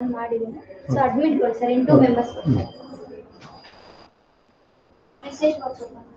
ಮಾಡಿದ್ದೀನಿ ಸೊ ಅಡ್ಮಿಟ್ಗಳು ಸರ್ ಎಂಟು ಮೆಂಬರ್ಸ್ ಮೆಸೇಜ್ ಬಾಕ್ಸ್ ಓಪನ್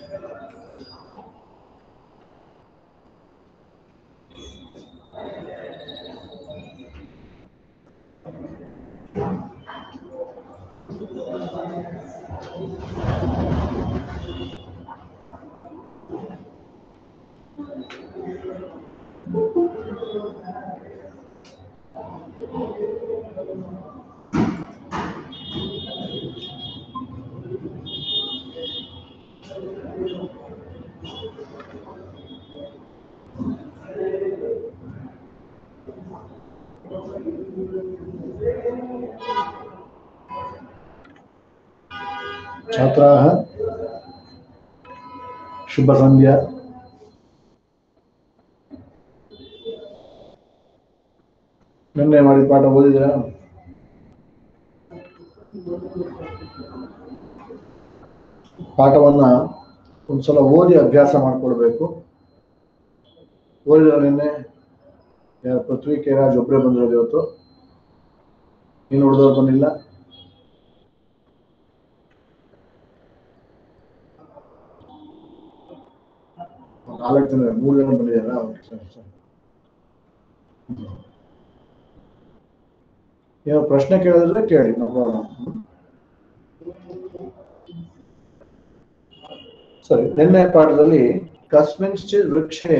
छात्राः शुभसन्ध्या ನಿನ್ನೆ ಮಾಡಿದ ಪಾಠ ಓದಿದ್ರ ಪಾಠವನ್ನ ಒಂದ್ಸಲ ಓದಿ ಅಭ್ಯಾಸ ಮಾಡ್ಕೊಳ್ಬೇಕು ಓದಿದ್ರ ನಿನ್ನೆ ಯಾರು ಪೃಥ್ವಿ ಕೆ ರಾಜ್ ಒಬ್ಬರೇ ಬಂದಿರೋದು ಇವತ್ತು ಇನ್ನು ಉಳಿದವ್ರು ಬಂದಿಲ್ಲ ನಾಲ್ಕು ಜನ ಮೂರು ಜನ ಬಂದಿದ್ದಾರಾ ಓಕೆ, ಸರಿ ಸರಿ ಹ್ಮ್. ಏನೋ ಪ್ರಶ್ನೆ ಕೇಳಿದ್ರೆ ಕೇಳಿ ನೋ ಪ್ರಾಬ್ಲಮ್ ಸರಿ ನಿನ್ನೆ ಪಾಠದಲ್ಲಿ ಕಸ್ಮಿಂಶ್ಚಿತ್ ವೃಕ್ಷೆ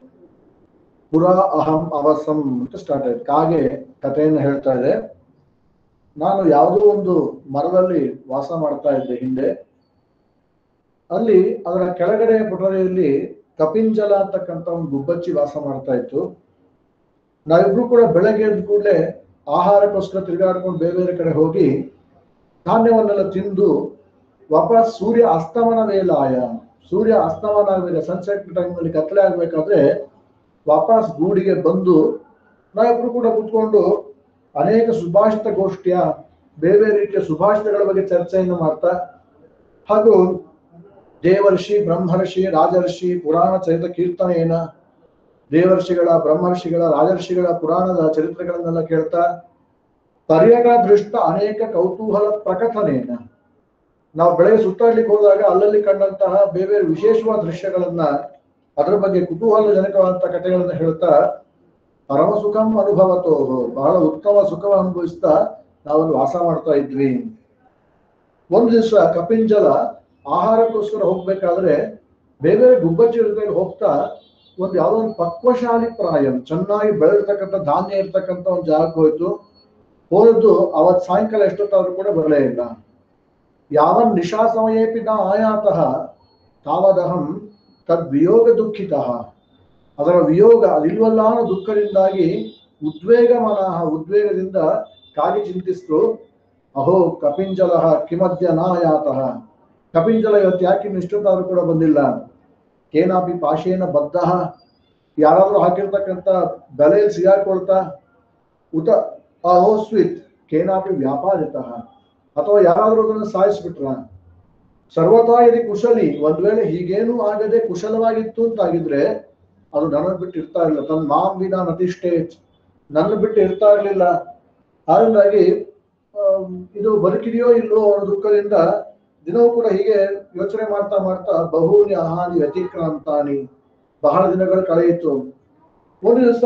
ಪುರಾ ಅಹಂ ಅವಸಂ ಅಂತ ಸ್ಟಾರ್ಟ್ ಆಯ್ತು ಕಾಗೆ ಕಥೆಯನ್ನು ಹೇಳ್ತಾ ಇದೆ ನಾನು ಯಾವುದೋ ಒಂದು ಮರದಲ್ಲಿ ವಾಸ ಮಾಡ್ತಾ ಇದ್ದೆ ಹಿಂದೆ ಅಲ್ಲಿ ಅದರ ಕೆಳಗಡೆ ಪುಟರೆಯಲ್ಲಿ ಕಪಿಂಜಲ ಅಂತಕ್ಕಂಥ ಒಂದು ಗುಬ್ಬಚ್ಚಿ ವಾಸ ಮಾಡ್ತಾ ಇತ್ತು ನಾವಿಬ್ರು ಕೂಡ ಬೆಳಗ್ಗೆ ಎದ್ದ ಕೂಡಲೇ ಆಹಾರಕ್ಕೋಸ್ಕರ ತಿರುಗಾಡ್ಕೊಂಡು ಬೇರೆ ಬೇರೆ ಕಡೆ ಹೋಗಿ ಧಾನ್ಯವನ್ನೆಲ್ಲ ತಿಂದು ವಾಪಸ್ ಸೂರ್ಯ ಅಸ್ತಮನ ವೇಲಾಯ ಸೂರ್ಯ ಅಸ್ತಮನ ಆಗಿದೆ ಸನ್ಸೆಟ್ ಟೈಮ್ನಲ್ಲಿ ಕತ್ತಲೆ ಆಗ್ಬೇಕಾದ್ರೆ ವಾಪಸ್ ಗೂಡಿಗೆ ಬಂದು ನಾವಿಬ್ರು ಕೂಡ ಕುತ್ಕೊಂಡು ಅನೇಕ ಸುಭಾಷಿತ ಗೋಷ್ಠಿಯ ಬೇರೆ ಬೇರೆ ರೀತಿಯ ಸುಭಾಷಿತಗಳ ಬಗ್ಗೆ ಚರ್ಚೆಯನ್ನು ಮಾಡ್ತಾ ಹಾಗೂ ದೇವರ್ಷಿ ಬ್ರಹ್ಮರ್ಷಿ ರಾಜರ್ಷಿ ಪುರಾಣ ಚರಿತ ಕೀರ್ತನೆಯನ್ನ ದೇವರ್ಷಿಗಳ ಬ್ರಹ್ಮರ್ಷಿಗಳ ರಾಜರ್ಷಿಗಳ ಪುರಾಣದ ಚರಿತ್ರೆಗಳನ್ನೆಲ್ಲ ಕೇಳ್ತಾ ಪರ್ಯಟ ದೃಷ್ಟ ಅನೇಕ ಕೌತೂಹಲ ಪ್ರಕಟಣೆಯನ್ನ ನಾವು ಬೆಳಗ್ಗೆ ಸುತ್ತಾಡ್ಲಿಕ್ಕೆ ಹೋದಾಗ ಅಲ್ಲಲ್ಲಿ ಕಂಡಂತಹ ಬೇರೆ ಬೇರೆ ವಿಶೇಷವಾದ ದೃಶ್ಯಗಳನ್ನ ಅದರ ಬಗ್ಗೆ ಕುತೂಹಲಜನಕವಾದಂತಹ ಕಥೆಗಳನ್ನ ಹೇಳ್ತಾ ಪರಮ ಸುಖಂ ಅನುಭವತೋ ಬಹಳ ಉತ್ತಮ ಸುಖವ ಅನುಭವಿಸ್ತಾ ನಾವಲ್ಲಿ ವಾಸ ಮಾಡ್ತಾ ಇದ್ವಿ ಒಂದು ದಿವಸ ಕಪಿಂಜಲ ಆಹಾರಕ್ಕೋಸ್ಕರ ಹೋಗ್ಬೇಕಾದ್ರೆ ಬೇರೆ ಬೇರೆ ಗುಬ್ಬಚ್ಚಿ ಜೊತೆಗೆ ಹೋಗ್ತಾ ಒಂದು ಯಾವುದೋ ಒಂದು ಪಕ್ವಶಾಲಿ ಪ್ರಾಯ ಚೆನ್ನಾಗಿ ಬೆಳೆದಿರ್ತಕ್ಕಂಥ ಧಾನ್ಯ ಇರ್ತಕ್ಕಂಥ ಒಂದು ಜಾಗಕ್ಕೆ ಹೋಯ್ತು ಹೋದದ್ದು ಅವತ್ ಸಾಯಂಕಾಲ ಎಷ್ಟೊತ್ತಾದ್ರೂ ಕೂಡ ಬರಲೇ ಇಲ್ಲ ಯಾವನ್ ನಿಶಾ ಸಮಯೇಪಿ ನ ಆಯಾತಃ ತಾವದಹಂ ತದ್ ವಿಯೋಗ ದುಃಖಿತ ಅದರ ವಿಯೋಗ ಅದಿಲ್ವಲ್ಲ ಅನ್ನೋ ದುಃಖದಿಂದಾಗಿ ಉದ್ವೇಗ ಮನಃ ಉದ್ವೇಗದಿಂದ ಕಾಗಿ ಚಿಂತಿಸ್ತು ಅಹೋ ಕಪಿಂಜಲ ಕಿಮದ್ಯ ನಾಯಾತಃ ಕಪಿಂಜಲ ಇವತ್ತು ಯಾಕೆ ಇನ್ನು ಇಷ್ಟೊತ್ತಾದ್ರೂ ಕೂಡ ಬಂದಿಲ್ಲ ಕೇನಾಪಿ ಪಾಶೇನ ಬದ್ಧ ಯಾರಾದ್ರೂ ಹಾಕಿರ್ತಕ್ಕಂಥ ಬೆಲೆಯಲ್ಲಿ ಸಿಗಾಕೊಳ್ತಾ ಉತ ಅಹೋಸ್ವಿತ್ ಕೇನಾಪಿ ವ್ಯಾಪಾರಿತ ಅಥವಾ ಯಾರಾದ್ರೂ ಅದನ್ನು ಸಾಯಿಸ್ಬಿಟ್ರ ಸರ್ವತಾ ಯದಿ ಕುಶಲಿ ಒಂದ್ ವೇಳೆ ಹೀಗೇನು ಆಗದೆ ಕುಶಲವಾಗಿತ್ತು ಅಂತಾಗಿದ್ರೆ ಅದು ನನ್ನ ಬಿಟ್ಟು ಇರ್ತಾ ಇರಲಿಲ್ಲ ತನ್ನ ಮಾಂ ವಿನ ನತಿಷ್ಟೇಜ್ ನನ್ನ ಬಿಟ್ಟು ಇರ್ತಾ ಇರ್ಲಿಲ್ಲ ಹಾಗಾಗಿ ಆಮ್, ಇದು ಬದುಕಿದೆಯೋ ಇಲ್ಲೋ ಅನ್ನೋ ದುಃಖದಿಂದ ದಿನವೂ ಕೂಡ ಹೀಗೆ ಯೋಚನೆ ಮಾಡ್ತಾ ಮಾಡ್ತಾ ಬಹುನಿ ಅಹಾನಿ ವ್ಯತಿಕ್ರಾಂತಾನಿ ಬಹಳ ದಿನಗಳು ಕಳೆಯಿತು ಒಂದು ದಿವಸ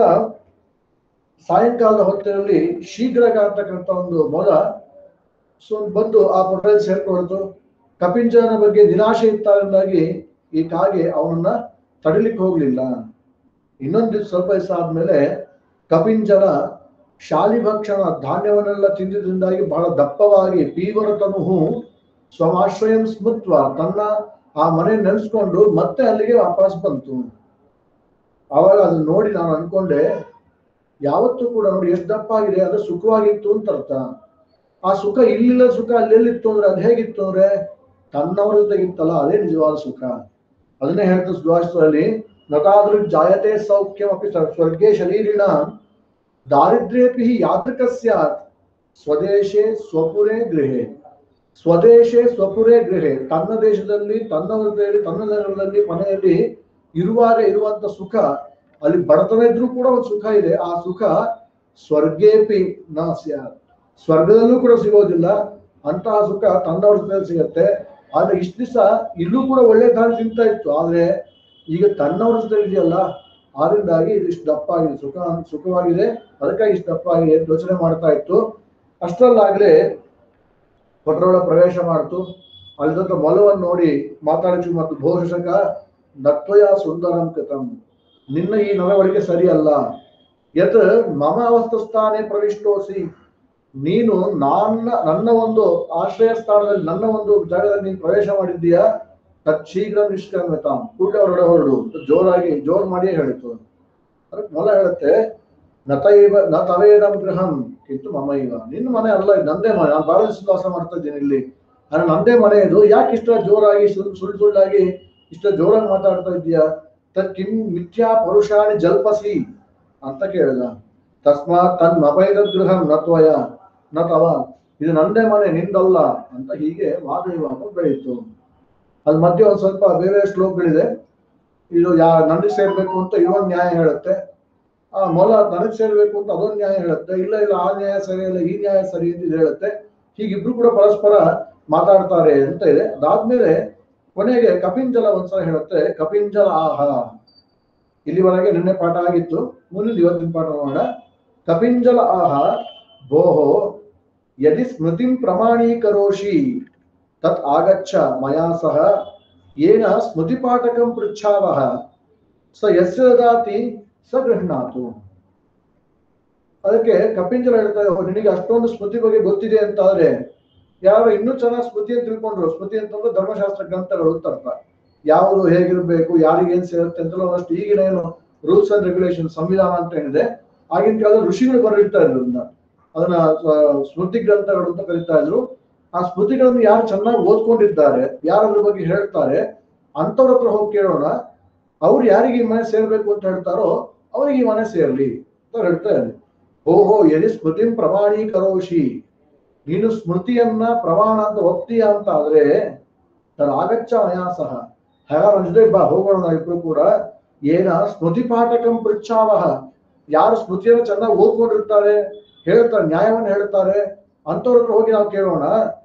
ಸಾಯಂಕಾಲದ ಹೊತ್ತಿನಲ್ಲಿ ಶೀಘ್ರಗ ಅಂತಕ್ಕಂಥ ಒಂದು ಮೊಲ ಸೊ ಬಂದು ಆ ಪೊಟೆಲ್ ಸೇರ್ಕೊಳ್ತು ಕಪಿಂಜನ ಬಗ್ಗೆ ನಿರಾಶೆ ಇತ್ತಾಗಿ ಈ ಕಾಗೆ ಅವನನ್ನ ತಡಿಲಿಕ್ಕೆ ಹೋಗ್ಲಿಲ್ಲ ಇನ್ನೊಂದು ದಿವಸ ಸ್ವಲ್ಪ ದಿವಸ ಆದ್ಮೇಲೆ ಕಪಿಂಜನ ಶಾಲಿಭಕ್ಷಣ ಧಾನ್ಯವನ್ನೆಲ್ಲ ತಿಂದಿದ್ರಿಂದಾಗಿ ಬಹಳ ದಪ್ಪವಾಗಿ ಪೀವರತನು ಸ್ವಮಾಶ್ರಯಂ ಸ್ಮೃತ್ವ ತನ್ನ ಆ ಮನೆ ನೆನೆಸ್ಕೊಂಡು ಮತ್ತೆ ಅಲ್ಲಿಗೆ ವಾಪಸ್ ಬಂತು ಆವಾಗ ಅದನ್ನ ನೋಡಿ ನಾನು ಅನ್ಕೊಂಡೆ ಯಾವತ್ತೂ ಕೂಡ ನೋಡಿ ಎಷ್ಟು ದಪ್ಪ ಆಗಿದೆ ಅದು ಸುಖವಾಗಿತ್ತು ಅಂತ ಅರ್ಥ ಆ ಸುಖ ಇಲ್ಲಿಲ್ಲ ಸುಖ ಅಲ್ಲೆಲ್ಲಿತ್ತು ಅಂದ್ರೆ ಅದು ಹೇಗಿತ್ತು ಅಂದ್ರೆ ತನ್ನವರ ಜೊತೆಗಿತ್ತಲ್ಲ ಅದೇ ನಿಜವಾದ ಸುಖ ಅದನ್ನೇ ಹೇಳ್ತಾ ಸುಭಾಷಿತದಲ್ಲಿ ನಟಾದ್ರೂ ಜಾಯತೆ ಸೌಖ್ಯಮಪಿ ಸ- ಸ್ವರ್ಗೇ ಶರೀರಿಣ ದಾರಿದ್ರ್ಯಪಿ ಯಾತೃಕ ಸ್ಯಾತ್ ಸ್ವದೇಶೇ ಸ್ವಪುರೇ ಗೃಹೆ ಸ್ವದೇಶೇ ಸ್ವಪುರೇ ಗೃಹೆ ತನ್ನ ದೇಶದಲ್ಲಿ ತನ್ನ ವೃತ್ತಿಯಲ್ಲಿ ತನ್ನ ನಗರದಲ್ಲಿ ಮನೆಯಲ್ಲಿ ಇರುವಾಗ ಇರುವಂತ ಸುಖ ಅಲ್ಲಿ ಬಡತನ ಇದ್ರೂ ಕೂಡ ಒಂದು ಸುಖ ಇದೆ ಆ ಸುಖ ಸ್ವರ್ಗೇಪಿ ನ ಸ್ಯಾತ್ ಸ್ವರ್ಗದಲ್ಲೂ ಕೂಡ ಸಿಗೋದಿಲ್ಲ ಅಂತಹ ಸುಖ ತಂದವ್ರ ಜೊತೆ ಸಿಗತ್ತೆ ಆದ್ರೆ ಇಷ್ಟು ದಿವಸ ಇಲ್ಲೂ ಕೂಡ ಒಳ್ಳೆ ದಾರಿ ತಿಂತಾ ಇತ್ತು ಆದ್ರೆ ಈಗ ತನ್ನವ್ರ ಜೊತೆ ಇದೆಯಲ್ಲ ಆದ್ರಿಂದಾಗಿ ಇದು ಇಷ್ಟು ದಪ್ಪ ಆಗಿದೆ ಸುಖ ಸುಖವಾಗಿದೆ ಅದಕ್ಕಾಗಿ ಇಷ್ಟು ದಪ್ಪ ಆಗಿದೆ ಅಂತ ಯೋಚನೆ ಮಾಡ್ತಾ ಇತ್ತು ಅಷ್ಟರಲ್ಲಾಗಲೇ ಕೊಟ್ರೊಳ ಪ್ರವೇಶ ಮಾಡ್ತು ಅಲ್ಲಿದ್ದ ಮೊಲವನ್ನು ನೋಡಿ ಮಾತಾಡಿಸಿ ಮತ್ತು ಘೋಷಕ ನತ್ವಯ ಸುಂದರಂ ಕೃತಂ ನಿನ್ನ ಈ ನಡವಳಿಕೆ ಸರಿಯಲ್ಲ ಯತ್ ಮಮ ಅವಸ್ಥಾನೇ ಪ್ರವಿಷ್ಟೋಸಿ ನೀನು ನನ್ನ ನನ್ನ ಒಂದು ಆಶ್ರಯ ಸ್ಥಾನದಲ್ಲಿ ನನ್ನ ಒಂದು ಜಾಗದಲ್ಲಿ ನೀನು ಪ್ರವೇಶ ಮಾಡಿದ್ದೀಯಾ ತತ್ ಶೀಘ್ರ ನಿಷ್ಕ್ರಮ್ಯತಾಂ ಕೂಡಲೇ ಹೊರಗಡೆ ಹೊರಡು ಅಂತ ಜೋರಾಗಿ ಜೋರ್ ಮಾಡಿಯೇ ಹೇಳಿತು ಅದಕ್ಕೆ ಮೊಲ ಹೇಳುತ್ತೆ ನತೈವ ನ ತವೇದಂ ಗೃಹಂ ಕಿಂತು ಮಮ ಇವ ನಿನ್ನ ಮನೆ ಅಲ್ಲ ಇದು ನಂದೇ ಮನೆ ನಾನು ಬಹಳ ದಿವಸ ವಾಸ ಮಾಡ್ತಾ ಇದ್ದೀನಿ ಇಲ್ಲಿ ಆದ್ರೆ ನಂದೇ ಮನೆ ಇದು ಯಾಕೆ ಇಷ್ಟ ಜೋರಾಗಿ ಸುಳ್ಳು ಸುಳ್ಳು ಸುಳ್ಳಾಗಿ ಇಷ್ಟ ಜೋರಾಗಿ ಮಾತಾಡ್ತಾ ಇದೀಯಾ ತತ್ ಕಿಂ ಮಿಥ್ಯಾ ಪರುಷಾಣಿ ಜಲ್ಪಸಿ ಅಂತ ಕೇಳಿದ ತಸ್ಮಾತ್ ತನ್ ಮಪೈದ ಗೃಹಂ ನತ್ವಯ ನ ತವ ಇದು ನಂದೇ ಮನೆ ನಿಂದಲ್ಲ ಅಂತ ಹೀಗೆ ವಾದ ವಿವಾದ ಬೆಳೀತು ಅದ್ ಮಧ್ಯೆ ಒಂದ್ ಸ್ವಲ್ಪ ಬೇರೆ ಶ್ಲೋಕಗಳಿದೆ ಇದು ಯಾ ನನಗೆ ಸೇರ್ಬೇಕು ಅಂತ ಇದೊಂದು ನ್ಯಾಯ ಹೇಳುತ್ತೆ ಆ ಮೊಲ ನನಗೆ ಸೇರ್ಬೇಕು ಅಂತ ಅದೊಂದು ನ್ಯಾಯ ಹೇಳುತ್ತೆ ಇಲ್ಲ ಇಲ್ಲ ಆ ನ್ಯಾಯ ಸರಿ ಇಲ್ಲ ಈ ನ್ಯಾಯ ಸರಿ ಅಂತ ಇದು ಹೇಳುತ್ತೆ ಹೀಗಿಬ್ರು ಕೂಡ ಪರಸ್ಪರ ಮಾತಾಡ್ತಾರೆ ಅಂತ ಇದೆ ಅದಾದ್ಮೇಲೆ ಕೊನೆಗೆ ಕಪಿಂಜಲ ಒಂದ್ಸಲ ಹೇಳುತ್ತೆ ಕಪಿಂಜಲ ಆಹ ಇಲ್ಲಿವರೆಗೆ ನಿನ್ನೆ ಪಾಠ ಆಗಿತ್ತು ಮುಂದಿನ ಇವತ್ತಿನ ಪಾಠ ಮಾಡೋಣ ಕಪಿಂಜಲ ಆಹ ಭೋಹೋ ಯದಿ ಸ್ಮೃತಿಂ ಪ್ರಮಾಣೀಕರೋಷಿ ತತ್ ಆಗಚ್ಚ ಮಯಾ ಸಹ ಏನ ಸ್ಮೃತಿಪಾಠಕಂ ಪೃಚ್ಛಾವಹ ಸ ಯಸ್ಯ ದದಾತಿ ಸ ಗೃಹ್ಣಾತು ಅದಕ್ಕೆ ಕಪಿಂಜಲ ಹೇಳ್ತಾರೆ "ಓ, ನಿನಗೆ ಅಷ್ಟೊಂದು ಸ್ಮೃತಿ ಬಗ್ಗೆ ಗೊತ್ತಿದೆ ಅಂತ ಆದ್ರೆ ಯಾರು ಇನ್ನೂ ಚೆನ್ನಾಗಿ ಸ್ಮೃತಿ ಅಂತ ತಿಳ್ಕೊಂಡ್ರು ಸ್ಮೃತಿ ಅಂತಂದ್ರೆ ಧರ್ಮಶಾಸ್ತ್ರ ಗ್ರಂಥಗಳು ಅಂತ ಅರ್ಥ ಯಾವುದು ಹೇಗಿರ್ಬೇಕು ಯಾರಿಗೆ ಏನ್ ಸೇರುತ್ತೆ ಅಂತೆಲ್ಲ ಒಂದಷ್ಟು ಈಗಿನ ಏನು ರೂಲ್ಸ್ ಅಂಡ್ ರೆಗ್ಯುಲೇಷನ್ ಸಂವಿಧಾನ ಅಂತ ಏನಿದೆ ಆಗಿನ ಕಾಲದಲ್ಲಿ ಋಷಿಗಳು ಬರೀತಾ ಇದ್ರು ಅದನ್ನ ಅದನ್ನ ಸ್ವ- ಸ್ಮೃತಿ ಗ್ರಂಥಗಳು ಅಂತ ಕರೀತಾ ಇದ್ರು ಆ ಸ್ಮೃತಿಗಳನ್ನು ಯಾರು ಚೆನ್ನಾಗಿ ಓದ್ಕೊಂಡಿದ್ದಾರೆ ಯಾರು ಅದ್ರ ಬಗ್ಗೆ ಹೇಳ್ತಾರೆ ಅಂತವ್ರ ಹತ್ರ ಹೋಗಿ ಕೇಳೋಣ ಅವ್ರು ಯಾರಿಗೆ ಈ ಮನೆ ಸೇರ್ಬೇಕು ಅಂತ ಹೇಳ್ತಾರೋ ಅವ್ರಿಗೆ ಈ ಮನೆ ಸೇರ್ಲಿ ಅಂತ ಹೇಳ್ತಾ ಇದ್ದಾರೆ ಓಹೋ ಯದಿ ಸ್ಮೃತಿಂ ಪ್ರಮಾಣೀಕರೋಷಿ ನೀನು ಸ್ಮೃತಿಯನ್ನ ಪ್ರಮಾಣ ಅಂತ ಒಪ್ತೀಯ ಅಂತ ಆದ್ರೆ ತನ್ನ ಆಗಚ್ಚ ಮಯಾ ಸಹ ಹಾಗಾದ್ರೆ ನನ್ ಜೊತೆ ಬಾ ಹೋಗೋಣ ನಾವಿಬ್ರು ಕೂಡ ಏನ ಸ್ಮೃತಿ ಪಾಠಕಂ ಪೃಚ್ಛಾವಹ ಯಾರು ಸ್ಮೃತಿಯನ್ನು ಚೆನ್ನಾಗಿ ಓದ್ಕೊಂಡಿರ್ತಾರೆ ಹೇಳ್ತಾರೆ ನ್ಯಾಯವನ್ನು ಹೇಳ್ತಾರೆ ಅಂತವ್ರ ಹತ್ರ ಹೋಗಿ ನಾವು ಕೇಳೋಣ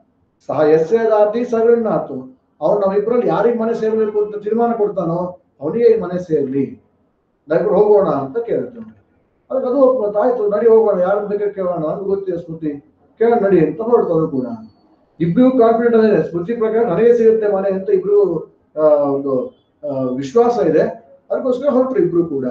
ಸಹ ಎಸ್ಸೇದಾತಿ ಸಗಣ್ಣಾತು ಅವ್ನು ನಾವಿಬ್ರಲ್ಲಿ ಯಾರಿಗೆ ಮನೆ ಸೇರ್ಬೇಕು ಅಂತ ತೀರ್ಮಾನ ಕೊಡ್ತಾನೋ ಅವನಿಗೆ ಈ ಮನೆ ಸೇರ್ಲಿ ನಾವಿಬ್ರು ಹೋಗೋಣ ಅಂತ ಕೇಳ್ತಾನೆ ಅದಕ್ಕೆ ಅದು ಒಪ್ಕೊಂತ ಆಯ್ತು ನಡಿ ಹೋಗೋಣ ಯಾರು ಬೇಕಾದ್ರೆ ಕೇಳೋಣ ನನ್ಗೆ ಗೊತ್ತಿದೆ ಸ್ಮೃತಿ ಕೇಳೋಣ ನಡಿ ಅಂತ ಹೊರಡ್ತಾರೆ ಕೂಡ ಇಬ್ರಿಗೂ ಕಾನ್ಫಿಡೆಂಟ್ ಇದೆ ಸ್ಮೃತಿ ಪ್ರಕಾರ ನನಗೆ ಸಿಗುತ್ತೆ ಮನೆ ಅಂತ ಇಬ್ರು ಆ, ಒಂದು ಆ, ವಿಶ್ವಾಸ ಇದೆ ಅದಕ್ಕೋಸ್ಕರ ಹೊರಟ್ರು ಇಬ್ರು ಕೂಡ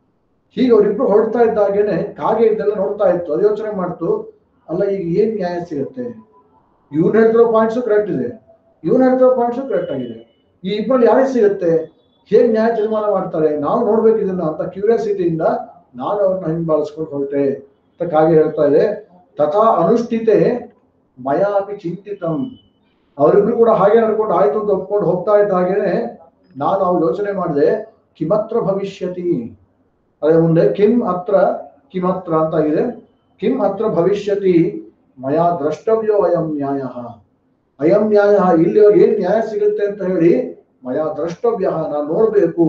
ಹೀಗೆ ಅವರಿಬ್ರು ಹೊರಡ್ತಾ ಇದ್ದಾಗೇನೆ ಕಾಗೆ ಇದೆಲ್ಲ ನೋಡ್ತಾ ಇತ್ತು ಅದು ಯೋಚನೆ ಮಾಡ್ತು ಅಲ್ಲ ಈಗ ಏನ್ ನ್ಯಾಯ ಸಿಗುತ್ತೆ ಇವ್ನು ಹೇಳ್ತಿರೋ ಪಾಯಿಂಟ್ಸು ಕರೆಕ್ಟ್ ಇದೆ ಇವ್ನು ಹೇಳ್ತಿರೋ ಪಾಯಿಂಟ್ಸು ಕರೆಕ್ಟ್ ಆಗಿದೆ ಈ ಇಬ್ಬರಲ್ಲಿ ಯಾರಿಗೆ ಸಿಗುತ್ತೆ ಹೇಗ್ ನ್ಯಾಯ ತೀರ್ಮಾನ ಮಾಡ್ತಾರೆ ನಾವು ನೋಡ್ಬೇಕು ಇದನ್ನ ಅಂತ ಕ್ಯೂರಿಯಾಸಿಟಿಯಿಂದ ನಾನು ಅವ್ರನ್ನ ಹಿಂಬಾಲಿಸ್ಕೊಂಡು ಹೊರಟೆ ಅಂತ ಕಾಗೆ ಹೇಳ್ತಾ ಇದೆ ತಥಾ ಅನುಷ್ಠಿತೆ ಮಯಾಪಿ ಚಿಂತಿತಂ ಅವರಿಬ್ರು ಕೂಡ ಹಾಗೆ ನಡ್ಕೊಂಡು ಆಯ್ತು ಅಂತ ಒಪ್ಕೊಂಡು ಹೋಗ್ತಾ ಇದ್ದ ಹಾಗೇನೆ ನಾನು ಅವ್ರು ಯೋಚನೆ ಮಾಡಿದೆ ಕಿಮತ್ರ ಭವಿಷ್ಯತಿ ಅದೇ ಮುಂದೆ ಕಿಂ ಅತ್ರ ಕಿಮತ್ರ ಅಂತ ಇದೆ ಕಿಂ ಅತ್ರ ಭವಿಷ್ಯತಿ ಮಯಾ ದ್ರಷ್ಟವ್ಯೋ ಅಯಂ ನ್ಯಾಯ ಅಯಂ ನ್ಯಾಯ ಇಲ್ಲಿ ಏನ್ ನ್ಯಾಯ ಸಿಗುತ್ತೆ ಅಂತ ಹೇಳಿ ಮಯಾ ದ್ರಷ್ಟವ್ಯ ನಾನು ನೋಡ್ಬೇಕು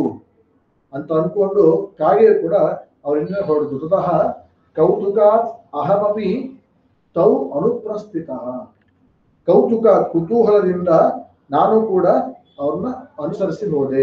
ಅಂತ ಅನ್ಕೊಂಡು ಕಾಗೆ ಕೂಡ ಅವರಿಂದ ಹೊರಡ್ತು ತತಃ ಕೌತುಕಾತ್ ಅಹಮಪಿ ತೌ ಅನುಪ್ರಸ್ಥಿತ ಕೌತುಕ ಕುತೂಹಲದಿಂದ ನಾನು ಕೂಡ ಅವ್ರನ್ನ ಅನುಸರಿಸಿ ಹೋದೆ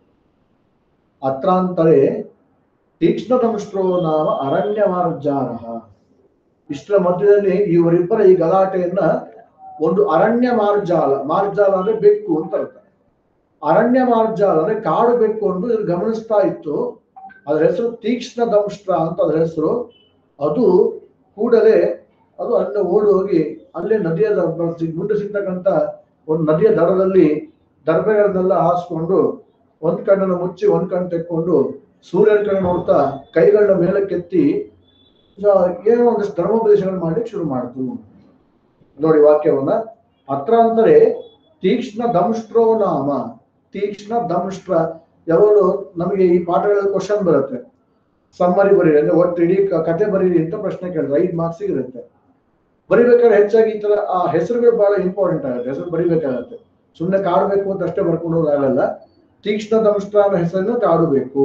ಅತ್ರಾಂತರೇ ತೀಕ್ಷ್ಣತಂಷ್ಟ್ರೋ ನಾಮ ಅರಣ್ಯ ಮಾರ್ಜಾರ ಇಷ್ಟರ ಮಧ್ಯದಲ್ಲಿ ಇವರಿಬ್ಬರ ಈ ಗಲಾಟೆಯನ್ನ ಒಂದು ಅರಣ್ಯ ಮಾರ್ಜಾಲ ಮಾರ್ಜಾಲ ಅಂದ್ರೆ ಬೆಕ್ಕು ಅಂತ ಅರ್ಥ ಅರಣ್ಯ ಮಾರ್ಜಾಲ ಅಂದ್ರೆ ಕಾಡು ಬೆಕ್ಕು ಅಂತ ಇವ್ರು ಗಮನಿಸ್ತಾ ಇತ್ತು ಅದ್ರ ಹೆಸರು ತೀಕ್ಷ್ಣ ದಂಷ್ಟ್ರ ಅಂತ ಅದ್ರ ಹೆಸರು ಅದು ಕೂಡಲೇ ಅದು ಅಲ್ಲೇ ಓಡಿ ಹೋಗಿ ಅಲ್ಲೇ ನದಿಯ ದ- ದ- ಮುಂದೆ ಸಿಗ್ತಕ್ಕಂತ ಒಂದು ನದಿಯ ದಡದಲ್ಲಿ ದರ್ಬೆಗಳನ್ನೆಲ್ಲ ಹಾಸ್ಕೊಂಡು ಒಂದ್ ಕಣ್ಣನ್ನು ಮುಚ್ಚಿ ಒಂದ್ ಕಣ್ಣು ತೆಕ್ಕೊಂಡು ಸೂರ್ಯನ ಕಡೆ ನೋಡ್ತಾ ಕೈಗಳನ್ನ ಮೇಲಕ್ಕೆತ್ತಿ ಆ, ಏನೋ ಒಂದಷ್ಟು ಧರ್ಮೋಪದೇಶಗಳು ಮಾಡ್ಲಿಕ್ಕೆ ಶುರು ಮಾಡ್ತು ನೋಡಿ ವಾಕ್ಯವನ್ನ ಅತ್ರ ಅಂದರೆ ತೀಕ್ಷ್ಣ ದಂಷ್ಟ್ರೋ ನಾಮ ತೀಕ್ಷ್ಣ ದಂಷ್ಟ್ರ ಯಾವಾಗಲೂ ನಮಗೆ ಈ ಪಾಠಗಳಲ್ಲಿ ಕ್ವಶನ್ ಬರುತ್ತೆ ಸಮ್ಮರಿ ಬರೀರಿ ಅಂದ್ರೆ ಒಟ್ಟು ಇಡೀ ಕ- ಕತೆ ಬರೀರಿ ಅಂತ ಪ್ರಶ್ನೆ ಕೇಳಿದ್ರೆ ಐದು ಮಾರ್ಕ್ಸ್ ಇರುತ್ತೆ ಬರಿಬೇಕಾದ್ರೆ ಹೆಚ್ಚಾಗಿ ಈ ತರ ಆ ಹೆಸರುಗಳು ಬಹಳ ಇಂಪಾರ್ಟೆಂಟ್ ಆಗುತ್ತೆ ಹೆಸರು ಬರಿಬೇಕಾಗತ್ತೆ ಸುಮ್ಮನೆ ಕಾಡ್ಬೇಕು ಅಂತ ಅಷ್ಟೇ ಬರ್ಕೊಂಡು ಹೋದಾಗಲ್ಲ ತೀಕ್ಷ್ಣ ದಂಷ್ಟ್ರ ಅನ್ನೋ ಹೆಸರನ್ನ ಕಾಡಬೇಕು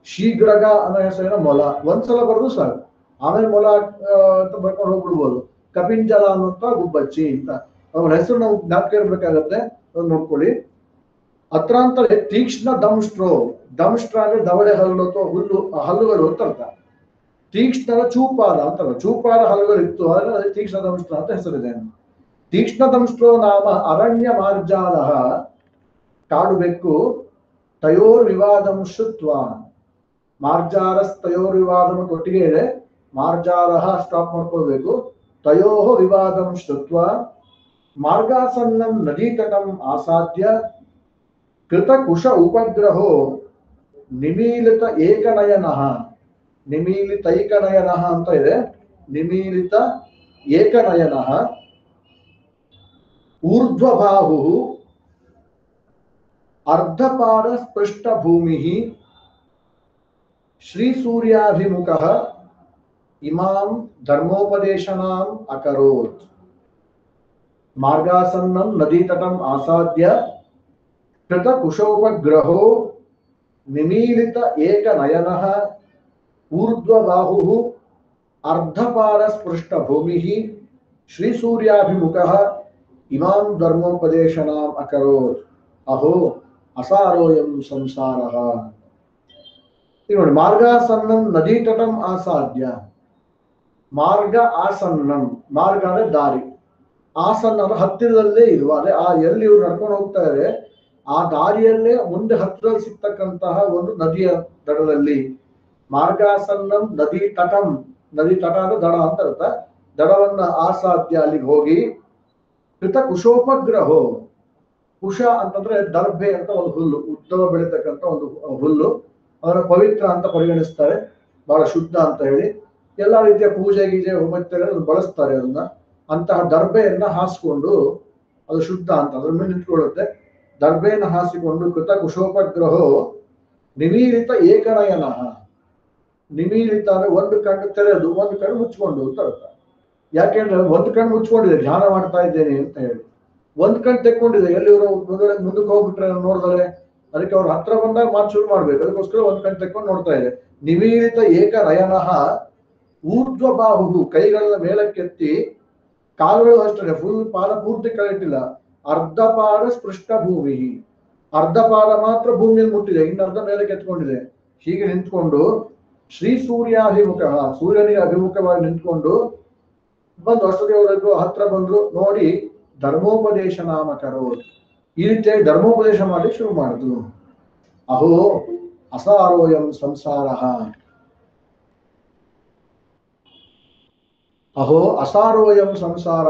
ಶೀಘ್ರಗ ಅನ್ನೋ ಹೆಸರಿನ ಮೊಲ ಒಂದ್ಸಲ ಬರೆದು ಸಾಕು ಆಮೇಲೆ ಮೊಲ ಆ, ಅಂತ ಬರ್ಕೊಂಡು ಹೋಗ್ಬಿಡ್ಬೋದು ಕಪಿಂಜಲ ಅನ್ನುವಂತ ಗುಬ್ಬಚ್ಚಿ ಅಂತ ಅವ್ರ ಹೆಸರು ನಾವು ಜ್ಞಾಪಕ ಇರ್ಬೇಕಾಗತ್ತೆ ಅದನ್ನ ನೋಡ್ಕೊಳ್ಳಿ ಅತ್ರಾಂತರ ತೀಕ್ಷ್ಣ ದಂಷ್ಟ್ರೋ ದಂಷ್ಟ್ರ ಅಂದ್ರೆ ದವಡೆ ಹಲ್ಲು ಅಥವಾ ಹುಲ್ಲು ಆ ಹಲ್ಲುಗಳು ಅಂತ ಅರ್ಥ ತೀಕ್ಷ್ಣ ಚೂಪಾದ ಅಂತ ಚೂಪಾದ ಹಲ್ಲುಗಳು ಇತ್ತು ಆದ್ರೆ ಅದಕ್ಕೆ ತೀಕ್ಷ್ಣ ದಂಷ್ಟ್ರ ಅಂತ ಹೆಸರಿದೆ ತೀಕ್ಷ್ಣ ದಂಷ್ಟ್ರೋ ನಾಮ ಅರಣ್ಯ ಮಾರ್ಜಾಲ ಕಾಡು ಬೆಕ್ಕು ತಯೋರ್ ವಿವಾದಂ ಶುತ್ವ ಮಾರ್ಜಾರಸ್ತಯೋರ್ ವಿವಾದಂ ಒಟ್ಟಿಗೆ ಇದೆ ಮಾರ್ಜಾರ ಸ್ಟಾಪ್ ಮಾಡ್ಕೊಳ್ಬೇಕು ತಯೋ ವಿವಾದಂ ಶ್ರುತ್ವ ಮಾರ್ಗಾಸನ್ನಂ ನದೀತಟಂ ಆಸಾದ್ಯ ಕೃತಕುಶ ಉಪಗ್ರಹೋ ನಿಮೀಲಿತ ಏಕನಯನಃ ನಿಮೀಲಿತೈಕನಯನಃ ಅಂತ ಇದೆ ನಿಮೀಲಿತ ಏಕನಯನಃ ಊರ್ಧ್ವಬಾಹು ಅರ್ಧಪಾದ ಪೃಷ್ಠಭೂಮಿ ಶ್ರೀಸೂರ್ಯಾಭಿಮುಖ ಇಮಾಂ ಧರ್ಮೋಪದೇಶನಾಂ ಅಕರೋತ್ ಮಾರ್ಗಾಸನ್ನಂ ನದೀತಟಂ ಆಸಾದ್ಯ ಕೃತಕುಶೋಪಗ್ರಹೋ ನಿಮೀಲಿತ ಏಕನಯನಃ ಊರ್ಧ್ವಬಾಹುಃ ಅರ್ಧಪಾದಸ್ಪೃಷ್ಟಭೂಮಿः ಶ್ರೀಸೂರ್ಯಾಭಿಮುಖः ಇಮಾಂ ಧರ್ಮೋಪದೇಶನಾಂ ಅಕರೋತ್ ಅಹೋ ಅಸಾರೋಯಂ ಸಂಸಾರಃ ಈಗ ನೋಡಿ ಮಾರ್ಗಾಸನ್ನಂ ನದೀತಟಂ ಆಸಾದ್ಯ ಮಾರ್ಗ ಆಸನ್ನಂ ಮಾರ್ಗ ಅಂದ್ರೆ ದಾರಿ ಆಸನ್ನ ಅಂದ್ರೆ ಹತ್ತಿರದಲ್ಲೇ ಇರುವ ಅದೇ ಆ ಎಲ್ಲಿ ಇವ್ರು ನಡ್ಕೊಂಡು ಹೋಗ್ತಾ ಇದ್ದಾರೆ ಆ ದಾರಿಯಲ್ಲೇ ಮುಂದೆ ಹತ್ತಿರದಲ್ಲಿ ಸಿಗ್ತಕ್ಕಂತಹ ಒಂದು ನದಿಯ ದಡದಲ್ಲಿ ಮಾರ್ಗಾಸನ್ನಂ ನದಿ ತಟಂ ನದಿ ತಟ ಅಂದ್ರೆ ದಡ ಅಂತ ಅರ್ಥ ದಡವನ್ನ ಆಸಾಧ್ಯ ಅಲ್ಲಿಗೆ ಹೋಗಿ ಕೃತ ಕುಶೋಪಗ್ರಹೋ ಕುಶ ಅಂತಂದ್ರೆ ದರ್ಭೆ ಅಂತ ಒಂದು ಹುಲ್ಲು ಉದ್ದವ ಬೆಳೀತಕ್ಕಂಥ ಒಂದು ಹುಲ್ಲು ಅದನ್ನ ಪವಿತ್ರ ಅಂತ ಪರಿಗಣಿಸ್ತಾರೆ ಬಹಳ ಶುದ್ಧ ಅಂತ ಹೇಳಿ ಎಲ್ಲಾ ರೀತಿಯ ಪೂಜೆ ಗೀಜೆ ಹೋಮತ್ತೆಗಳು ಅದನ್ನ ಬಳಸ್ತಾರೆ ಅದನ್ನ ಅಂತಹ ದರ್ಬೆಯನ್ನ ಹಾಸ್ಕೊಂಡು ಅದು ಶುದ್ಧ ಅಂತ ಅದ್ರ ಮೇಲೆ ನಿಂತ್ಕೊಳ್ಳುತ್ತೆ ದರ್ಬೆಯನ್ನು ಹಾಸಿಕೊಂಡು ಕೃತ ಕುಶೋಪಗ್ರಹೋ ನಿಮೀಲಿತ ಏಕನಯನ ನಿಮೀಲಿತ ಅಂದ್ರೆ ಒಂದು ಕಣ್ಣು ತೆರೆದು ಒಂದು ಕಣ್ಣು ಮುಚ್ಕೊಂಡು ಅಂತ ಅರ್ಥ ಯಾಕೆಂದ್ರೆ ಒಂದು ಕಣ್ಣು ಮುಚ್ಕೊಂಡಿದೆ ಧ್ಯಾನ ಮಾಡ್ತಾ ಇದ್ದೇನೆ ಅಂತ ಹೇಳಿ ಒಂದ್ ಕಣ್ಣು ತೆಕ್ಕೊಂಡಿದೆ ಎಲ್ಲಿ ಇವರು ಮುಂದೆ ಮುಂದಕ್ಕೆ ಹೋಗ್ಬಿಟ್ರೆ ನೋಡಿದ್ರೆ ಅದಕ್ಕೆ ಅವ್ರ ಹತ್ರ ಬಂದಾಗ ಮಾತು ಶುರು ಮಾಡ್ಬೇಕು ಅದಕ್ಕೋಸ್ಕರ ಒಂದ್ ಕಣ್ಣು ತೆಕ್ಕೊಂಡು ನೋಡ್ತಾ ಇದೆ ನಿಮೀಲಿತ ಏಕ ನಯನಃ ಊರ್ಧ್ವ ಬಾಹು ಕೈಗಳನ್ನ ಮೇಲಕ್ಕೆತ್ತಿ ಕಾಲುಗಳು ಅಷ್ಟೇ ಫುಲ್ ಪಾದ ಪೂರ್ತಿ ಕೆಳಗಿಟ್ಟಿಲ್ಲ ಅರ್ಧ ಪಾದ ಸ್ಪೃಷ್ಟ ಭೂಮಿ ಅರ್ಧ ಪಾದ ಮಾತ್ರ ಭೂಮಿಯಲ್ಲಿ ಮುಟ್ಟಿದೆ ಇನ್ನು ಅರ್ಧ ಮೇಲೆ ಕೆತ್ಕೊಂಡಿದೆ ಹೀಗೆ ನಿಂತ್ಕೊಂಡು ಶ್ರೀ ಸೂರ್ಯಾಭಿಮುಖ ಸೂರ್ಯನಿಗೆ ಅಭಿಮುಖವಾಗಿ ನಿಂತ್ಕೊಂಡು ಬಂದು ಅಷ್ಟದೇವರದ್ದು ಹತ್ರ ಬಂದ್ರು ನೋಡಿ ಧರ್ಮೋಪದೇಶ ನಾಮಕರು ಈ ರೀತಿಯಾಗಿ ಧರ್ಮೋಪದೇಶ ಮಾಡಿ ಶುರು ಮಾಡಿದ್ರು ಅಹೋ ಅಸಾರೋಯಂ ಸಂಸಾರ ಅಹೋ ಅಸಾರೋಯಂ ಸಂಸಾರ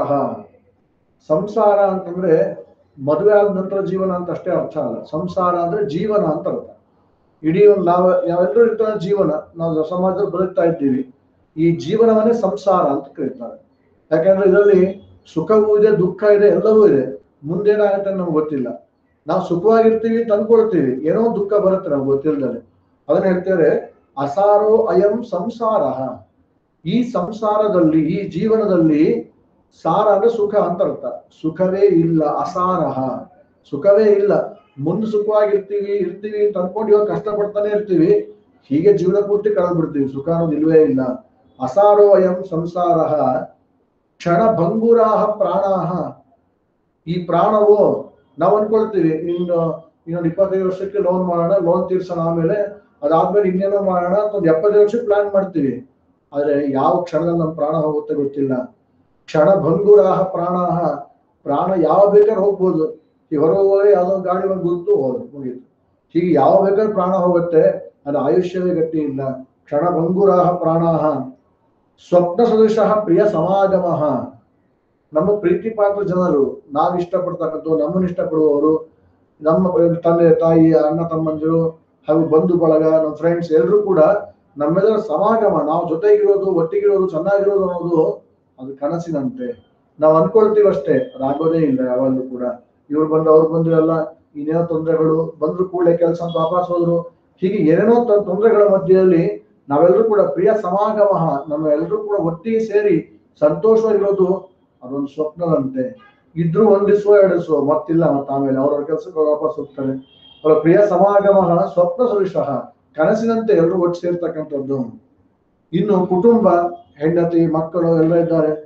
ಸಂಸಾರ ಅಂತಂದ್ರೆ ಮದುವೆ ಆದ ನಂತರ ಜೀವನ ಅಂತ ಅಷ್ಟೇ ಅರ್ಥ ಅಲ್ಲ ಸಂಸಾರ ಅಂದ್ರೆ ಜೀವನ ಅಂತ ಅರ್ಥ ಇಡೀ ಒಂದು ನಾವು ನಾವೆಲ್ಲರೂ ಇರ್ತಾರೆ ಜೀವನ ನಾವು ಸಮಾಜದಲ್ಲಿ ಬದುಕ್ತಾ ಇದ್ದೀವಿ ಈ ಜೀವನವನ್ನೇ ಸಂಸಾರ ಅಂತ ಕರೀತಾರೆ ಯಾಕಂದ್ರೆ ಇದರಲ್ಲಿ ಸುಖವೂ ಇದೆ ದುಃಖ ಇದೆ ಎಲ್ಲವೂ ಇದೆ ಮುಂದೇನಾಗುತ್ತೆ ನಮ್ಗೆ ಗೊತ್ತಿಲ್ಲ ನಾವು ಸುಖವಾಗಿರ್ತೀವಿ ತಂದ್ಕೊಳ್ತೀವಿ ಏನೋ ದುಃಖ ಬರುತ್ತೆ ನಮ್ಗೆ ಗೊತ್ತಿಲ್ಲದೆ ಅದನ್ನ ಹೇಳ್ತಾರೆ ಅಸಾರೋ ಅಯಂ ಸಂಸಾರ ಈ ಸಂಸಾರದಲ್ಲಿ ಈ ಜೀವನದಲ್ಲಿ ಸಾರ ಅಂದ್ರೆ ಸುಖ ಅಂತ ಅರ್ಥ ಸುಖವೇ ಇಲ್ಲ ಅಸಾರಹ ಸುಖವೇ ಇಲ್ಲ ಮುಂದೆ ಸುಖವಾಗಿರ್ತೀವಿ ಇರ್ತೀವಿ ಅಂತ ಅನ್ಕೊಂಡು ಇವಾಗ ಕಷ್ಟಪಡ್ತಾನೆ ಇರ್ತೀವಿ ಹೀಗೆ ಜೀವನ ಪೂರ್ತಿ ಕಳೆದು ಬಿಡ್ತೀವಿ ಸುಖ ಅನ್ನೋದು ಇಲ್ವೇ ಇಲ್ಲ ಅಸಾರೋ ಅಯಂ ಸಂಸಾರ ಕ್ಷಣ ಭಂಗುರಾಹ ಪ್ರಾಣಾಹ ಈ ಪ್ರಾಣವು ನಾವು ಅನ್ಕೊಳ್ತೀವಿ ಇನ್ನು ಇನ್ನೊಂದು ಇಪ್ಪತ್ತೈದು ವರ್ಷಕ್ಕೆ ಲೋನ್ ಮಾಡೋಣ ಲೋನ್ ತೀರ್ಸೋಣ ಆಮೇಲೆ ಅದಾದ್ಮೇಲೆ ಇನ್ನೇನೋ ಮಾಡೋಣ ಅಂತ ಒಂದು ಎಪ್ಪತ್ತೈದು ವರ್ಷಕ್ಕೆ ಪ್ಲಾನ್ ಮಾಡ್ತೀವಿ ಆದ್ರೆ ಯಾವ ಕ್ಷಣದಲ್ಲಿ ನಮ್ಮ ಪ್ರಾಣ ಹೋಗುತ್ತೆ ಗೊತ್ತಿಲ್ಲ ಕ್ಷಣ ಭಂಗುರಾಹ ಪ್ರಾಣಾಹ ಪ್ರಾಣ ಯಾವ ಬೇಕಾದ್ರೆ ಹೋಗ್ಬೋದು ಈ ಹೊರಗೆ ಯಾವ್ದೋ ಒಂದು ಗಾಡಿ ಒಂದು ಗುರುತು ಹೋದ್ರು ಮುಗೀತು ಹೀಗೆ ಯಾವ ಬೇಕಾದ್ರೆ ಪ್ರಾಣ ಹೋಗುತ್ತೆ ಅದು ಆಯುಷ್ಯವೇ ಗಟ್ಟಿ ಇಲ್ಲ ಕ್ಷಣ ಭಂಗುರಾಹ ಪ್ರಾಣಾಹ ಸ್ವಪ್ನ ಸದೃಶ ಪ್ರಿಯ ಸಮಾಗಮ ನಮ್ಮ ಪ್ರೀತಿ ಪಾತ್ರ ಜನರು ನಾವ್ ಇಷ್ಟಪಡ್ತಕ್ಕಂಥ ನಮ್ಮನ್ನ ಇಷ್ಟಪಡುವವರು ನಮ್ಮ ತಂದೆ ತಾಯಿ ಅಣ್ಣ ತಮ್ಮಂದಿರು ಹಾಗೂ ಬಂಧು ಬಳಗ ನಮ್ಮ ಫ್ರೆಂಡ್ಸ್ ಎಲ್ಲರೂ ಕೂಡ ನಮ್ಮೆಲ್ಲರ ಸಮಾಗಮ ನಾವು ಜೊತೆಗಿರೋದು ಒಟ್ಟಿಗಿರೋದು ಚೆನ್ನಾಗಿರೋದು ಅನ್ನೋದು ಅದು ಕನಸಿನಂತೆ ನಾವು ಅನ್ಕೊಳ್ತೀವಿ ಅಷ್ಟೇ ಅದಾಗೋದೇ ಇಲ್ಲ ಯಾವಾಗಲೂ ಕೂಡ ಇವ್ರು ಬಂದು ಅವ್ರು ಬಂದು ಎಲ್ಲ ಇನ್ನೇನೋ ತೊಂದರೆಗಳು ಬಂದ್ರು ಕೂಡಲೇ ಕೆಲಸ ಅಂತ ವಾಪಸ್ ಹೋದ್ರು ಹೀಗೆ ಏನೇನೋ ತ- ತೊಂದರೆಗಳ ಮಧ್ಯದಲ್ಲಿ ನಾವೆಲ್ಲರೂ ಕೂಡ ಪ್ರಿಯ ಸಮಾಗಮ ನಮ್ಮ ಎಲ್ಲರೂ ಕೂಡ ಒಟ್ಟಿಗೆ ಸೇರಿ ಸಂತೋಷವಾಗಿರೋದು ಅದೊಂದು ಸ್ವಪ್ನದಂತೆ ಇದ್ರು ಒಂದಿಸುವ ಎರಡಿಸುವ ಮತ್ತಿಲ್ಲ ಮತ್ತೆ ಆಮೇಲೆ ಅವ್ರವ್ರ ಕೆಲಸಕ್ಕೆ ವಾಪಸ್ ಹೋಗ್ತಾರೆ ಅವರ ಪ್ರಿಯ ಸಮಾಗಮ ಸ್ವಪ್ನ ಸದೃಶ ಕನಸಿನಂತೆ ಎಲ್ಲರೂ ಒಟ್ಟು ಸೇರ್ತಕ್ಕಂಥದ್ದು ಇನ್ನು ಕುಟುಂಬ ಹೆಂಡತಿ ಮಕ್ಕಳು ಎಲ್ಲ ಇದ್ದಾರೆ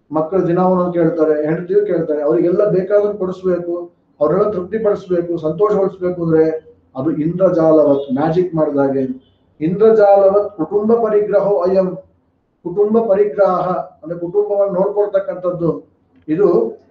ಮಕ್ಕಳು ದಿನ ಒಂದೊಂದು ಕೇಳ್ತಾರೆ ಹೆಂಡತಿಯು ಕೇಳ್ತಾರೆ ಅವರಿಗೆಲ್ಲ ಬೇಕಾದನ್ನು ಕೊಡಿಸ್ಬೇಕು ಅವರೆಲ್ಲ ತೃಪ್ತಿಪಡಿಸ್ಬೇಕು ಸಂತೋಷಗೊಳಿಸ್ಬೇಕು ಅಂದ್ರೆ ಅದು ಇಂದ್ರಜಾಲವತ್ ಮ್ಯಾಜಿಕ್ ಮಾಡಿದಾಗೆ ಇಂದ್ರಜಾಲವತ್ ಕುಟುಂಬ ಪರಿಗ್ರಹೋ ಅಯಂ ಕುಟುಂಬ ಪರಿಗ್ರಹ ಅಂದ್ರೆ ಕುಟುಂಬವನ್ನು ನೋಡ್ಕೊಳ್ತಕ್ಕಂಥದ್ದು ಇದು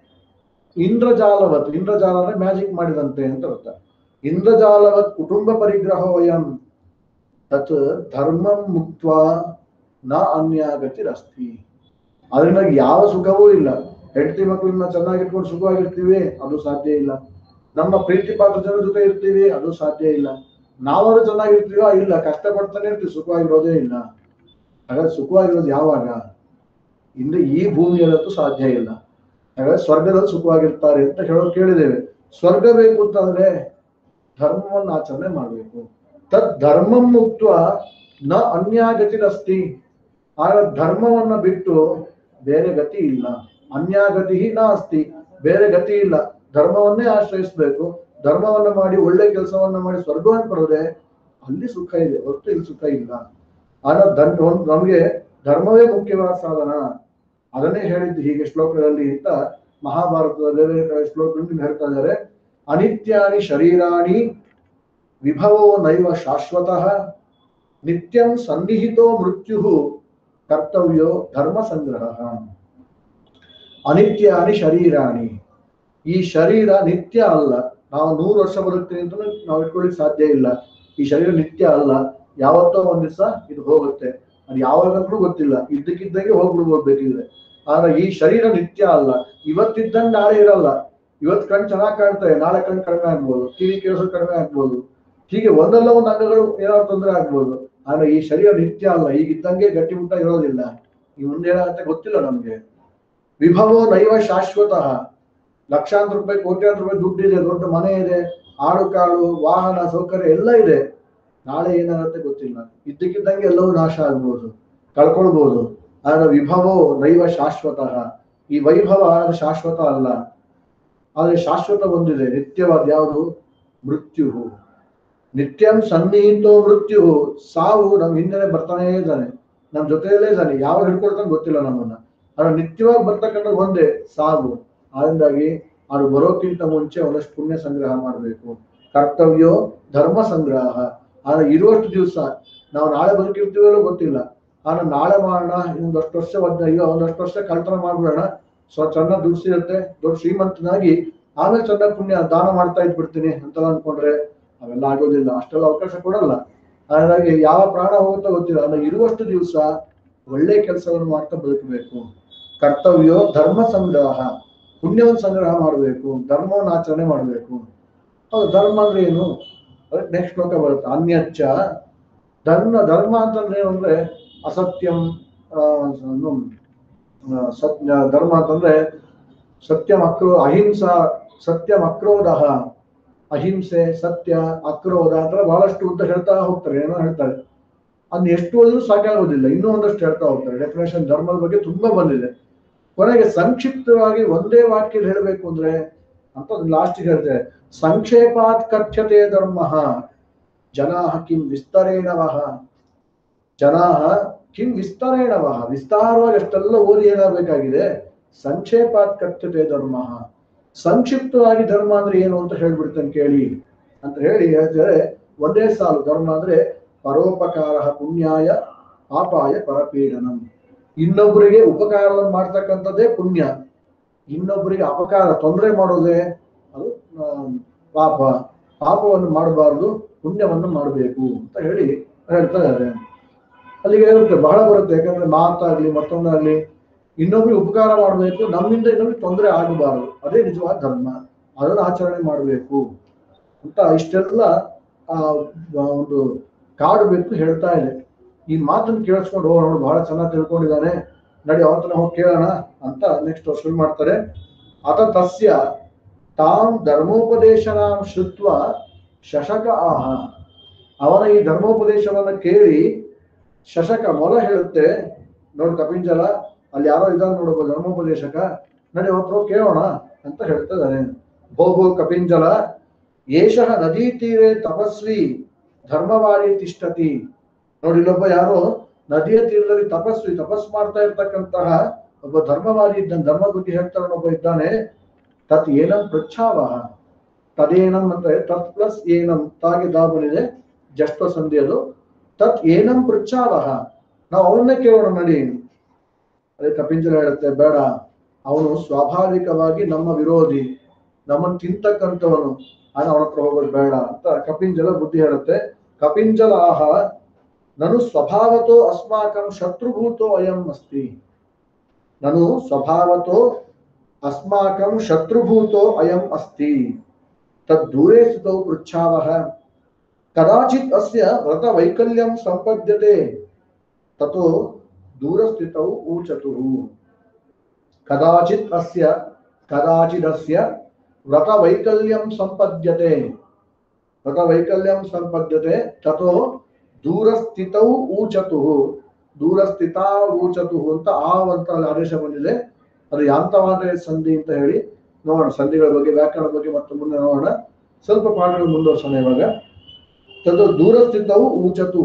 ಇಂದ್ರಜಾಲವತ್ ಇಂದ್ರಜಾಲ ಅಂದ್ರೆ ಮ್ಯಾಜಿಕ್ ಮಾಡಿದಂತೆ ಅಂತ ಅರ್ಥ ಇಂದ್ರಜಾಲವತ್ ಕುಟುಂಬ ಪರಿಗ್ರಹೋ ಅಯಂ ತತ್ ಧರ್ಮ ಮುಕ್ತ ನ ಅನ್ಯಾಗತಿರಸ್ತಿ ಅದರಿಂದ ಯಾವ ಸುಖವೂ ಇಲ್ಲ ಹೆಂಡತಿ ಮಕ್ಕಳನ್ನ ಚೆನ್ನಾಗಿಟ್ಕೊಂಡು ಸುಖವಾಗಿರ್ತೀವಿ ಅದು ಸಾಧ್ಯ ಇಲ್ಲ ನಮ್ಮ ಪ್ರೀತಿ ಪಾತ್ರ ಜನರ ಜೊತೆ ಇರ್ತೀವಿ ಅದು ಸಾಧ್ಯ ಇಲ್ಲ ನಾವಾದ್ರೂ ಚೆನ್ನಾಗಿರ್ತೀವ ಇಲ್ಲ ಕಷ್ಟಪಡ್ತಾನೆ ಇರ್ತೀವಿ ಸುಖವಾಗಿರೋದೇ ಇಲ್ಲ ಹಾಗಾದ್ರೆ ಸುಖವಾಗಿರೋದು ಯಾವಾಗ ಇಂದು ಈ ಭೂಮಿಯಲ್ಲಂತೂ ಸಾಧ್ಯ ಇಲ್ಲ ಹಾಗಾದ್ರೆ ಸ್ವರ್ಗದಲ್ಲಿ ಸುಖವಾಗಿರ್ತಾರೆ ಅಂತ ಹೇಳೋದು ಕೇಳಿದ್ದೇವೆ ಸ್ವರ್ಗ ಬೇಕು ಅಂತಂದ್ರೆ ಧರ್ಮವನ್ನು ಆಚರಣೆ ಮಾಡಬೇಕು ತದ್ ಧರ್ಮ ಮುಕ್ತ ನ ಅನ್ಯಾಗತಿರಸ್ತಿ ಆಗ ಧರ್ಮವನ್ನ ಬಿಟ್ಟು ಬೇರೆ ಗತಿ ಇಲ್ಲ ಅನ್ಯಾಗತಿ ನ ಅಸ್ತಿ ಬೇರೆ ಗತಿ ಇಲ್ಲ ಧರ್ಮವನ್ನೇ ಆಶ್ರಯಿಸ್ಬೇಕು ಧರ್ಮವನ್ನ ಮಾಡಿ ಒಳ್ಳೆ ಕೆಲಸವನ್ನ ಮಾಡಿ ಸ್ವರ್ಗವನ್ನು ಪಡೆದ್ರೆ ಅಲ್ಲಿ ಸುಖ ಇದೆ ಹೊರತು ಇಲ್ಲಿ ಸುಖ ಇಲ್ಲ ಆಗ ಧನ್ ಒಂದ್- ನಮ್ಗೆ ಧರ್ಮವೇ ಮುಖ್ಯವಾದ ಸಾಧನ ಅದನ್ನೇ ಹೇಳಿದ್ದು ಹೀಗೆ ಶ್ಲೋಕಗಳಲ್ಲಿ ಅಂತ ಮಹಾಭಾರತದ ಬೇರೆ ಬೇರೆ ಕಡೆ ಶ್ಲೋಕಗಳಲ್ಲಿ ಹೇಳ್ತಾ ಇದ್ದಾರೆ ಅನಿತ್ಯಾನಿ ಶರೀರಾಣಿ ವಿಭವೋ ನೈವ ಶಾಶ್ವತಃ ನಿತ್ಯಂ ಸನ್ನಿಹಿತೋ ಮೃತ್ಯು ಕರ್ತವ್ಯೋ ಧರ್ಮ ಸಂಗ್ರಹ ಅನಿತ್ಯಾನಿ ಶರೀರಾಣಿ ಈ ಶರೀರ ನಿತ್ಯ ಅಲ್ಲ ನಾವು ನೂರು ವರ್ಷ ಬದುಕ್ತೀವಿ ಅಂತ ನಾವು ಇಟ್ಕೊಳ್ಳಿಕ್ ಸಾಧ್ಯ ಇಲ್ಲ ಈ ಶರೀರ ನಿತ್ಯ ಅಲ್ಲ ಯಾವತ್ತೋ ಒಂದ್ ದಿವಸ ಇದು ಹೋಗುತ್ತೆ ಅದು ಯಾವಾಗಲೂ ಗೊತ್ತಿಲ್ಲ ಇದ್ದಕ್ಕಿದ್ದಂಗೆ ಹೋಗ್ಬಿಡ್ಬೋದು ಬೇಕಿದ್ರೆ ಆದ್ರೆ ಈ ಶರೀರ ನಿತ್ಯ ಅಲ್ಲ ಇವತ್ತಿದ್ದಂಗೆ ನಾಳೆ ಇರಲ್ಲ ಇವತ್ತು ಕಣ್ ಚೆನ್ನಾಗಿ ಕಾಣ್ತವೆ ನಾಳೆ ಕಣ್ ಕಡಿಮೆ ಆಗ್ಬೋದು ಕಿವಿ ಕೇಳಿಸೋದು ಕಡಿಮೆ ಆಗ್ಬೋದು ಹೀಗೆ ಒಂದಲ್ಲ ಒಂದು ಅಂಗಗಳು ಏನಾದ್ರು ತೊಂದರೆ ಆಗ್ಬೋದು ಆದ್ರೆ ಈ ಶರೀರ ನಿತ್ಯ ಅಲ್ಲ ಈಗಿದ್ದಂಗೆ ಗಟ್ಟಿಮುಟ್ಟ ಇರೋದಿಲ್ಲ ಈ ಮುಂದೆ ಏನಾಗುತ್ತೆ ಗೊತ್ತಿಲ್ಲ ನಮ್ಗೆ ವಿಭವೋ ನೈವ ಶಾಶ್ವತಃ ಲಕ್ಷಾಂತರ ರೂಪಾಯಿ ಕೋಟ್ಯಾಂತರ ರೂಪಾಯಿ ದುಡ್ಡಿದೆ ದೊಡ್ಡ ಮನೆ ಇದೆ ಆಳು ಕಾಳು ವಾಹನ ಸೌಕರ್ಯ ಎಲ್ಲ ಇದೆ ನಾಳೆ ಏನಾಗುತ್ತೆ ಗೊತ್ತಿಲ್ಲ ಇದ್ದಕ್ಕಿದ್ದಂಗೆ ಎಲ್ಲವೂ ನಾಶ ಆಗ್ಬೋದು ಕಳ್ಕೊಳ್ಬೋದು ಆದ್ರೆ ವಿಭವೋ ನೈವ ಶಾಶ್ವತಃ ಈ ವೈಭವ ಅದು ಶಾಶ್ವತ ಅಲ್ಲ ಆದ್ರೆ ಶಾಶ್ವತ ಒಂದಿದೆ ನಿತ್ಯವಾದ ಯಾವುದು ಮೃತ್ಯು ನಿತ್ಯಂ ಸನ್ನಿಹಿತೋ ಮೃತ್ಯು ಸಾವು ನಮ್ ಹಿಂದೆನೆ ಬರ್ತಾನೇ ಇದ್ದಾನೆ ನಮ್ ಜೊತೆಯಲ್ಲೇ ಇದ್ದಾನೆ ಯಾವಾಗ ಹಿಡ್ಕೊಳ್ತಾನೆ ಗೊತ್ತಿಲ್ಲ ನಮ್ಮನ್ನ ಆದ್ರೆ ನಿತ್ಯವಾಗಿ ಬರ್ತಕ್ಕಂಥ ಒಂದೇ ಸಾವು ಅದರಿಂದಾಗಿ ಅದು ಬರೋಕ್ಕಿಂತ ಮುಂಚೆ ಒಂದಷ್ಟು ಪುಣ್ಯ ಸಂಗ್ರಹ ಮಾಡಬೇಕು ಕರ್ತವ್ಯೋ ಧರ್ಮ ಸಂಗ್ರಹ ಆದ್ರೆ ಇರುವಷ್ಟು ದಿವಸ ನಾವು ನಾಳೆ ಬದುಕಿರ್ತೀವೋ ಗೊತ್ತಿಲ್ಲ ಆದ್ರೆ ನಾಳೆ ಮಾಡೋಣ ಇನ್ನೊಂದಷ್ಟು ವರ್ಷ ಒಂದ್ ಈಗ ಒಂದಷ್ಟು ವರ್ಷ ಕಳ್ತನ ಮಾಡ್ಬಿಡೋಣ ಸೊ ಚೆನ್ನಾಗಿ ದುಡ್ಡು ಸಿಗುತ್ತೆ ದೊಡ್ಡ ಶ್ರೀಮಂತನಾಗಿ ಆಮೇಲೆ ಚೆನ್ನಾಗಿ ಪುಣ್ಯ ದಾನ ಮಾಡ್ತಾ ಇದ್ಬಿಡ್ತೀನಿ ಅಂತ ಅನ್ಕೊಂಡ್ರೆ ಅವೆಲ್ಲ ಆಗೋದಿಲ್ಲ ಅಷ್ಟೆಲ್ಲ ಅವಕಾಶ ಕೊಡಲ್ಲ ಹಾಗಾಗಿ ಯಾವ ಪ್ರಾಣ ಹೋಗುತ್ತೋ ಗೊತ್ತಿಲ್ಲ ಅಂದ್ರೆ ಇರುವಷ್ಟು ದಿವಸ ಒಳ್ಳೆ ಕೆಲಸವನ್ನು ಮಾಡ್ತಾ ಬದುಕಬೇಕು ಕರ್ತವ್ಯ ಧರ್ಮ ಸಂಗ್ರಹ ಪುಣ್ಯವನ್ನು ಸಂಗ್ರಹ ಮಾಡಬೇಕು ಧರ್ಮವನ್ನು ಆಚರಣೆ ಮಾಡಬೇಕು ಹೌದು ಧರ್ಮ ಅಂದ್ರೆ ಏನು ನೆಕ್ಸ್ಟ್ ಶ್ಲೋಕ ಬರುತ್ತೆ ಅನ್ಯಚ್ಚ ಧರ್ಮ ಧರ್ಮ ಅಂತಂದ್ರೆ ಏನು ಅಂದ್ರೆ ಅಸತ್ಯಂ ಆ, ಏನು, ಆ, ಸತ್ಯ ಧರ್ಮ ಅಂತಂದ್ರೆ ಸತ್ಯಂ ಅಕ್ರೋ ಅಹಿಂಸಾ ಸತ್ಯಂ ಅಕ್ರೋಧ ಅಹಿಂಸೆ ಸತ್ಯ ಅಕ್ರೋಧ ಅಂತ ಬಹಳಷ್ಟು ಉದ್ದ ಹೇಳ್ತಾ ಹೋಗ್ತಾರೆ ಏನೋ ಹೇಳ್ತಾರೆ ಅದ್ನ ಎಷ್ಟು ಓದಿದ್ರು ಸಾಕಾಗೋದಿಲ್ಲ ಇನ್ನೂ ಒಂದಷ್ಟು ಹೇಳ್ತಾ ಹೋಗ್ತಾರೆ ಡೆಫಿನೇಷನ್ ಧರ್ಮದ ಬಗ್ಗೆ ತುಂಬಾ ಬಂದಿದೆ ಕೊನೆಗೆ ಸಂಕ್ಷಿಪ್ತವಾಗಿ ಒಂದೇ ವಾಕ್ಯದಲ್ಲಿ ಹೇಳಬೇಕು ಅಂದ್ರೆ ಅಂತ ಲಾಸ್ಟ್ ಹೇಳ್ತಾರೆ ಸಂಕ್ಷೇಪಾತ್ ಕಥ್ಯತೆ ಧರ್ಮ ಜನಾ ಕಿಂ ವಿಸ್ತರೇಣವಹ ಜನಾ ಕಿಂ ವಿಸ್ತರೇಣವಹ ವಿಸ್ತಾರವಾಗಿ ಅಷ್ಟೆಲ್ಲ ಓದಿ ಏನಾಗಬೇಕಾಗಿದೆ ಸಂಕ್ಷೇಪಾತ್ ಕಥ್ಯತೆ ಧರ್ಮ ಸಂಕ್ಷಿಪ್ತವಾಗಿ ಧರ್ಮ ಅಂದ್ರೆ ಏನು ಅಂತ ಹೇಳ್ಬಿಡ್ತೇನೆ ಕೇಳಿ ಅಂತ ಹೇಳಿ ಹೇಳ್ತಾರೆ ಒಂದೇ ಸಾಲು ಧರ್ಮ ಅಂದ್ರೆ ಪರೋಪಕಾರ ಪುಣ್ಯಾಯ ಪಾಪಾಯ ಪರಪೀಡನಂ ಇನ್ನೊಬ್ಬರಿಗೆ ಉಪಕಾರವನ್ನು ಮಾಡ್ತಕ್ಕಂಥದ್ದೇ ಪುಣ್ಯ ಇನ್ನೊಬ್ಬರಿಗೆ ಅಪಕಾರ ತೊಂದರೆ ಮಾಡೋದೇ ಅದು ಆ, ಪಾಪ ಪಾಪವನ್ನು ಮಾಡಬಾರದು ಪುಣ್ಯವನ್ನು ಮಾಡಬೇಕು ಅಂತ ಹೇಳಿ ಹೇಳ್ತಾ ಇದ್ದಾರೆ ಅಲ್ಲಿಗೆ ಇರುತ್ತೆ ಬಹಳ ಬರುತ್ತೆ ಯಾಕಂದ್ರೆ ಮಾತಾಗ್ಲಿ ಮತ್ತೊಂದಾಗ್ಲಿ ಇನ್ನೊಬ್ರಿಗೆ ಉಪಕಾರ ಮಾಡಬೇಕು ನಮ್ಮಿಂದ ಇನ್ನೊಬ್ರಿಗೆ ತೊಂದರೆ ಆಗಬಾರದು ಅದೇ ನಿಜವಾದ ಧರ್ಮ ಅದನ್ನು ಆಚರಣೆ ಮಾಡಬೇಕು ಅಂತ ಇಷ್ಟೆಲ್ಲ ಆ ಆ ಒಂದು ಕಾಡು ಬೇಕು ಹೇಳ್ತಾ ಇದೆ ಈ ಮಾತನ್ನು ಕೇಳಿಸ್ಕೊಂಡು ಹೋಗೋಣ ನೋಡು ಬಹಳ ಚೆನ್ನಾಗಿ ತಿಳ್ಕೊಂಡಿದ್ದಾನೆ ನಡಿ ಅವತ್ತನ ಹೋಗಿ ಕೇಳೋಣ ಅಂತ ನೆಕ್ಸ್ಟ್ ಶುರು ಮಾಡ್ತಾರೆ ಅತ ತಸ್ಯ ತಾಂ ಧರ್ಮೋಪದೇಶನಾಂ ಶ್ರುತ್ವ ಶಶಕ ಆಹ ಅವನ ಈ ಧರ್ಮೋಪದೇಶವನ್ನ ಕೇಳಿ ಶಶಕ ಮೊಲ ಹೇಳುತ್ತೆ ನೋಡು ಕಪಿಂಜಲ ಅಲ್ಲಿ ಯಾರೋ ಇದ್ದಾನೆ ನೋಡಬಹುದು ಧರ್ಮೋಪದೇಶಕ ನಡಿ ಅವತ್ತು ಹೋಗಿ ಕೇಳೋಣ ಅಂತ ಹೇಳ್ತಾ ಇದ್ದಾನೆ ಭೋ ಭೋ ಕಪಿಂಜಲ ಏಷಃ ನದೀ ತೀರೆ ತಪಸ್ವಿ ಧರ್ಮವಾರಿ ತಿಷ್ಟತಿ ನೋಡಿ ಇಲ್ಲೊಬ್ಬ ಯಾರೋ ನದಿಯ ತೀರದಲ್ಲಿ ತಪಸ್ವಿ ತಪಸ್ ಮಾಡ್ತಾ ಇರ್ತಕ್ಕಂತಹ ಒಬ್ಬ ಧರ್ಮವಾದಿ ಇದ್ದಾನೆ ಧರ್ಮ ಬಗ್ಗೆ ಹೇಳ್ತಾನೆ ಒಬ್ಬ ಇದ್ದಾನೆ ತತ್ ಏನಂ ಪೃಚ್ಛಾವಹ ತದೇನಂ ಅಂದ್ರೆ ತತ್ ಪ್ಲಸ್ ಏನಂ ತಾಗೆ ದಾ ಬಂದಿದೆ ಜಷ್ಟ ಸಂಧಿ ಅದು ತತ್ ಏನಂ ಪೃಚ್ಛಾವಹ ನಾವು ಅವನ್ನೇ ಕೇಳೋಣ ನಡಿ ಅದೇ ಕಪಿಂಜಲ ಹೇಳುತ್ತೆ ಬೇಡ ಅವನು ಸ್ವಾಭಾವಿಕವಾಗಿ ನಮ್ಮ ವಿರೋಧಿ ನಮ್ಮನ್ನು ತಿಂತಕ್ಕಂಥವನು ಆಗ ಅವನ ಹತ್ರ ಹೋಗೋದು ಬೇಡ ಅಂತ ಕಪಿಂಜಲ ಬುದ್ಧಿ ಹೇಳುತ್ತೆ ಕಪಿಂಜಲ ಆಹ ನನು ಸ್ವಭಾವತೋ ಅಸ್ಮಾಕಂ ಶತ್ರುಭೂತೋ ಅಯಂ ಅಸ್ತಿ ನನು ಸ್ವಭಾವತೋ ಅಸ್ಮಾಕಂ ಶತ್ರುಭೂತೋ ಅಯಂ ಅಸ್ತಿ ತದ್ದೂರೇ ಸ್ಥಿತೌ ಪೃಚ್ಛಾವಹ ಕದಾಚಿತ್ ಅಸ್ಯ ವ್ರತ ವೈಕಲ್ಯಂ ಸಂಪದ್ಯತೆ ತತೋ ದೂರಸ್ಥಿತೌ ಊಚತುಃ ಕದಾಚಿತ್ ಅಸ್ಯ ಕದಾಚಿದಸ್ಯ ವ್ರತ ವೈಕಲ್ಯಂ ಸಂಪದ್ಯತೆ ವ್ರತ ವೈಕಲ್ಯಂ ಸಂಪದ್ಯತೆ ತತೋ ದೂರಸ್ಥಿತೌ ಊಚತುಃ ದೂರಸ್ಥಿತ ಊಚತುಃ ಅಂತ ಆ ಅಂತ ಅಲ್ಲಿ ಆದೇಶ ಬಂದಿದೆ ಅದು ಯಾಂತವಾದ ಸಂಧಿ ಅಂತ ಹೇಳಿ ನೋಡೋಣ ಸಂಧಿಗಳ ಬಗ್ಗೆ ವ್ಯಾಕರಣ ಬಗ್ಗೆ ಮತ್ತೆ ಮುಂದೆ ನೋಡೋಣ ಸ್ವಲ್ಪ ಪಾಠಗಳು ಮುಂದುವರ್ಸೋಣ ಇವಾಗ ತದು ದೂರಸ್ಥಿತವು ಊಚತುಃ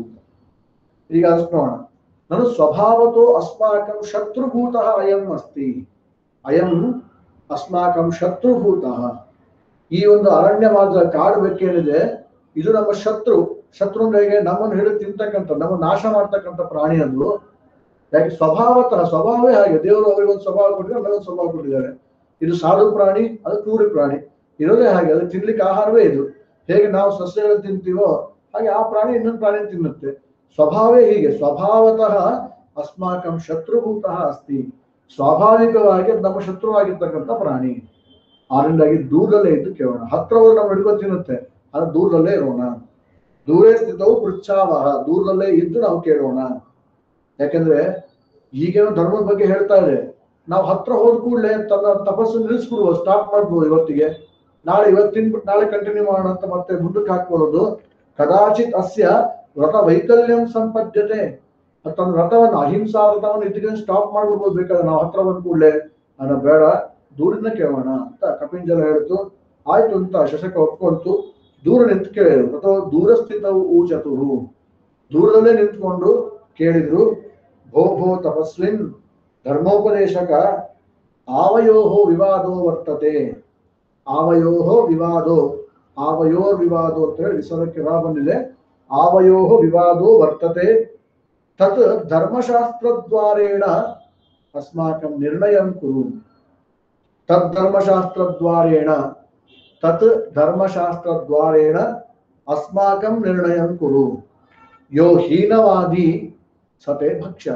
ಈಗ ಅದಕ್ಕೆ ನೋಡೋಣ ನಾನು ಸ್ವಭಾವತೋ ಅಸ್ಮಾಕಂ ಶತ್ರುಭೂತಃ ಅಯಂ ಅಸ್ತಿ ಅಯಂ ಅಸ್ಮಾಕಂ ಶತ್ರುಭೂತಃ ಈ ಒಂದು ಅರಣ್ಯವಾದ ಕಾಡು ಬೆಕ್ಕೇನಿದೆ ಇದು ನಮ್ಮ ಶತ್ರು ಶತ್ರು ಅಂದ್ರೆ ಹೇಗೆ ನಮ್ಮನ್ನು ಹಿಡಿದು ತಿಂತಕ್ಕಂಥ ನಮ್ಮ ನಾಶ ಮಾಡ್ತಕ್ಕಂಥ ಪ್ರಾಣಿ ಅದು ಯಾಕೆ ಸ್ವಭಾವತಃ ಸ್ವಭಾವವೇ ಹಾಗೆ ದೇವರು ಅವರಿಗೆ ಒಂದು ಸ್ವಭಾವ ಕೊಟ್ಟಿದ್ದಾರೆ ನಮಗೊಂದು ಸ್ವಭಾವ ಕೊಟ್ಟಿದ್ದಾರೆ ಇದು ಸಾಧು ಪ್ರಾಣಿ ಅದು ಕ್ರೂರಿ ಪ್ರಾಣಿ ಇರೋದೇ ಹಾಗೆ ಅದು ತಿನ್ಲಿಕ್ಕೆ ಆಹಾರವೇ ಇದು ಹೇಗೆ ನಾವು ಸಸ್ಯಗಳನ್ನು ತಿಂತೀವೋ ಹಾಗೆ ಆ ಪ್ರಾಣಿ ಇನ್ನೊಂದು ಪ್ರಾಣಿ ತಿನ್ನುತ್ತೆ ಸ್ವಭಾವೇ ಹೀಗೆ ಸ್ವಭಾವತಃ ಅಸ್ಮಾಕಂ ಶತ್ರುಭೂತಃ ಅಸ್ತಿ ಸ್ವಾಭಾವಿಕವಾಗಿ ಅದು ನಮ್ಮ ಶತ್ರುವಾಗಿರ್ತಕ್ಕಂಥ ಪ್ರಾಣಿ ಆದ್ರಿಂದಾಗಿ ದೂರದಲ್ಲೇ ಇದ್ದು ಕೇಳೋಣ ಹತ್ರ ಹೋದ್ರೆ ನಾವು ಹಿಡ್ಕೊಂಡು ತಿನ್ನುತ್ತೆ ಅದು ದೂರದಲ್ಲೇ ಇರೋಣ ದೂರೇ ಸ್ಥಿತವು ಪೃಚ್ಛಾವಹ ದೂರದಲ್ಲೇ ಇದ್ದು ನಾವು ಕೇಳೋಣ ಯಾಕಂದ್ರೆ ಈಗೇನೋ ಧರ್ಮದ ಬಗ್ಗೆ ಹೇಳ್ತಾ ಇದೆ ನಾವು ಹತ್ರ ಹೋದ ಕೂಡಲೇ ತನ್ನ ತಪಸ್ಸು ನಿಲ್ಲಿಸ್ಬಿಡುವ ಸ್ಟಾಪ್ ಮಾಡ್ಬೋದು ಇವತ್ತಿಗೆ ನಾಳೆ ಇವತ್ತು ತಿನ್ಬಿಟ್ಟು ನಾಳೆ ಕಂಟಿನ್ಯೂ ಮಾಡೋಣ ಅಂತ ಮತ್ತೆ ಮುಂದಕ್ಕೆ ಹಾಕ್ಕೊಳ್ಳೋದು ಕದಾಚಿತ್ ಅಸ್ಯ ವ್ರತ ವೈಕಲ್ಯಂ ಸಂಪದ್ಯತೆ ಅದು ತನ್ನ ವ್ರತವನ್ನು ಅಹಿಂಸಾ ವ್ರತವನ್ನು ಇದಕ್ಕೆ ಸ್ಟಾಪ್ ಮಾಡ್ಬಿಡ್ಬೋದು ಬೇಕಾದ್ರೆ ನಾವು ಹತ್ರ ಬಂದ ಕೂಡಲೇ ನಾನು ಬೇಡ ದೂರಿಂದ ಕೇಳೋಣ ಅಂತ ಕಪಿಂಜಲ ಹೇಳಿತು ಆಯ್ತು ಅಂತ ಶಶಕ ಒಪ್ಕೊಳ್ತು ದೂರ ನಿಂತು ಕೇಳಿದ್ರು ಅಥವಾ ದೂರ ಸ್ಥಿತವು ಊಚತುರು ದೂರದಲ್ಲೇ ನಿಂತ್ಕೊಂಡು ಕೇಳಿದ್ರು ಭೋ ಭೋ ತಪಸ್ವಿನ್ ಧರ್ಮೋಪದೇಶಕ ಆವಯೋಹೋ ವಿವಾದೋ ವರ್ತತೆ ಆವಯೋಹೋ ವಿವಾದೋ ಆವಯೋರ್ ವಿವಾದೋ ಅಂತ ಹೇಳಿ ವಿಸರ್ಗಕ್ಕೆ ರಾ ಬಂದಿದೆ ಆವಯೋಹೋ ವಿವಾದೋ ವರ್ತತೆ ತತ್ ಧರ್ಮಶಾಸ್ತ್ರದ್ವಾರೇಣ ಅಸ್ಮಾಕಂ ನಿರ್ಣಯಂ ಕುರು ತದ್ ಧರ್ಮಶಾಸ್ತ್ರದ್ವಾರೇಣ ತತ್ ಧರ್ಮಶಾಸ್ತ್ರದ್ವಾರೇಣ ಅಸ್ಮಾಕಂ ನಿರ್ಣಯಂ ಕುರು ಯೋ ಹೀನವಾದಿ ಸತೆ ಭಕ್ಷ್ಯ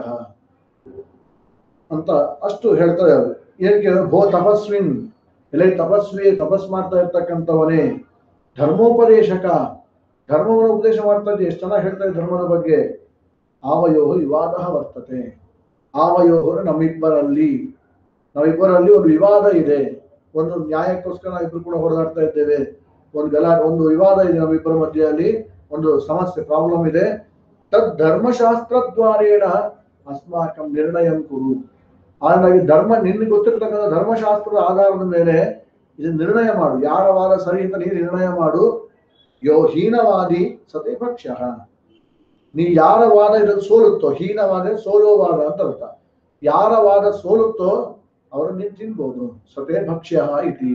ಅಂತ ಅಷ್ಟು ಹೇಳ್ತಾರೆ ಅವರು ಏನಕ್ಕೆ ಭೋ ತಪಸ್ವಿನ್ ಎಲೆ ತಪಸ್ವಿ ತಪಸ್ ಮಾಡ್ತಾ ಇರ್ತಕ್ಕಂಥವನೇ ಧರ್ಮೋಪದೇಶಕ ಧರ್ಮವನ್ನು ಉಪದೇಶ ಮಾಡ್ತಾ ಇದ್ದೆ ಎಷ್ಟು ಚೆನ್ನಾಗಿ ಹೇಳ್ತಾರೆ ಧರ್ಮದ ಬಗ್ಗೆ ಆವಯೋ ವಿವಾದ ವರ್ತತೆ ಆವಯೋ ನಮ್ಮಿಬ್ಬರಲ್ಲಿ ನಾವಿಬ್ಬರಲ್ಲಿ ಒಂದು ವಿವಾದ ಇದೆ ಒಂದು ನ್ಯಾಯಕ್ಕೋಸ್ಕರ ನಾವಿಬ್ರು ಕೂಡ ಹೊಡೆದಾಡ್ತಾ ಇದ್ದೇವೆ ಒಂದು ಗಲಾ ಒಂದು ವಿವಾದ ಇದೆ ನಮ್ಮಿಬ್ಬರ ಮಧ್ಯೆಯಲ್ಲಿ ಒಂದು ಸಮಸ್ಯೆ ಪ್ರಾಬ್ಲಮ್ ಇದೆ ತದ್ ಧರ್ಮಶಾಸ್ತ್ರದ್ವಾರೇಣ ಅಸ್ಮಾಕಂ ನಿರ್ಣಯಂ ಕುರು ಹಾಗಾಗಿ ಧರ್ಮ ನಿನ್ಗೆ ಗೊತ್ತಿರ್ತಕ್ಕಂಥ ಧರ್ಮಶಾಸ್ತ್ರದ ಆಧಾರದ ಮೇಲೆ ಇದನ್ನ ನಿರ್ಣಯ ಮಾಡು ಯಾರ ವಾದ ಸರಿ ಅಂತ ನೀನು ನಿರ್ಣಯ ಮಾಡು ಯೋ ಹೀನವಾದಿ ಸತಿ ಭಕ್ಷ್ಯ ನೀ ಯಾರ ವಾದ ಇದ್ರಲ್ಲಿ ಸೋಲುತ್ತೋ ಹೀನವಾದ ಸೋಲೋ ವಾದ ಅಂತ ಅರ್ಥ ಯಾರ ವಾದ ಸೋಲುತ್ತೋ ಅವರನ್ನು ನೀನು ತಿನ್ಬೋದು ಸತೆ ಭಕ್ಷ್ಯ ಇತಿ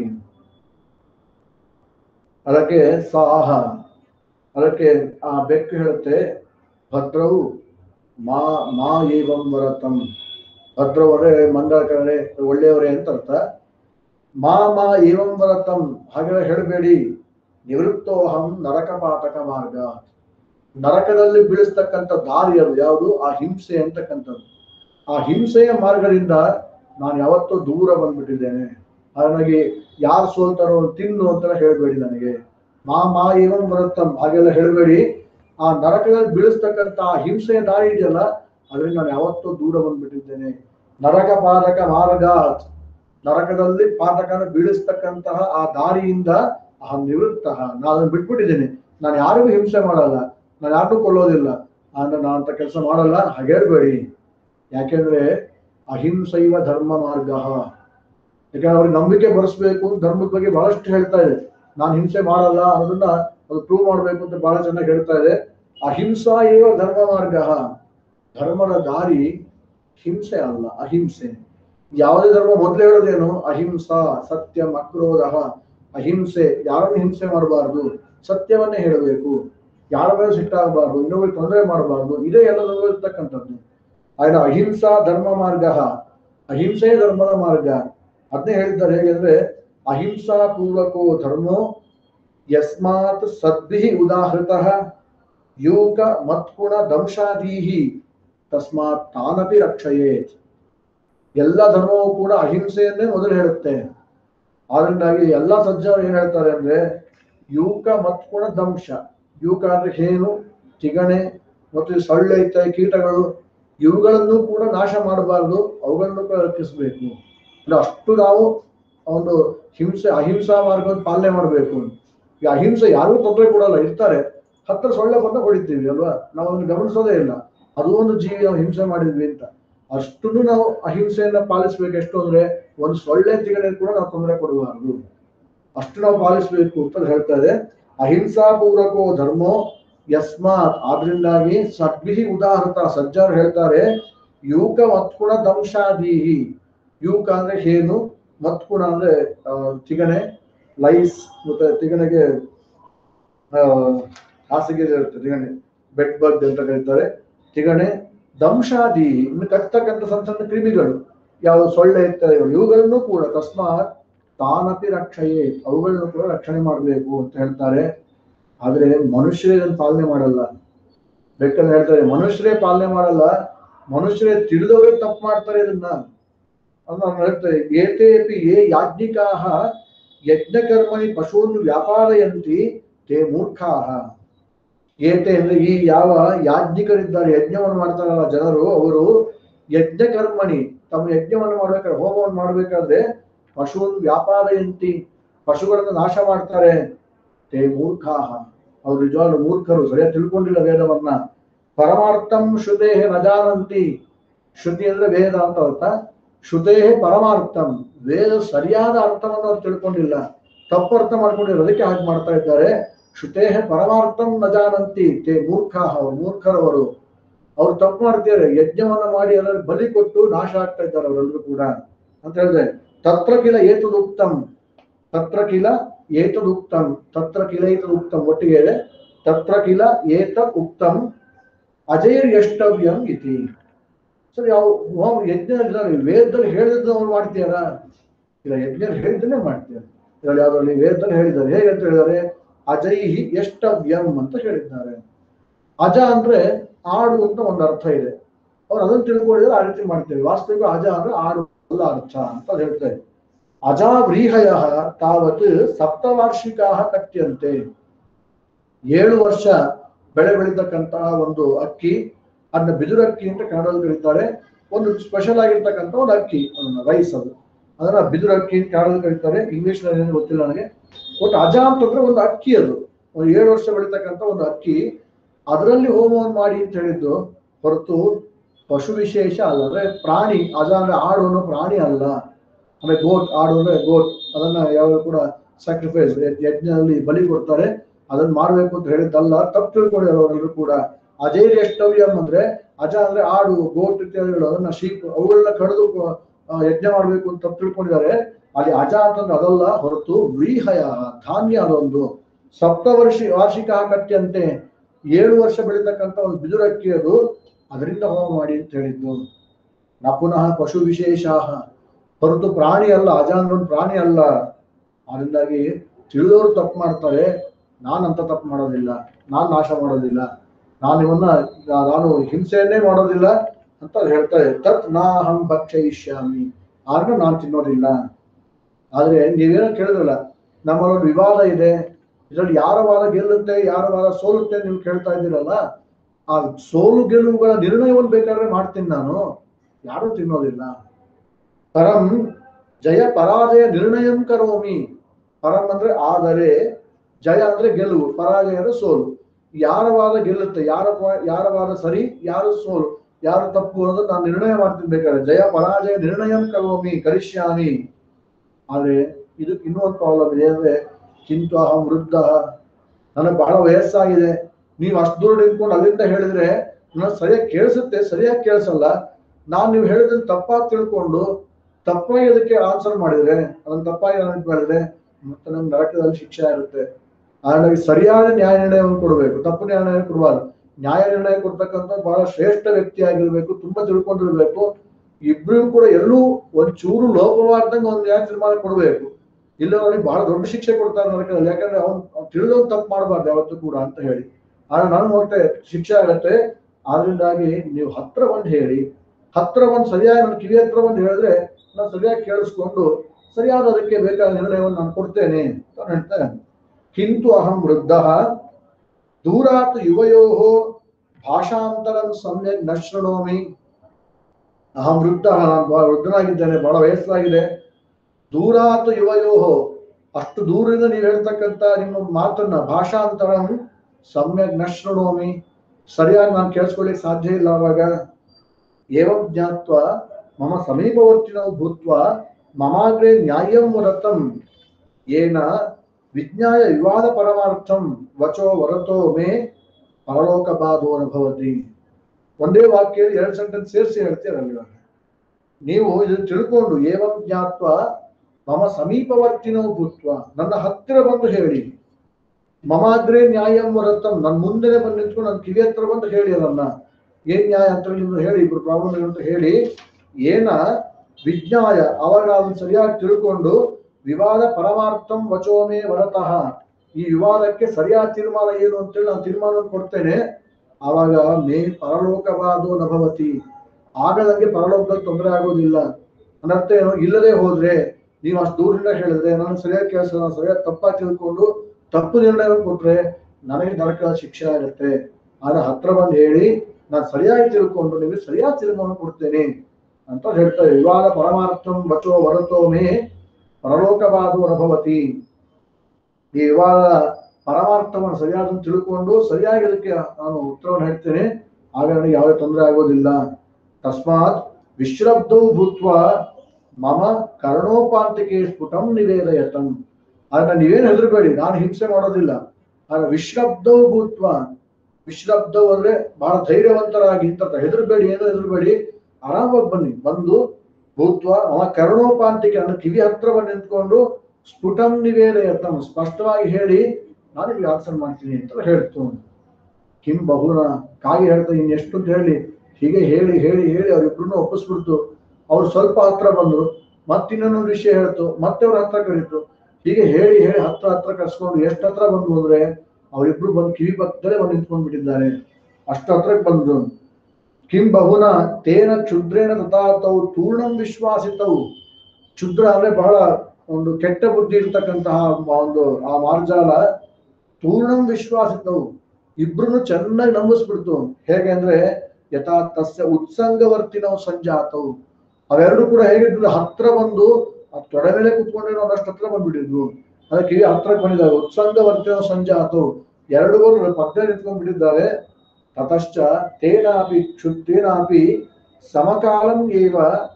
ಅದಕ್ಕೆ ಸಾಹ ಅದಕ್ಕೆ ಆ ಬೆಕ್ಕು ಹೇಳುತ್ತೆ ಭದ್ರವು ಮಾ ಮಾ ಏವಂ ವರತಂ ಭದ್ರವರೇ ಮಂಗಳಕರೇ ಒಳ್ಳೆಯವರೇ ಅಂತ ಅರ್ಥ ಮಾ ಮಾ ಏವಂ ವರತಂ ಹಾಗೆಲ್ಲ ಹೇಳಬೇಡಿ ನಿವೃತ್ತೋಹಂ ನರಕ ಪಾತಕ ಮಾರ್ಗ ನರಕದಲ್ಲಿ ಬೀಳಿಸ್ತಕ್ಕಂಥ ದಾರಿ ಅದು ಯಾವುದು ಆ ಹಿಂಸೆ ಅಂತಕ್ಕಂಥದ್ದು ಆ ಹಿಂಸೆಯ ಮಾರ್ಗದಿಂದ ನಾನು ಯಾವತ್ತೂ ದೂರ ಬಂದ್ಬಿಟ್ಟಿದ್ದೇನೆ ಹಾಗಾಗಿ ಯಾರು ಸೋಲ್ತಾರೋ ಅವ್ರು ತಿನ್ನು ಅಂತ ಹೇಳಬೇಡಿ ನನಗೆ ಮಾ ಮಾ ಏವಂ ವರತ್ತಂ ಹಾಗೆಲ್ಲ ಹೇಳಬೇಡಿ ಆ ನರಕದಲ್ಲಿ ಬೀಳಿಸ್ತಕ್ಕಂಥ ಆ ಹಿಂಸೆಯ ದಾರಿ ಇದೆಯಲ್ಲ ಅದರಿಂದ ನಾನು ಯಾವತ್ತೂ ದೂರ ಬಂದ್ಬಿಟ್ಟಿದ್ದೇನೆ ನರಕ ಪಾದಕ ಮಾರ್ಗ ನರಕದಲ್ಲಿ ಪಾತಕನ ಬೀಳಿಸ್ತಕ್ಕಂತಹ ಆ ದಾರಿಯಿಂದ ಅಹಂ ನಿವೃತ್ತ ನಾನು ಅದನ್ನ ಬಿಟ್ಬಿಟ್ಟಿದ್ದೇನೆ ನಾನು ಯಾರಿಗೂ ಹಿಂಸೆ ಮಾಡಲ್ಲ ನಾನು ಯಾರಿಗೂ ಕೊಲ್ಲೋದಿಲ್ಲ ಅಂದ್ರೆ ನಾನು ಅಂತ ಕೆಲಸ ಮಾಡಲ್ಲ ಹಾಗೆ ಹೇಳ್ಬೇಡಿ ಯಾಕೆಂದ್ರೆ ಅಹಿಂಸೈವ ಧರ್ಮ ಮಾರ್ಗ ಯಾಕಂದ್ರೆ ಅವ್ರಿಗೆ ನಂಬಿಕೆ ಬರೆಸ್ಬೇಕು ಧರ್ಮದ ಬಗ್ಗೆ ಬಹಳಷ್ಟು ಹೇಳ್ತಾ ಇದೆ ನಾನು ಹಿಂಸೆ ಮಾಡಲ್ಲ ಅನ್ನೋದನ್ನ ಅದು ಪ್ರೂವ್ ಮಾಡ್ಬೇಕು ಅಂತ ಬಹಳ ಚೆನ್ನಾಗಿ ಹೇಳ್ತಾ ಇದೆ ಅಹಿಂಸಾ ಏವ ಧರ್ಮ ಮಾರ್ಗ ಧರ್ಮದ ದಾರಿ ಹಿಂಸೆ ಅಲ್ಲ ಅಹಿಂಸೆ ಯಾವುದೇ ಧರ್ಮ ಮೊದಲು ಹೇಳೋದೇನು ಅಹಿಂಸಾ ಸತ್ಯ ಅಕ್ರೋಧ ಅಹಿಂಸೆ ಯಾರನ್ನು ಹಿಂಸೆ ಮಾಡಬಾರ್ದು ಸತ್ಯವನ್ನೇ ಹೇಳಬೇಕು ಯಾರ ಮೇಲೆ ಸಿಟ್ಟಾಗಬಾರ್ದು ಇನ್ನೊಬ್ಬರಿಗೆ ತೊಂದರೆ ಮಾಡಬಾರ್ದು ಇದೇ ಎಲ್ಲದರಲ್ಲೂ ಇರ್ತಕ್ಕಂಥದ್ದು ಆಯ್ನ ಅಹಿಂಸಾ ಧರ್ಮ ಮಾರ್ಗ ಅಹಿಂಸೆ ಧರ್ಮದ ಮಾರ್ಗ ಅದನ್ನೇ ಹೇಳಿದ್ದಾರೆ ಹೇಗೆಂದ್ರೆ ಅಹಿಂಸಾ ಪೂರ್ವಕೋ ಧರ್ಮೋ ಯಸ್ಮಾತ್ ಸದ್ಭಿ ಉದಾಹೃತ ಯೂಕ ಮತ್ಕುಣ ದಂಶಾದೀಹಿ ತಸ್ಮಾತ್ ತಾನಪಿ ರಕ್ಷಯೇತ್ ಎಲ್ಲ ಧರ್ಮವೂ ಕೂಡ ಅಹಿಂಸೆಯನ್ನೇ ಮೊದಲು ಹೇಳುತ್ತೆ ಆದ್ರಿಂದಾಗಿ ಎಲ್ಲ ಸಜ್ಜನರು ಏನ್ ಹೇಳ್ತಾರೆ ಅಂದ್ರೆ ಯೂಕ ಮತ್ಕುಣ ದಂಶ ಯೂಕ ಅಂದ್ರೆ ಹೇನು ತಿಗಣೆ ಮತ್ತು ಈ ಸೊಳ್ಳೆ ಇತ್ಯಾದಿ ಕೀಟಗಳು ಇವುಗಳನ್ನು ಕೂಡ ನಾಶ ಮಾಡಬಾರ್ದು ಅವುಗಳನ್ನು ಕೂಡ ರಕ್ಷಿಸಬೇಕು ಅಂದ್ರೆ ಅಷ್ಟು ನಾವು ಒಂದು ಹಿಂಸೆ ಅಹಿಂಸಾ ಮಾರ್ಗವನ್ನು ಪಾಲನೆ ಮಾಡಬೇಕು ಈ ಅಹಿಂಸೆ ಯಾರಿಗೂ ತೊಂದರೆ ಕೊಡಲ್ಲ ಇರ್ತಾರೆ ಹತ್ರ ಸೊಳ್ಳೆ ಬಂದ ಹೊಡಿತೀವಿ ಅಲ್ವಾ ನಾವು ಅದನ್ನು ಗಮನಿಸೋದೇ ಇಲ್ಲ ಅದು ಒಂದು ಜೀವಿ ನಾವು ಹಿಂಸೆ ಮಾಡಿದ್ವಿ ಅಂತ ಅಷ್ಟನ್ನು ನಾವು ಅಹಿಂಸೆಯನ್ನ ಪಾಲಿಸ್ಬೇಕು ಎಷ್ಟು ಅಂದ್ರೆ ಒಂದು ಸೊಳ್ಳೆ ತಿಗಣೆ ಕೂಡ ನಾವು ತೊಂದರೆ ಕೊಡಬಾರದು ಅಷ್ಟು ನಾವು ಪಾಲಿಸ್ಬೇಕು ಅಂತ ಹೇಳ್ತಾರೆ ಅಹಿಂಸಾ ಪೂರ್ವಕೋ ಧರ್ಮೋ ಯಸ್ಮಾತ್ ಆದ್ರಿಂದಾಗಿ ಸದ್ಭಿಹಿ ಉದಾಹೃತ ಸಜ್ಜರು ಹೇಳ್ತಾರೆ ಯೂಕ ಮತ್ಕುಣ ದಂಶಾದೀಹಿ ಯೂಕ ಅಂದ್ರೆ ಹೇನು ಮತ್ಕುಣ ಅಂದ್ರೆ ಆ, ತಿಗಣೆ ಲೈಸ್ ಮತ್ತೆ ತಿಗಣೆಗೆ ಆ, ಹಾಸಿಗೆ ಇರುತ್ತೆ ತಿಗಣೆ ಬೆಡ್ ಬಗ್ ಅಂತ ಕರೀತಾರೆ ತಿಗಣೆ ದಂಶಾದಿ ಇನ್ನು ಕಟ್ತಕ್ಕಂಥ ಸಣ್ಣ ಸಣ್ಣ ಕ್ರಿಮಿಗಳು ಯಾವ ಸೊಳ್ಳೆ ಇರ್ತದೆ ಇವುಗಳನ್ನು ಕೂಡ ತಸ್ಮಾತ್ ತಾನಪಿ ರಕ್ಷಯೇ ಅವುಗಳನ್ನು ಕೂಡ ರಕ್ಷಣೆ ಮಾಡಬೇಕು ಅಂತ ಹೇಳ್ತಾರೆ ಆದ್ರೆ ಮನುಷ್ಯರೇ ಇದನ್ನು ಪಾಲನೆ ಮಾಡಲ್ಲ ಬೇಕಂದ್ರೆ ಹೇಳ್ತಾರೆ ಮನುಷ್ಯರೇ ಪಾಲನೆ ಮಾಡಲ್ಲ ಮನುಷ್ಯರೇ ತಿಳಿದವರೇ ತಪ್ಪು ಮಾಡ್ತಾರೆ ಇದನ್ನ ಅಂತ ನಾನು ಹೇಳ್ತಾರೆ ಏತೇಪಿ ಏ ಯಾಜ್ಞಿಕಾಹ ಯಜ್ಞಕರ್ಮಣಿ ಪಶೂನ್ ವ್ಯಾಪಾರಯಂತಿ ತೇ ಮೂರ್ಖಾಹ ಏತೆ ಅಂದ್ರೆ ಈ ಯಾವ ಯಾಜ್ಞಿಕರಿದ್ದಾರೆ ಯಜ್ಞವನ್ನು ಮಾಡ್ತಾರಲ್ಲ ಜನರು ಅವರು ಯಜ್ಞ ಕರ್ಮಣಿ ತಮ್ಮ ಯಜ್ಞವನ್ನು ಮಾಡ್ಬೇಕಾದ್ರೆ ಹೋಮವನ್ನು ಮಾಡ್ಬೇಕಾದ್ರೆ ಪಶುವನ್ನು ವ್ಯಾಪಾರಯಂತಿ ಪಶುಗಳನ್ನು ನಾಶ ಮಾಡ್ತಾರೆ ತೇ ಮೂರ್ಖಾಹ ಅವ್ರು ನಿಜವಾಗ್ಲೂ ಮೂರ್ಖರು ಸರಿಯಾಗಿ ತಿಳ್ಕೊಂಡಿಲ್ಲ ವೇದವನ್ನ ಪರಮಾರ್ಥಂ ಶ್ರುತೇ ನ ಜಾನಂತಿ ಶ್ರುತಿ ಅಂದ್ರೆ ವೇದ ಅಂತ ಅರ್ಥ ಶ್ರುತೇ ಪರಮಾರ್ಥಂ ವೇದ ಸರಿಯಾದ ಅರ್ಥವನ್ನು ಅವ್ರು ತಿಳ್ಕೊಂಡಿಲ್ಲ ತಪ್ಪು ಅರ್ಥ ಮಾಡ್ಕೊಂಡಿಲ್ಲ ಅದಕ್ಕೆ ಹಾಗೆ ಮಾಡ್ತಾ ಇದ್ದಾರೆ ಶ್ರುತೇ ಪರಮಾರ್ಥಂ ನ ಜಾನಂತಿ ತೇ ಮೂರ್ಖಾಹ ಅವ್ರು ಮೂರ್ಖರವರು ಅವ್ರು ತಪ್ಪು ಮಾಡ್ತಿದ್ದಾರೆ ಯಜ್ಞವನ್ನ ಮಾಡಿ ಎಲ್ಲರೂ ಬಲಿ ಕೊಟ್ಟು ನಾಶ ಆಗ್ತಾ ಇದ್ದಾರೆ ಅವರೆಲ್ಲರೂ ಕೂಡ ಅಂತ ಹೇಳಿದ್ರೆ ತತ್ರ ಕಿಲ ಏತದುಕ್ತಂ ತತ್ರ ಕಿಲ ಏತದುಕ್ತಂ ತತ್ರ ಕಿಲ ಏತದುಕ್ತಂ ಒಟ್ಟಿಗೆ ಇದೆ ತತ್ರ ಕಿಲ ಏತ ಉಕ್ತಂ ಅಜೈರ್ ಎಷ್ಟವ್ಯಂ ಇತಿ ಸರಿ ಯಾವ ಯಾವ ಯಜ್ಞ ಇದ್ದಾರೆ ವೇದದಲ್ಲಿ ಹೇಳಿದ್ದು ಅವ್ರು ಮಾಡ್ತೀಯಾರ ಇಲ್ಲ ಯಜ್ಞ ಹೇಳಿದ್ದನ್ನೇ ಮಾಡ್ತೀರ ಇದ್ರಲ್ಲಿ ಯಾವ್ದ್ರಲ್ಲಿ ವೇದದಲ್ಲಿ ಹೇಳಿದ್ದಾರೆ ಹೇಗೆ ಅಂತ ಹೇಳಿದ್ದಾರೆ ಅಜೈಹಿ ಎಷ್ಟವ್ಯಂ ಅಂತ ಹೇಳಿದ್ದಾರೆ ಅಜ ಅಂದ್ರೆ ಆಡು ಅಂತ ಒಂದು ಅರ್ಥ ಇದೆ ಅವ್ರು ಅದನ್ನು ತಿಳ್ಕೊಂಡಿದ್ರೆ ಆ ರೀತಿ ಮಾಡ್ತೇವೆ ವಾಸ್ತವಿಕ ಅಜ ಅಂದ್ರೆ ಆಡು ಅಲ್ಲ ಅರ್ಥ ಅಂತ ಅದ್ ಹೇಳ್ತಾರೆ ಅಜಾವ್ರೀಹಯ ತಾವತ್ ಸಪ್ತವಾರ್ಷಿಕಾ ಕಟ್ಯಂತೆ ಏಳು ವರ್ಷ ಬೆಳೆ ಬೆಳೀತಕ್ಕಂತಹ ಒಂದು ಅಕ್ಕಿ ಅದನ್ನ ಬಿದುರಕ್ಕಿ ಅಂತ ಕನ್ನಡದಲ್ಲಿ ಕರೀತಾರೆ ಒಂದು ಸ್ಪೆಷಲ್ ಆಗಿರ್ತಕ್ಕಂಥ ಒಂದು ಅಕ್ಕಿ ಅದನ್ನ ರೈಸ್ ಅದು ಅದನ್ನ ಬಿದುರಕ್ಕಿ ಅಂತ ಕನ್ನಡದಲ್ಲಿ ಕರೀತಾರೆ ಇಂಗ್ಲಿಷ್ ನಲ್ಲಿ ಏನು ಗೊತ್ತಿಲ್ಲ ನನಗೆ ಒಟ್ಟು ಅಜ ಅಂತಂದ್ರೆ ಒಂದು ಅಕ್ಕಿ ಅದು ಒಂದು ಏಳು ವರ್ಷ ಬೆಳೀತಕ್ಕಂಥ ಒಂದು ಅಕ್ಕಿ ಅದರಲ್ಲಿ ಹೋಮವನ್ನು ಮಾಡಿ ಅಂತ ಹೇಳಿದ್ದು ಹೊರತು ಪಶು ವಿಶೇಷ ಅಲ್ಲ ಅಂದ್ರೆ ಪ್ರಾಣಿ ಅಜ ಅಂದ್ರೆ ಆಡು ಅನ್ನೋ ಪ್ರಾಣಿ ಅಲ್ಲ ಅಂದ್ರೆ ಗೋಟ್ ಆಡು ಅಂದ್ರೆ ಗೋಟ್ ಅದನ್ನ ಯಾವಾಗ ಕೂಡ ಸ್ಯಾಕ್ರಿಫೈಸ್ ಯಜ್ಞದಲ್ಲಿ ಬಲಿ ಕೊಡ್ತಾರೆ ಅದನ್ನ ಮಾಡ್ಬೇಕು ಅಂತ ಹೇಳಿದ್ದಲ್ಲ ತಪ್ಪು ತಿಳ್ಕೊಂಡಿದ್ದಾರೆ ಅವರೆಲ್ಲರೂ ಕೂಡ ಅಜೇರ್ ಎಷ್ಟವ್ಯಂ ಅಂದ್ರೆ ಅಜ ಅಂದ್ರೆ ಆಡು ಗೋಟ್ ಇತ್ಯಾದಿಗಳು ಅದನ್ನ ಶೀಪ್ ಅವುಗಳನ್ನ ಕಡಿದು ಆ, ಯಜ್ಞ ಮಾಡ್ಬೇಕು ಅಂತ ತಪ್ಪು ತಿಳ್ಕೊಂಡಿದ್ದಾರೆ ಅಲ್ಲಿ ಅಜ ಅಂತಂದ್ರೆ ಅದಲ್ಲ ಹೊರತು ವ್ರೀಹಯ ಧಾನ್ಯ ಅದೊಂದು ಸಪ್ತವರ್ಷಿ ವಾರ್ಷಿಕ ಕಟ್ಯಂತೆ ಏಳು ವರ್ಷ ಬೆಳೀತಕ್ಕಂಥ ಒಂದು ಬಿದುರಕ್ಕಿ ಅದು ಅದರಿಂದ ಹೋಮ ಮಾಡಿ ಅಂತ ಹೇಳಿದ್ದು ನ ಪುನಃ ಪಶು ವಿಶೇಷ ಹೊರತು ಪ್ರಾಣಿ ಅಲ್ಲ ಅಜ ಅಂದ್ರೆ ಒಂದು ಪ್ರಾಣಿ ಅಲ್ಲ ಅದರಿಂದಾಗಿ ತಿಳಿದವರು ತಪ್ಪು ಮಾಡ್ತಾರೆ ನಾನಂತ ತಪ್ಪು ಮಾಡೋದಿಲ್ಲ ನಾನು ನಾಶ ಮಾಡೋದಿಲ್ಲ ನಾನು ಇವನ್ನ ನಾನು ಹಿಂಸೆಯನ್ನೇ ಮಾಡೋದಿಲ್ಲ ಅಂತ ಅವ್ರು ಹೇಳ್ತಾರೆ ತತ್ ನಾಹಂ ಭಕ್ಷಯಿಷ್ಯಾಮಿ ಆಗ ನಾನು ತಿನ್ನೋದಿಲ್ಲ ಆದ್ರೆ ನೀವೇನೋ ಕೇಳಿದ್ರಲ್ಲ ನಮ್ಮಲ್ಲೊಂದು ವಿವಾದ ಇದೆ ಇದರಲ್ಲಿ ಯಾರ ವಾದ ಗೆಲ್ಲುತ್ತೆ ಯಾರ ವಾದ ಸೋಲುತ್ತೆ ಅಂತ ನೀವು ಕೇಳ್ತಾ ಇದ್ದೀರಲ್ಲ ಆ ಸೋಲು ಗೆಲುವುಗಳ ನಿರ್ಣಯವನ್ನು ಬೇಕಾದ್ರೆ ಮಾಡ್ತೀನಿ ನಾನು ಯಾರೂ ತಿನ್ನೋದಿಲ್ಲ ಪರಂ ಜಯ ಪರಾಜಯ ನಿರ್ಣಯಂ ಕರೋಮಿ ಪರಂ ಅಂದ್ರೆ ಆದರೆ ಜಯ ಅಂದ್ರೆ ಗೆಲುವು ಪರಾಜಯ ಅಂದ್ರೆ ಸೋಲು ಯಾರ ವಾದ ಗೆಲ್ಲುತ್ತೆ ಯಾರ ವಾ- ಯಾರ ವಾದ ಸರಿ ಯಾರು ಸೋಲು ಯಾರು ತಪ್ಪು ಅನ್ನೋದನ್ನ ನಾನು ನಿರ್ಣಯ ಮಾಡ್ತೀನಿ ಬೇಕಾದ್ರೆ ಜಯ ಪರಾಜಯ ನಿರ್ಣಯಂ ಕರೋಮಿ ಕರಿಷ್ಯಾಮಿ ಆದ್ರೆ ಇದಕ್ಕೆ ಇನ್ನೂ ಒಂದು ಪ್ರಾಬ್ಲಮ್ ಇದೆ ಅಂದ್ರೆ ಕಿಂತು ಅಹಂ ವೃದ್ಧ ನನಗೆ ಬಹಳ ವಯಸ್ಸಾಗಿದೆ ನೀವು ಅಷ್ಟು ದೂರ ನಿಂತ್ಕೊಂಡು ಅಲ್ಲಿಂದ ಹೇಳಿದ್ರೆ ನನಗೆ ಸರಿಯಾಗಿ ಕೇಳಿಸುತ್ತೆ ಸರಿಯಾಗಿ ಕೇಳಿಸಲ್ಲ ನಾನು ನೀವು ಹೇಳಿದ್ರೆ ತಪ್ಪಾಗಿ ತಿಳ್ಕೊಂಡು ತಪ್ಪಾಗಿ ಅದಕ್ಕೆ ಆನ್ಸರ್ ಮಾಡಿದ್ರೆ ಅದನ್ನ ತಪ್ಪಾಗಿ ನೆನಪು ಮಾಡಿದ್ರೆ ಮತ್ತೆ ನಮ್ಗೆ ನರಕದಲ್ಲಿ ಶಿಕ್ಷೆ ಆಗುತ್ತೆ ಹಾಗಾಗಿ ಸರಿಯಾದ ನ್ಯಾಯ ನಿರ್ಣಯವನ್ನು ಕೊಡಬೇಕು ತಪ್ಪು ನ್ಯಾಯ ನಿರ್ಣಯ ಕೊಡಬಾರ್ದು ನ್ಯಾಯ ನಿರ್ಣಯ ಕೊಡ್ತಕ್ಕಂಥ ಬಹಳ ಶ್ರೇಷ್ಠ ವ್ಯಕ್ತಿ ಆಗಿರ್ಬೇಕು ತುಂಬಾ ತಿಳ್ಕೊಂಡಿರ್ಬೇಕು ಇಬ್ರಿಗೂ ಕೂಡ ಎಲ್ಲೂ ಒಂದ್ ಚೂರು ಲೋಪವಾರ್ದಂಗೆ ಒಂದು ನ್ಯಾಯ ತೀರ್ಮಾನ ಕೊಡಬೇಕು ಇಲ್ಲ ಅವನಿಗೆ ಬಹಳ ದೊಡ್ಡ ಶಿಕ್ಷೆ ಕೊಡ್ತಾರೆ ನರಕದಲ್ಲಿ ಯಾಕಂದ್ರೆ ಅವ್ನು ತಿಳಿದವ್ನು ತಪ್ಪು ಮಾಡಬಾರ್ದು ಯಾವತ್ತೂ ಕೂಡ ಅಂತ ಹೇಳಿ ಆದ್ರೆ ನಾನು ಹೋಗ್ತೆ ಶಿಕ್ಷೆ ಆಗತ್ತೆ ಆದ್ರಿಂದಾಗಿ ನೀವು ಹತ್ರ ಬಂದು ಹೇಳಿ ಹತ್ರ ಬಂದು ಸರಿಯಾಗಿ ನನ್ನ ಕಿವಿ ಹತ್ರ ಬಂದು ಹೇಳಿದ್ರೆ ನಾನು ಸರಿಯಾಗಿ ಕೇಳಿಸ್ಕೊಂಡು ಸರಿಯಾದ ಅದಕ್ಕೆ ಬೇಕಾದ ನಿರ್ಣಯವನ್ನು ನಾನು ಕೊಡ್ತೇನೆ ಅಂತ ಹೇಳ್ತಾರೆ ಕಿಂತು ಅಹಂ ವೃದ್ಧ ದೂರಾತ್ ಯುವಯೋ ಭಾಷಾಂತರಂ ಸಮ್ಯಕ್ ನ ಶೃಣೋಮಿ ಅಹಂ ವೃದ್ಧ ನಾನು ಬಹಳ ವೃದ್ಧನಾಗಿದ್ದೇನೆ ಬಹಳ ವಯಸ್ಸಾಗಿದೆ ದೂರಾತ್ ಯುವಯೋ ಅಷ್ಟು ದೂರದಿಂದ ನೀವು ಹೇಳ್ತಕ್ಕಂಥ ನಿಮ್ಮ ಮಾತನ್ನ ಭಾಷಾಂತರಂ ಸಮ್ಯಕ್ ನ ಶೃಣೋಮಿ ಸರಿಯಾಗಿ ನಾನು ಕೇಳಿಸ್ಕೊಳ್ಳಿಕ್ ಸಾಧ್ಯ ಇಲ್ಲ ಅವಾಗ ಏವಂ ಜ್ಞಾತ್ವ ಮಮ ಸಮೀಪವರ್ತಿನೋ ಭೂತ್ವ ಮಮಾಗ್ರೆ ನ್ಯಾಯಂ ವರತಂ ಏನ ವಿಜ್ಞಾಯ ವಿವಾದ ಪರಮಾರ್ಥಂ ವಚೋ ವರತೋ ಮೇ ಪರಲೋಕ ಬಾಧೋ ಅನುಭವತಿ ಒಂದೇ ವಾಕ್ಯ ಎರಡು ಸೆಂಟೆನ್ಸ್ ಸೇರಿಸಿ ಹೇಳ್ತೀರಲ್ಲ ಇವಾಗ ನೀವು ಇದನ್ನ ತಿಳ್ಕೊಂಡು ಏವಂ ಜ್ಞಾತ್ವ ಮಮ ಸಮೀಪವರ್ತಿನೋ ಭೂತ್ವ ನನ್ನ ಹತ್ತಿರ ಬಂದು ಹೇಳಿ ಮಮಾಗ್ರೆ ನ್ಯಾಯಂ ವರತಂ ನನ್ನ ಮುಂದೆ ಬಂದು ನಿಂತ್ಕೊಂಡು ನನ್ನ ಕಿವಿ ಹತ್ರ ಬಂದು ಹೇಳಿ ಅದನ್ನ ಏನ್ ನ್ಯಾಯ ಅಂತ ನೀವು ಹೇಳಿ ಇಬ್ರು ಪ್ರಾಬ್ಲಮ್ ಅಂತ ಹೇಳಿ ಏನ ವಿಜ್ಞಾಯ ಅವಾಗ ಅದನ್ನ ಸರಿಯಾಗಿ ತಿಳ್ಕೊಂಡು ವಿವಾದ ಪರಮಾರ್ಥಂ ವಚೋಮೇ ವರತಃ ಈ ವಿವಾದಕ್ಕೆ ಸರಿಯಾದ ತೀರ್ಮಾನ ಏನು ಅಂತೇಳಿ ನಾನು ತೀರ್ಮಾನ ಕೊಡ್ತೇನೆ ಆವಾಗ ಮೇ ಪರಲೋಕವಾದೋ ನಭವತಿ ಆಗ ನನಗೆ ಪರಲೋಕದಲ್ಲಿ ತೊಂದರೆ ಆಗೋದಿಲ್ಲ ಅನ್ನರ್ಥ ಏನು ಇಲ್ಲದೆ ಹೋದ್ರೆ ನೀವು ಅಷ್ಟು ದೂರದಿಂದ ಹೇಳಿದ್ರೆ ನಾನು ಸರಿಯಾಗಿ ಕೆಲಸ ನಾನು ಸರಿಯಾಗಿ ತಪ್ಪಾಗಿ ತಿಳ್ಕೊಂಡು ತಪ್ಪು ನಿರ್ಣಯ ಕೊಟ್ರೆ ನನಗೆ ನರಕ ಶಿಕ್ಷೆ ಆಗುತ್ತೆ ಆದ್ರೆ ಹತ್ರ ಬಂದು ಹೇಳಿ ನಾನು ಸರಿಯಾಗಿ ತಿಳ್ಕೊಂಡು ನಿಮಗೆ ಸರಿಯಾದ ತೀರ್ಮಾನ ಕೊಡ್ತೇನೆ ಅಂತ ಹೇಳ್ತಾರೆ ವಿವಾದ ಪರಮಾರ್ಥಂ ವಚೋ ವರತೋ ಮೇ ಪರಲೋಕವಾದೋ ಅನುಭವತಿ ಈ ವಿವಾದ ಪರಮಾರ್ಥವನ್ನು ಸರಿಯಾದ ತಿಳ್ಕೊಂಡು ಸರಿಯಾಗಿ ಅದಕ್ಕೆ ನಾನು ಉತ್ತರವನ್ನು ಹೇಳ್ತೇನೆ ಆಗ ನನಗೆ ಯಾವುದೇ ತೊಂದರೆ ಆಗೋದಿಲ್ಲ ತಸ್ಮಾತ್ ವಿಶ್ರಬ್ಧೌ ಭೂತ್ವ ಮಮ ಕರ್ಣೋಪಾಂತಿಕೆ ಸ್ಫುಟಂ ನಿವೇದಯತಂ ಆಗ ನೀವೇನು ಹೆದರಬೇಡಿ ನಾನು ಹಿಂಸೆ ಮಾಡೋದಿಲ್ಲ ಆಗ ವಿಶ್ರಬ್ಧೌ ಭೂತ್ವ ವಿಶ್ರಬ್ಧವ್ ಅಂದ್ರೆ ಬಹಳ ಧೈರ್ಯವಂತರಾಗಿ ಅಂತ ಹೆದರಬೇಡಿ ಏನು ಹೆದರಬೇಡಿ ಆರಾಮಾಗಿ ಬನ್ನಿ ಬಂದು ಭೂತ್ವ ಅವ ಕರುಣೋಪಾಂತಿಕೆ ನನ್ನ ಕಿವಿ ಹತ್ರ ಬಂದು ನಿಂತ್ಕೊಂಡು ಸ್ಫುಟಂ ನಿವೇದಯತಂ ಸ್ಪಷ್ಟವಾಗಿ ಹೇಳಿ ನಾನು ಈಗ ಆನ್ಸರ್ ಮಾಡ್ತೀನಿ ಅಂತ ಹೇಳ್ತು ಕಿಂ ಬಹುನ ಕಾಗಿ ಹೇಳ್ತಾ ಇನ್ ಎಷ್ಟು ಅಂತ ಹೇಳಿ ಹೀಗೆ ಹೇಳಿ ಹೇಳಿ ಹೇಳಿ ಅವ್ರಿಬ್ರು ಒಪ್ಪಿಸ್ಬಿಡ್ತು ಅವ್ರು ಸ್ವಲ್ಪ ಹತ್ರ ಬಂದ್ರು ಮತ್ತಿನ್ನೊಂದು ವಿಷಯ ಹೇಳ್ತು ಮತ್ತೆ ಅವ್ರ ಹತ್ರ ಕರೀತು ಹೀಗೆ ಹೇಳಿ ಹೇಳಿ ಹತ್ರ ಹತ್ರ ಕರ್ಸ್ಕೊಂಡು ಎಷ್ಟು ಹತ್ರ ಬಂದು ಅಂದ್ರೆ ಅವರಿಬ್ರು ಬಂದು ಕಿವಿ ಪಕ್ಕದಲ್ಲೇ ಬಂದು ನಿಂತ್ಕೊಂಡ್ ಬಿಟ್ಟಿದ್ದಾರೆ ಅಷ್ಟು ಹತ್ರಕ್ಕೆ ಬಂದ್ರು ಕಿಂ ಬಹುನ ತೇನ ಕ್ಷುದ್ರೇಣ ತಥಾತವು ತೂರ್ಣಂ ವಿಶ್ವಾಸಿತವು ಕ್ಷುದ್ರ ಅಂದ್ರೆ ಬಹಳ ಒಂದು ಕೆಟ್ಟ ಬುದ್ಧಿ ಇರ್ತಕ್ಕಂತಹ ಒಂದು ಆ ಮಾರ್ಜಾಲ ತೂರ್ಣಂ ವಿಶ್ವಾಸಿತವು ಇಬ್ರು ಚೆನ್ನಾಗಿ ನಂಬಿಸ್ಬಿಡ್ತು ಹೇಗೆ ಅಂದ್ರೆ ಯಥಾ ತಸ್ಯ ಉತ್ಸಂಗವರ್ತಿನವು ಸಂಜಾತವು ಅವೆರಡು ಕೂಡ ಹೇಗಿದ್ರು ಹತ್ರ ಬಂದು ಆ ತೊಡೆ ಮೇಲೆ ಕುತ್ಕೊಂಡಿರೋ ಒಂದಷ್ಟು ಹತ್ರ ಬಂದ್ಬಿಟ್ಟಿದ್ರು ಅದಕ್ಕೆ ಈ ಹತ್ರಕ್ಕೆ ಬಂದಿದ್ದಾರೆ ಉತ್ಸಂಗವರ್ತಿನವು ಸಂಜಾತವು ಎರಡು ಪಕ್ಕದಲ್ಲಿ ನಿಂತ್ಕೊಂಡ್ಬಿಟ್ಟಿದ್ದಾರೆ ತತಶ್ಚ ತೇನಾಪಿ ಕ್ಷುತ್ತೇನಾಪಿ ಸಮಕಾಲಂ ಏವ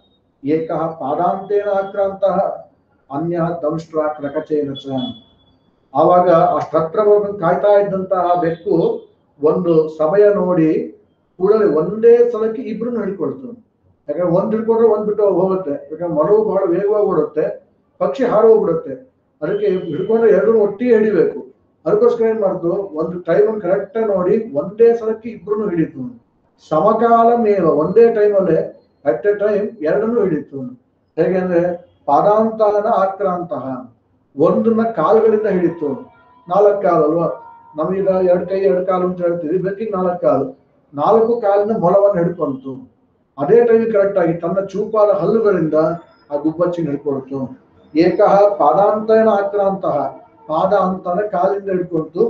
ಏಕಃ ಪಾದಾಂತೇನ ಆಕ್ರಾಂತಃ ಅನ್ಯ ದಂಷ್ಟ್ರ ಕ್ರಕಚೇನ ಚ ಆವಾಗ ಅಷ್ಟತ್ರ ಬಂದು ಕಾಯ್ತಾ ಇದ್ದಂತಹ ಬೆಕ್ಕು ಒಂದು ಸಮಯ ನೋಡಿ ಕೂಡಲೇ ಒಂದೇ ಸಲಕ್ಕೆ ಇಬ್ರು ಹಿಡ್ಕೊಳ್ತು ಯಾಕಂದ್ರೆ ಒಂದ್ ಹಿಡ್ಕೊಂಡ್ರೆ ಒಂದ್ ಬಿಟ್ಟು ಹೋಗುತ್ತೆ ಯಾಕಂದ್ರೆ ಮರವು ಬಹಳ ವೇಗವಾಗಿ ಓಡುತ್ತೆ ಪಕ್ಷಿ ಹಾರು ಹೋಗ್ಬಿಡುತ್ತೆ ಅದಕ್ಕೆ ಹಿಡ್ಕೊಂಡ್ರೆ ಎರಡು ಒಟ್ಟಿಗೆ ಹಿಡಿಬೇಕು ಅದಕ್ಕೋಸ್ಕರ ಏನ್ ಮಾಡ್ತು ಒಂದು ಟೈಮ್ ಕರೆಕ್ಟ್ ನೋಡಿ ಒಂದೇ ಸಲಕ್ಕೆ ಇಬ್ರು ಹಿಡಿತು ಸಮಕಾಲ ಮೇವ ಒಂದೇ ಟೈಮಲ್ಲೇ ಅಟ್ ಎ ಟೈಮ್ ಎರಡನ್ನೂ ಹಿಡಿತು ಹೇಗೆ ಅಂದ್ರೆ ಪಾದಾಂತನ ಆಕ್ರಾಂತಹ ಒಂದನ್ನ ಕಾಲುಗಳಿಂದ ಹಿಡಿತು ನಾಲ್ಕು ಕಾಲು ಅಲ್ವಾ ನಮಗೀಗ ಎರಡು ಕೈ ಎರಡು ಕಾಲು ಅಂತ ಹೇಳ್ತೀವಿ ಬೆಕ್ಕಿಗೆ ನಾಲ್ಕು ಕಾಲು ನಾಲ್ಕು ಕಾಲಿನ ಮೊಲವನ್ನು ಹಿಡ್ಕೊಂತು ಅದೇ ಟೈಮ್ ಕರೆಕ್ಟ್ ಆಗಿ ತನ್ನ ಚೂಪಾದ ಹಲ್ಲುಗಳಿಂದ ಆ ಗುಬ್ಬಚ್ಚಿನ ಹಿಡ್ಕೊಳ್ತು ಏಕಃ ಪಾದಾಂತನ ಆಕ್ರಾಂತಹ ಪಾದ ಅಂತಾನೆ ಕಾಲಿಂದ ಹಿಡ್ಕೊಂತು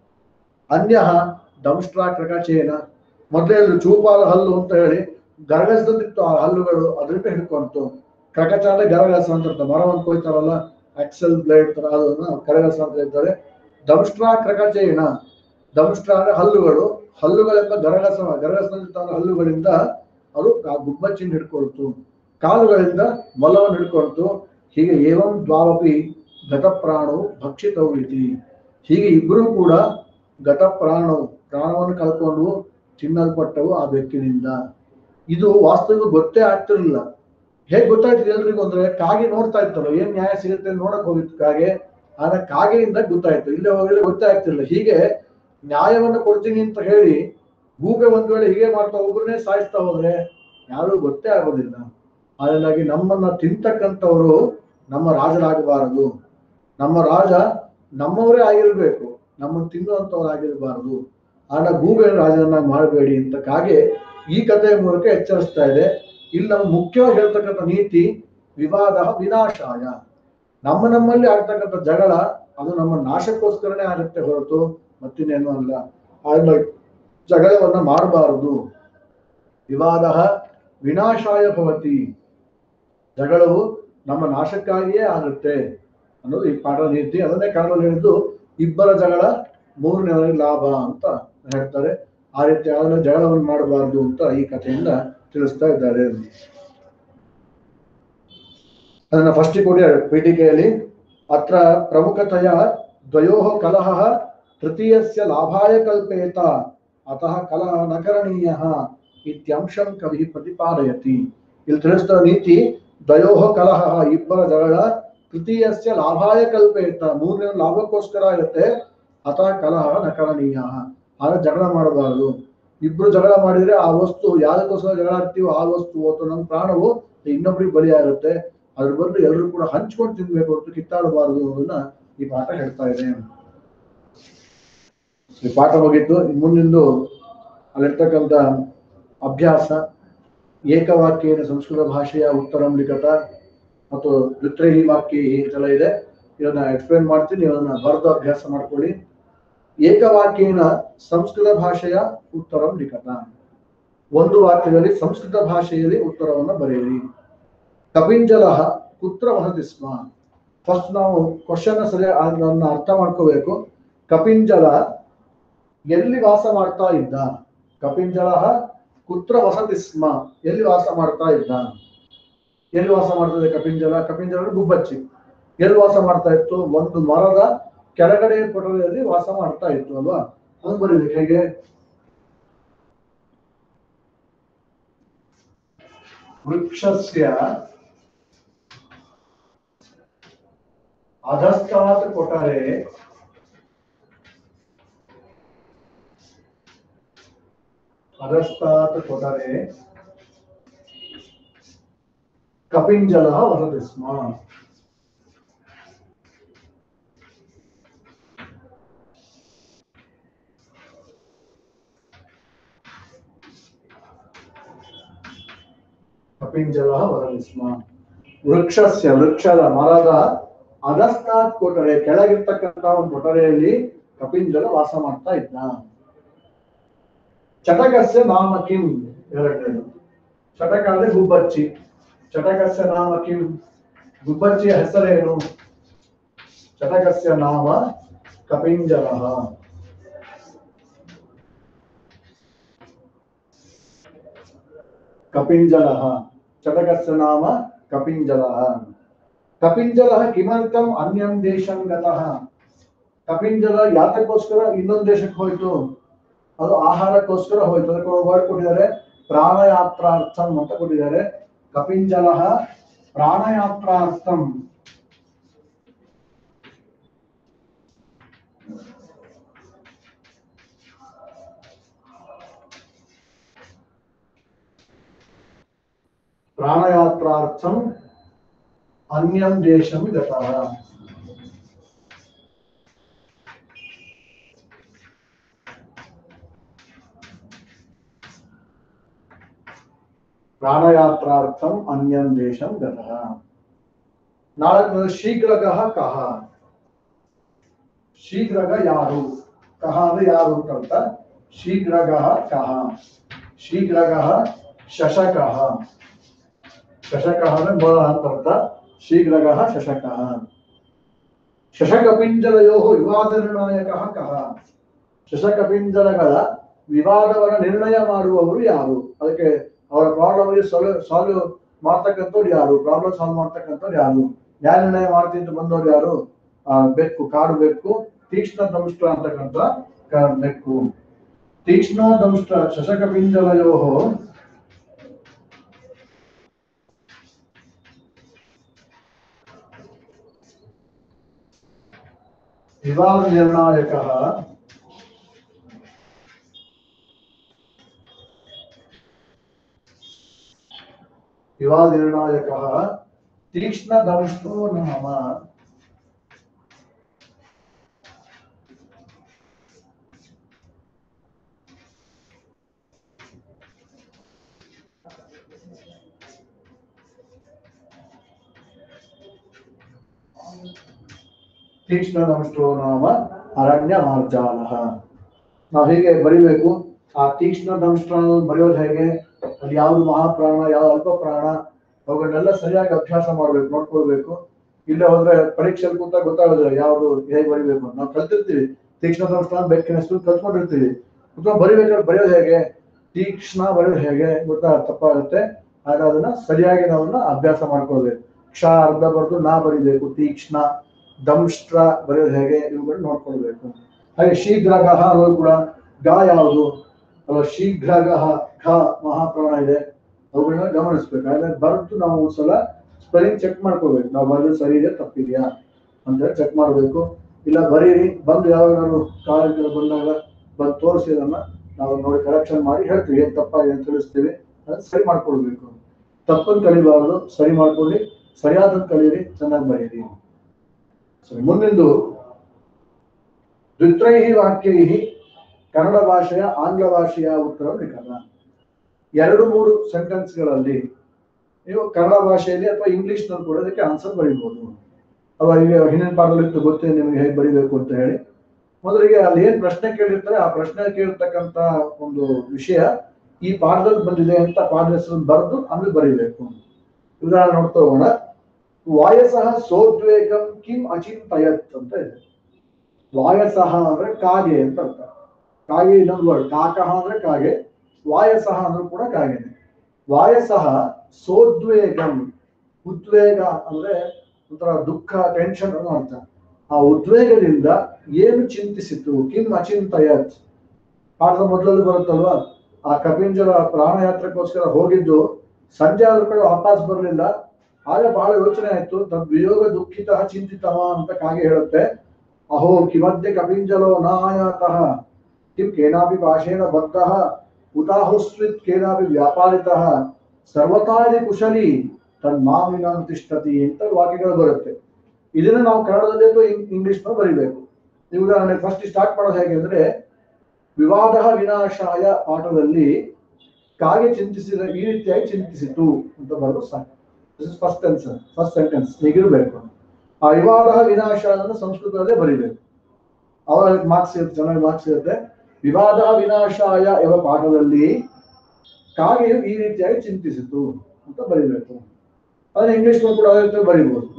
ಅನ್ಯ ದಂಷ್ಟ್ರ ಕ್ರಕಚೇನ ಮೊದಲೇ ಚೂಪಾದ ಹಲ್ಲು ಅಂತ ಹೇಳಿ ಗರಗಸದಂತಿತ್ತು ಆ ಹಲ್ಲುಗಳು ಅದರಿಂದ ಹಿಡ್ಕೊಂತು ಕ್ರಕಚ ಅಂದ್ರೆ ಗರಗಸ ಅಂತ ಇರ್ತದೆ ಮರವನ್ನು ಕೊಯ್ತಾರಲ್ಲ ಅಕ್ಸೆಲ್ ಬ್ಲೇಡ್ ತರ ಅದನ್ನ ಕರಗಸ ಅಂತ ಹೇಳ್ತಾರೆ ದಂಷ್ಟ್ರ ಕ್ರಕಚೇನ ದಂಷ್ಟ್ರ ಅಂದ್ರೆ ಹಲ್ಲುಗಳು ಹಲ್ಲುಗಳೆಂಬ ಗರಗಸ ಗರಗಸದಂತಿದ್ದ ಹಲ್ಲುಗಳಿಂದ ಅದು ಆ ಗುಬ್ಬಚ್ಚಿನ ಹಿಡ್ಕೊಳ್ತು ಕಾಲುಗಳಿಂದ ಮೊಲವನ್ನು ಹಿಡ್ಕೊಳ್ತು ಹೀಗೆ ಏವಂ ದ್ವಾವಪಿ ಗತಪ್ರಾಣವು ಭಕ್ಷಿತವು ಇತಿ ಹೀಗೆ ಇಬ್ಬರು ಕೂಡ ಗತಪ್ರಾಣವು ಪ್ರಾಣವನ್ನು ಕಳ್ಕೊಂಡು ತಿನ್ನಲ್ಪಟ್ಟವು ಆ ಬೆಕ್ಕಿನಿಂದ ಇದು ವಾಸ್ತವಿಕ ಗೊತ್ತೇ ಆಗ್ತಿರ್ಲಿಲ್ಲ ಹೇಗ್ ಗೊತ್ತಾಯ್ತು ಎಲ್ರಿಗೂ ಅಂದ್ರೆ ಕಾಗೆ ನೋಡ್ತಾ ಇತ್ತಲ್ಲ ಏನ್ ನ್ಯಾಯ ಸಿಗುತ್ತೆ ಅಂತ ನೋಡಕ್ ಹೋಗಿತ್ತು ಕಾಗೆ ಆದ್ರೆ ಕಾಗೆಯಿಂದ ಗೊತ್ತಾಯ್ತು ಇಲ್ಲೇ ಹೋಗಿದ್ರೆ ಗೊತ್ತೇ ಆಗ್ತಿರ್ಲಿಲ್ಲ ಹೀಗೆ ನ್ಯಾಯವನ್ನು ಕೊಡ್ತೀನಿ ಅಂತ ಹೇಳಿ ಗೂಬೆ ಒಂದ್ ವೇಳೆ ಹೀಗೆ ಮಾಡ್ತಾ ಒಬ್ಬರನ್ನೇ ಸಾಯಿಸ್ತಾ ಹೋದ್ರೆ ಯಾರು ಗೊತ್ತೇ ಆಗೋದಿಲ್ಲ ಅದರಿಂದಾಗಿ ನಮ್ಮನ್ನ ತಿಂತಕ್ಕಂಥವ್ರು ನಮ್ಮ ರಾಜರಾಗಬಾರದು ನಮ್ಮ ರಾಜ ನಮ್ಮವರೇ ಆಗಿರ್ಬೇಕು ನಮ್ಮನ್ನು ತಿನ್ನುವಂಥವ್ರು ಆಗಿರಬಾರದು ಆಗ ಗೂಬೆ ರಾಜನನ್ನ ಮಾಡಬೇಡಿ ಅಂತ ಕಾಗೆ ಈ ಕಥೆಯ ಮೂಲಕ ಎಚ್ಚರಿಸ್ತಾ ಇದೆ ಇಲ್ಲಿ ನಮ್ಗೆ ಮುಖ್ಯವಾಗಿ ಹೇಳ್ತಕ್ಕಂಥ ನೀತಿ ವಿವಾದ ವಿನಾಶಾಯ ನಮ್ಮ ನಮ್ಮಲ್ಲಿ ಆಗ್ತಕ್ಕಂಥ ಜಗಳ ಅದು ನಮ್ಮ ನಾಶಕ್ಕೋಸ್ಕರನೇ ಆಗುತ್ತೆ ಹೊರತು ಮತ್ತಿನ್ನೇನು ಅಲ್ಲ ಆದ್ಮೇಲೆ ಜಗಳವನ್ನ ಮಾಡಬಾರದು ವಿವಾದ ವಿನಾಶಾಯ ಭವತಿ ಜಗಳವು ನಮ್ಮ ನಾಶಕ್ಕಾಗಿಯೇ ಆಗುತ್ತೆ ಅನ್ನೋದು ಈ ಪಾಠ ನೀತಿ ಅದನ್ನೇ ಕಾಣಲು ಹೇಳಿದ್ದು ಇಬ್ಬರ ಜಗಳ ಮೂರನೇ ಲಾಭ ಅಂತ ಹೇಳ್ತಾರೆ ಆ ರೀತಿ ಅದನ್ನ ಜಗಳವನ್ನು ಮಾಡಬಾರದು ಅಂತ ಈ ಕಥೆಯಿಂದ ತಿಳಿಸ್ತಾ ಇದ್ದಾರೆ ಅದನ್ನ ಫಸ್ಟ್ ಕೊಡಿ ಪೀಠಿಕೆಯಲ್ಲಿ ಅತ್ರ ಪ್ರಮುಖತೆಯ ದ್ವಯೋ ಕಲಹ ತೃತೀಯಸ್ಯ ಲಾಭಾಯ ಕಲ್ಪೇತ ಅತಃ ಕಲಹ ನ ಕರಣೀಯ ಇತ್ಯಂಶಂ ಕವಿ ಪ್ರತಿಪಾದಯತಿ ಇಲ್ಲಿ ತಿಳಿಸಿದ ನೀತಿ ದ್ವಯೋ ಕಲಹ ಇಬ್ಬರ ಜಗಳ ತೃತೀಯಸ್ಯ ಲಾಭಾಯ ಕಲ್ಪೇತ ಮೂರನೇ ಲಾಭಕ್ಕೋಸ್ಕರ ಇರುತ್ತೆ ಅತಃ ಕಲಹ ನ ಕರಣೀಯ ಆದ್ರೆ ಜಗಳ ಮಾಡಬಾರದು ಇಬ್ರು ಜಗಳ ಮಾಡಿದ್ರೆ ಆ ವಸ್ತು ಯಾವ್ದಕ್ಕೋಸ್ಕರ ಜಗಳ ಆಡ್ತೀವೋ ಆ ವಸ್ತು ಅಥವಾ ನಮ್ಮ ಪ್ರಾಣವು ಇನ್ನೊಬ್ರಿಗೆ ಬಲಿಯಾಗುತ್ತೆ ಅದ್ರ ಬದಲು ಎಲ್ಲರೂ ಕೂಡ ಹಂಚ್ಕೊಂಡು ತಿನ್ಬೇಕು ಹೊರತು ಕಿತ್ತಾಡಬಾರದು ಅನ್ನೋದನ್ನ ಈ ಪಾಠ ಹೇಳ್ತಾ ಇದೆ ಈ ಪಾಠ ಮುಗಿತು ಇನ್ ಮುಂದಿಂದು ಅಲ್ಲಿರ್ತಕ್ಕಂಥ ಅಭ್ಯಾಸ ಏಕವಾಕ್ಯೇನ ಸಂಸ್ಕೃತ ಭಾಷೆಯ ಉತ್ತರಂ ಲಿಖತ ಮತ್ತು ದ್ವಿತ್ರೈಹಿ ವಾಕ್ಯ ಅಂತೆಲ್ಲ ಇದೆ ಇದನ್ನ ಎಕ್ಸ್ಪ್ಲೇನ್ ಮಾಡ್ತೀನಿ ನೀವು ಅದನ್ನ ಬರೆದು ಅಭ್ಯಾಸ ಮಾಡ್ಕೊಳ್ಳಿ ಏಕವಾಕ್ಯೇನ ಸಂಸ್ಕೃತ ಭಾಷೆಯ ಉತ್ತರಂ ಲಿಖತ ಒಂದು ವಾಕ್ಯದಲ್ಲಿ ಸಂಸ್ಕೃತ ಭಾಷೆಯಲ್ಲಿ ಉತ್ತರವನ್ನು ಬರೆಯಿರಿ ಕಪಿಂಜಲ ಕುತ್ರ ವಸತಿ ಸ್ಮ ಫಸ್ಟ್ ನಾವು ಕ್ವಶನ್ ಸರಿ ಅದನ್ನ ಅರ್ಥ ಮಾಡ್ಕೋಬೇಕು ಕಪಿಂಜಲ ಎಲ್ಲಿ ವಾಸ ಮಾಡ್ತಾ ಇದ್ದ ಕಪಿಂಜಲ ಕುತ್ರ ವಸತಿ ಸ್ಮ ಎಲ್ಲಿ ವಾಸ ಮಾಡ್ತಾ ಇದ್ದ ಎಲ್ಲಿ ವಾಸ ಮಾಡ್ತದೆ ಕಪಿಂಜಲ ಕಪಿಂಜಲ ಅಂದ್ರೆ ಗುಬ್ಬಚ್ಚಿ ಎಲ್ಲಿ ವಾಸ ಮಾಡ್ತಾ ಇತ್ತು ಒಂದು ಮರದ ಕೆಳಗಡೆ ಕೊಠಡಿಯಲ್ಲಿ ವಾಸ ಮಾಡ್ತಾ ಇತ್ತು ಅಲ್ವಾ ಅದು ಬರೀಬೇಕು ಹೇಗೆ ವೃಕ್ಷಸ್ಯ ಅಧಸ್ತಾತ್ ಕೊಠರೆ ಅಧಸ್ತಾತ್ ಕೊಠರೆ ಕಪಿಂಜಲ ವಸತಿ ಸ್ಮ ಕಪಿಂಜಲ ವಸತಿ ಸ್ಮ ವೃಕ್ಷಸ್ಯ ವೃಕ್ಷದ ಮರದ ಅಧಸ್ತಾತ್ ಕೊಠರೆ ಕೆಳಗಿರ್ತಕ್ಕಂಥ ಒಂದು ಕೊಠರೆಯಲ್ಲಿ ಕಪಿಂಜಲ ವಾಸ ಮಾಡ್ತಾ ಇದ್ದ ಚಟಕಸ್ಯ ನಾಮ ಕಿಂ ಎರಡನೇದು ಚಟಕ ಅಂದ್ರೆ ಗುಬ್ಬಚ್ಚಿ ಚಟಕಸ್ಯ ನಾಮ ಕಿಂ ಗುಬ್ಬಚ್ಚಿಯ ಹೆಸರೇನು ಚಟಕಸ್ಯ ನಾಮ ಕಪಿಂಜಲ ಕಪಿಂಜಲ ಚಟಕಸ್ಯ ನಾಮ ಕಪಿಂಜಲ ಕಪಿಂಜಲ ಕಿಮರ್ಥಂ ಅನ್ಯಂ ದೇಶಂ ಗತಃ ಕಪಿಂಜಲ ಯಾತಕ್ಕೋಸ್ಕರ ಇನ್ನೊಂದು ದೇಶಕ್ಕೆ ಹೋಯ್ತು ಅದು ಆಹಾರಕ್ಕೋಸ್ಕರ ಹೋಯ್ತು ಅದಕ್ಕೆ ವರ್ಡ್ ಕೊಟ್ಟಿದ್ದಾರೆ ಪ್ರಾಣಯಾತ್ರಾರ್ಥಂ ಅಂತ ಕೊಟ್ಟಿದ್ದಾರೆ ಕಪಿಂಜಲ ಪ್ರಾಣಯಾತ್ರಾರ್ಥಂ ಪ್ರಾಣಯಾತ್ರಾರ್ಥಂ ಅನ್ಯಂ ದೇಶಂ ಗತಃ ಪ್ರಾಣಯಾತ್ರಾರ್ಥಂ ಅನ್ಯಂ ದೇಶಂ ಗತಃ ನಾಲ್ಕನೇದು ಶೀಘ್ರಗಃ ಕಹ ಶೀಘ್ರಗ ಯಾರು ಕಹ ಅಂದ್ರೆ ಯಾರು ಅಂತ ಅರ್ಥ ಶೀಘ್ರಗಃ ಕಹ ಶೀಘ್ರಗಃ ಶಶಕಃ ಶಶಕಃ ಅಂದ್ರೆ ಮೊಲ ಅಂತ ಅರ್ಥ ಶೀಘ್ರಗಃ ಶಶಕಃ ಶಶಕಪಿಂಜಲಯೋ ವಿವಾದ ನಿರ್ಣಾಯಕ ಕಹ ಶಶಕಪಿಂಜಲಗಳ ವಿವಾದವನ್ನ ನಿರ್ಣಯ ಮಾಡುವವರು ಯಾರು ಅದಕ್ಕೆ ಅವರ ಪ್ರಾಬ್ಲಮ್ ಸಾಲ್ವ್ ಸಾಲ್ವ್ ಮಾಡ್ತಕ್ಕಂಥವ್ರು ಯಾರು ಪ್ರಾಬ್ಲಮ್ ಸಾಲ್ವ್ ಮಾಡ್ತಕ್ಕಂಥವ್ರು ಯಾರು ನ್ಯಾಯ ನಿರ್ಣಯ ಮಾಡ್ತಿದ್ದು ಬಂದವ್ರು ಯಾರು ಆ, ಬೆಕ್ಕು ಕಾಡು ಬೆಕ್ಕು ತೀಕ್ಷ್ಣ ದಂಷ್ಟ ಅಂತಕ್ಕಂಥ ಕ- ಬೆಕ್ಕು ತೀಕ್ಷ್ಣ ದಂಷ್ಟ ಶಶಕ ಪಿಂಜಲಯೋ ವಿವಾದ ನಿರ್ಣಾಯಕ ವಿವಾದ ನಿರ್ಣಾಯಕ ತೀಕ್ಷ್ಣ ದಂಷ್ಟೋ ನಾಮ ತೀಕ್ಷ್ಣ ದಂಷ್ಟೋ ನಾಮ ಅರಣ್ಯ ಮಾರ್ಜಾಲ ನಾವು ಹೇಗೆ ಬರಿಬೇಕು ಆ ತೀಕ್ಷ್ಣ ದಂಷ್ಟ ಬರೆಯೋದು ಹೇಗೆ ಅಲ್ಲಿ ಯಾವ್ದು ಮಹಾಪ್ರಾಣ ಯಾವ ಅಲ್ಪ ಪ್ರಾಣ ಅವುಗಳನ್ನೆಲ್ಲ ಸರಿಯಾಗಿ ಅಭ್ಯಾಸ ಮಾಡ್ಬೇಕು ನೋಡ್ಕೊಳ್ಬೇಕು ಇಲ್ಲ ಹೋದ್ರೆ ಪರೀಕ್ಷೆಯಲ್ಲಿ ಕೂತ ಗೊತ್ತಾಗೋದಿಲ್ಲ ಯಾವ್ದು ಹೇಗೆ ಬರಿಬೇಕು ಅಂತ ನಾವು ಕಲ್ತಿರ್ತೀವಿ ತೀಕ್ಷ್ಣ ದಂಷ್ಟ ಬೆಕ್ಕಿನ ಹೆಸರು ಕಲ್ತ್ಕೊಂಡಿರ್ತೀವಿ ಕುತ್ಕೊಂಡು ಬರಿಬೇಕಾದ್ರೆ ಬರೆಯೋದು ಹೇಗೆ ತೀಕ್ಷ್ಣ ಬರೆಯೋದು ಹೇಗೆ ಗೊತ್ತಾ ತಪ್ಪಾಗುತ್ತೆ ಆಗ ಅದನ್ನ ಸರಿಯಾಗಿ ನಾವನ್ನ ಅಭ್ಯಾಸ ಮಾಡ್ಕೊಳ್ಬೇಕು ಕ್ಷ ಅರ್ಧ ಬರೆದು ನಾ ಬರಿಬೇಕು ತೀಕ್ಷ್ಣ ದಂಷ್ಟ್ರ ಬರೆಯೋದು ಹೇಗೆ ಇವುಗಳನ್ನ ನೋಡ್ಕೊಳ್ಬೇಕು ಹಾಗೆ ಶೀಘ್ರ ಗಹ ಅನ್ನೋದು ಕೂಡ ಗ ಯಾವುದು ಅಲ್ಲ ಶೀಘ್ರ ಗಹ ಖ ಮಹಾಪ್ರಾಣ ಇದೆ ಅವುಗಳನ್ನ ಗಮನಿಸ್ಬೇಕು ಆದ್ರೆ ಬರೆದು ನಾವು ಒಂದ್ಸಲ ಸ್ಪೆಲ್ಲಿಂಗ್ ಚೆಕ್ ಮಾಡ್ಕೋಬೇಕು ನಾವು ಬರೆದು ಸರಿ ಇದೆ ತಪ್ಪಿದೆಯಾ ಅಂತ ಹೇಳಿ ಚೆಕ್ ಮಾಡ್ಬೇಕು ಇಲ್ಲ ಬರೀರಿ ಬಂದು ಯಾವಾಗ ಕಾಲೇಜಲ್ಲಿ ಬಂದಾಗ ಬಂದು ತೋರಿಸಿ ಅದನ್ನ ನಾವು ನೋಡಿ ಕರೆಕ್ಷನ್ ಮಾಡಿ ಹೇಳ್ತೀವಿ ಏನ್ ತಪ್ಪಾಗಿದೆ ಅಂತ ತಿಳಿಸ್ತೀವಿ ಅದನ್ನ ಸರಿ ಮಾಡ್ಕೊಳ್ಬೇಕು ತಪ್ಪನ್ನು ಕಲಿಬಾರದು ಸರಿ ಮಾಡ್ಕೊಳ್ಳಿ ಸರಿಯಾದ ಕಲೀರಿ ಚೆನ್ನಾಗಿ ಬರೀರಿ ಸರಿ ಮುಂದಿಂದು ದ್ವಿತ್ರೈ ವಾಕ್ಯೈ ಕನ್ನಡ ಭಾಷೆಯ ಆಂಗ್ಲ ಭಾಷೆಯ ಉತ್ತರ ಲಿಖನ ಎರಡು ಮೂರು ಸೆಂಟೆನ್ಸ್ಗಳಲ್ಲಿ ನೀವು ಕನ್ನಡ ಭಾಷೆಯಲ್ಲಿ ಅಥವಾ ಇಂಗ್ಲಿಷ್ ನಲ್ಲಿ ಕೂಡ ಅದಕ್ಕೆ ಆನ್ಸರ್ ಬರೀಬಹುದು ಅವ ಈಗ ಹಿಂದಿನ ಪಾಠದಲ್ಲಿ ಗೊತ್ತೇ ನಿಮಗೆ ಹೇಗೆ ಬರೀಬೇಕು ಅಂತ ಹೇಳಿ ಮೊದಲಿಗೆ ಅಲ್ಲಿ ಏನ್ ಪ್ರಶ್ನೆ ಕೇಳಿರ್ತಾರೆ ಆ ಪ್ರಶ್ನೆ ಕೇಳಿರ್ತಕ್ಕಂತ ಒಂದು ವಿಷಯ ಈ ಪಾಠದಲ್ಲಿ ಬಂದಿದೆ ಅಂತ ಪಾಠದ ಹೆಸರು ಬರೆದು ಆಮೇಲೆ ಬರೀಬೇಕು ಉದಾಹರಣೆ ನೋಡ್ತಾ ಹೋಗೋಣ ವಾಯಸಃ ಸೋದ್ವೇಗಂ ಕಿಂ ಅಚಿಂತಯತ್ ಅಂತ ಇದೆ ವಾಯಸಃ ಅಂದ್ರೆ ಕಾಗೆ ಅಂತ ಅರ್ಥ ಕಾಗೆ ಇನ್ನೊಂದು ವರ್ಡ್ ಕಾಕಃ ಅಂದ್ರೆ ಕಾಗೆ ವಾಯಸಃ ಅಂದ್ರೂ ಕೂಡ ಕಾಗೆನೆ ವಾಯಸಃ ಸೋದ್ವೇಗಂ ಉದ್ವೇಗ ಅಂದ್ರೆ ಒಂಥರ ದುಃಖ ಟೆನ್ಷನ್ ಅನ್ನೋ ಅರ್ಥ ಆ ಉದ್ವೇಗದಿಂದ ಏನು ಚಿಂತಿಸಿತು ಕಿಂ ಅಚಿಂತಯತ್ ಪಾಠದ ಮೊದಲಲ್ಲಿ ಬರುತ್ತಲ್ವಾ ಆ ಕಪಿಂಜರ ಪ್ರಾಣಯಾತ್ರಕ್ಕೋಸ್ಕರ ಹೋಗಿದ್ದು ಸಂಜೆ ಆದ್ರೂ ಕೂಡ ವಾಪಸ್ ಬರಲಿಲ್ಲ ಆಗ ಬಹಳ ಯೋಚನೆ ಆಯ್ತು ತದ್ ವಿಯೋಗ ದುಃಖಿತ ಚಿಂತಿತವ ಅಂತ ಕಾಗೆ ಹೇಳುತ್ತೆ ಅಹೋ ಕಿಮದ್ಯ ಕಪಿಂಜಲೋ ನಾಯಾತಃ ಕಿಂ ಕೇನಾಪಿ ಪಾಶೇನ ಬದ್ಧಃ ಉದಾಹುಸ್ವಿತ್ ಕೇನಾಪಿ ವ್ಯಾಪಾರಿತಃ ಸರ್ವತಾದಿ ಕುಶಲಿ ತನ್ಮಾಮಿನ ತಿಷ್ಠತಿ ಅಂತ ವಾಕ್ಯಗಳು ಬರುತ್ತೆ ಇದನ್ನ ನಾವು ಕನ್ನಡದಲ್ಲಿ ಅಥವಾ ಇಂಗ್ಲಿಷ್ ನಲ್ಲಿ ಬರೀಬೇಕು ಈ ಉದಾಹರಣೆ ಫಸ್ಟ್ ಸ್ಟಾರ್ಟ್ ಮಾಡೋದು ಹೇಗೆ ಅಂದ್ರೆ ವಿವಾದ ವಿನಾಶಾಯ ಪಾಠದಲ್ಲಿ ಕಾಗೆ ಚಿಂತಿಸಿದ ಈ ರೀತಿಯಾಗಿ ಚಿಂತಿಸಿತು ಅಂತ ಬರೆದು ಸಾಕು ಫಸ್ಟ್ ಸೆನ್ಸರ್ ಫಸ್ಟ್ ಸೆಂಟೆನ್ಸ್ ಹೀಗಿರ್ಬೇಕು ಆ ವಿವಾದ ವಿನಾಶ ಅನ್ನು ಸಂಸ್ಕೃತದಲ್ಲೇ ಬರೀಬೇಕು ಅವಾಗ ಮಾರ್ಕ್ಸ್ ಇರುತ್ತೆ ಚೆನ್ನಾಗಿ ಮಾರ್ಕ್ಸ್ ಇರುತ್ತೆ ವಿವಾದ ವಿನಾಶಾಯ ಎಂಬ ಪಾಠದಲ್ಲಿ ಕಾಗೆಯು ಈ ರೀತಿಯಾಗಿ ಚಿಂತಿಸಿತು ಅಂತ ಬರೀಬೇಕು ಅದನ್ನ ಇಂಗ್ಲಿಷ್ ಕೂಡ ಅದೇ ರೀತಿ ಬರೀಬಹುದು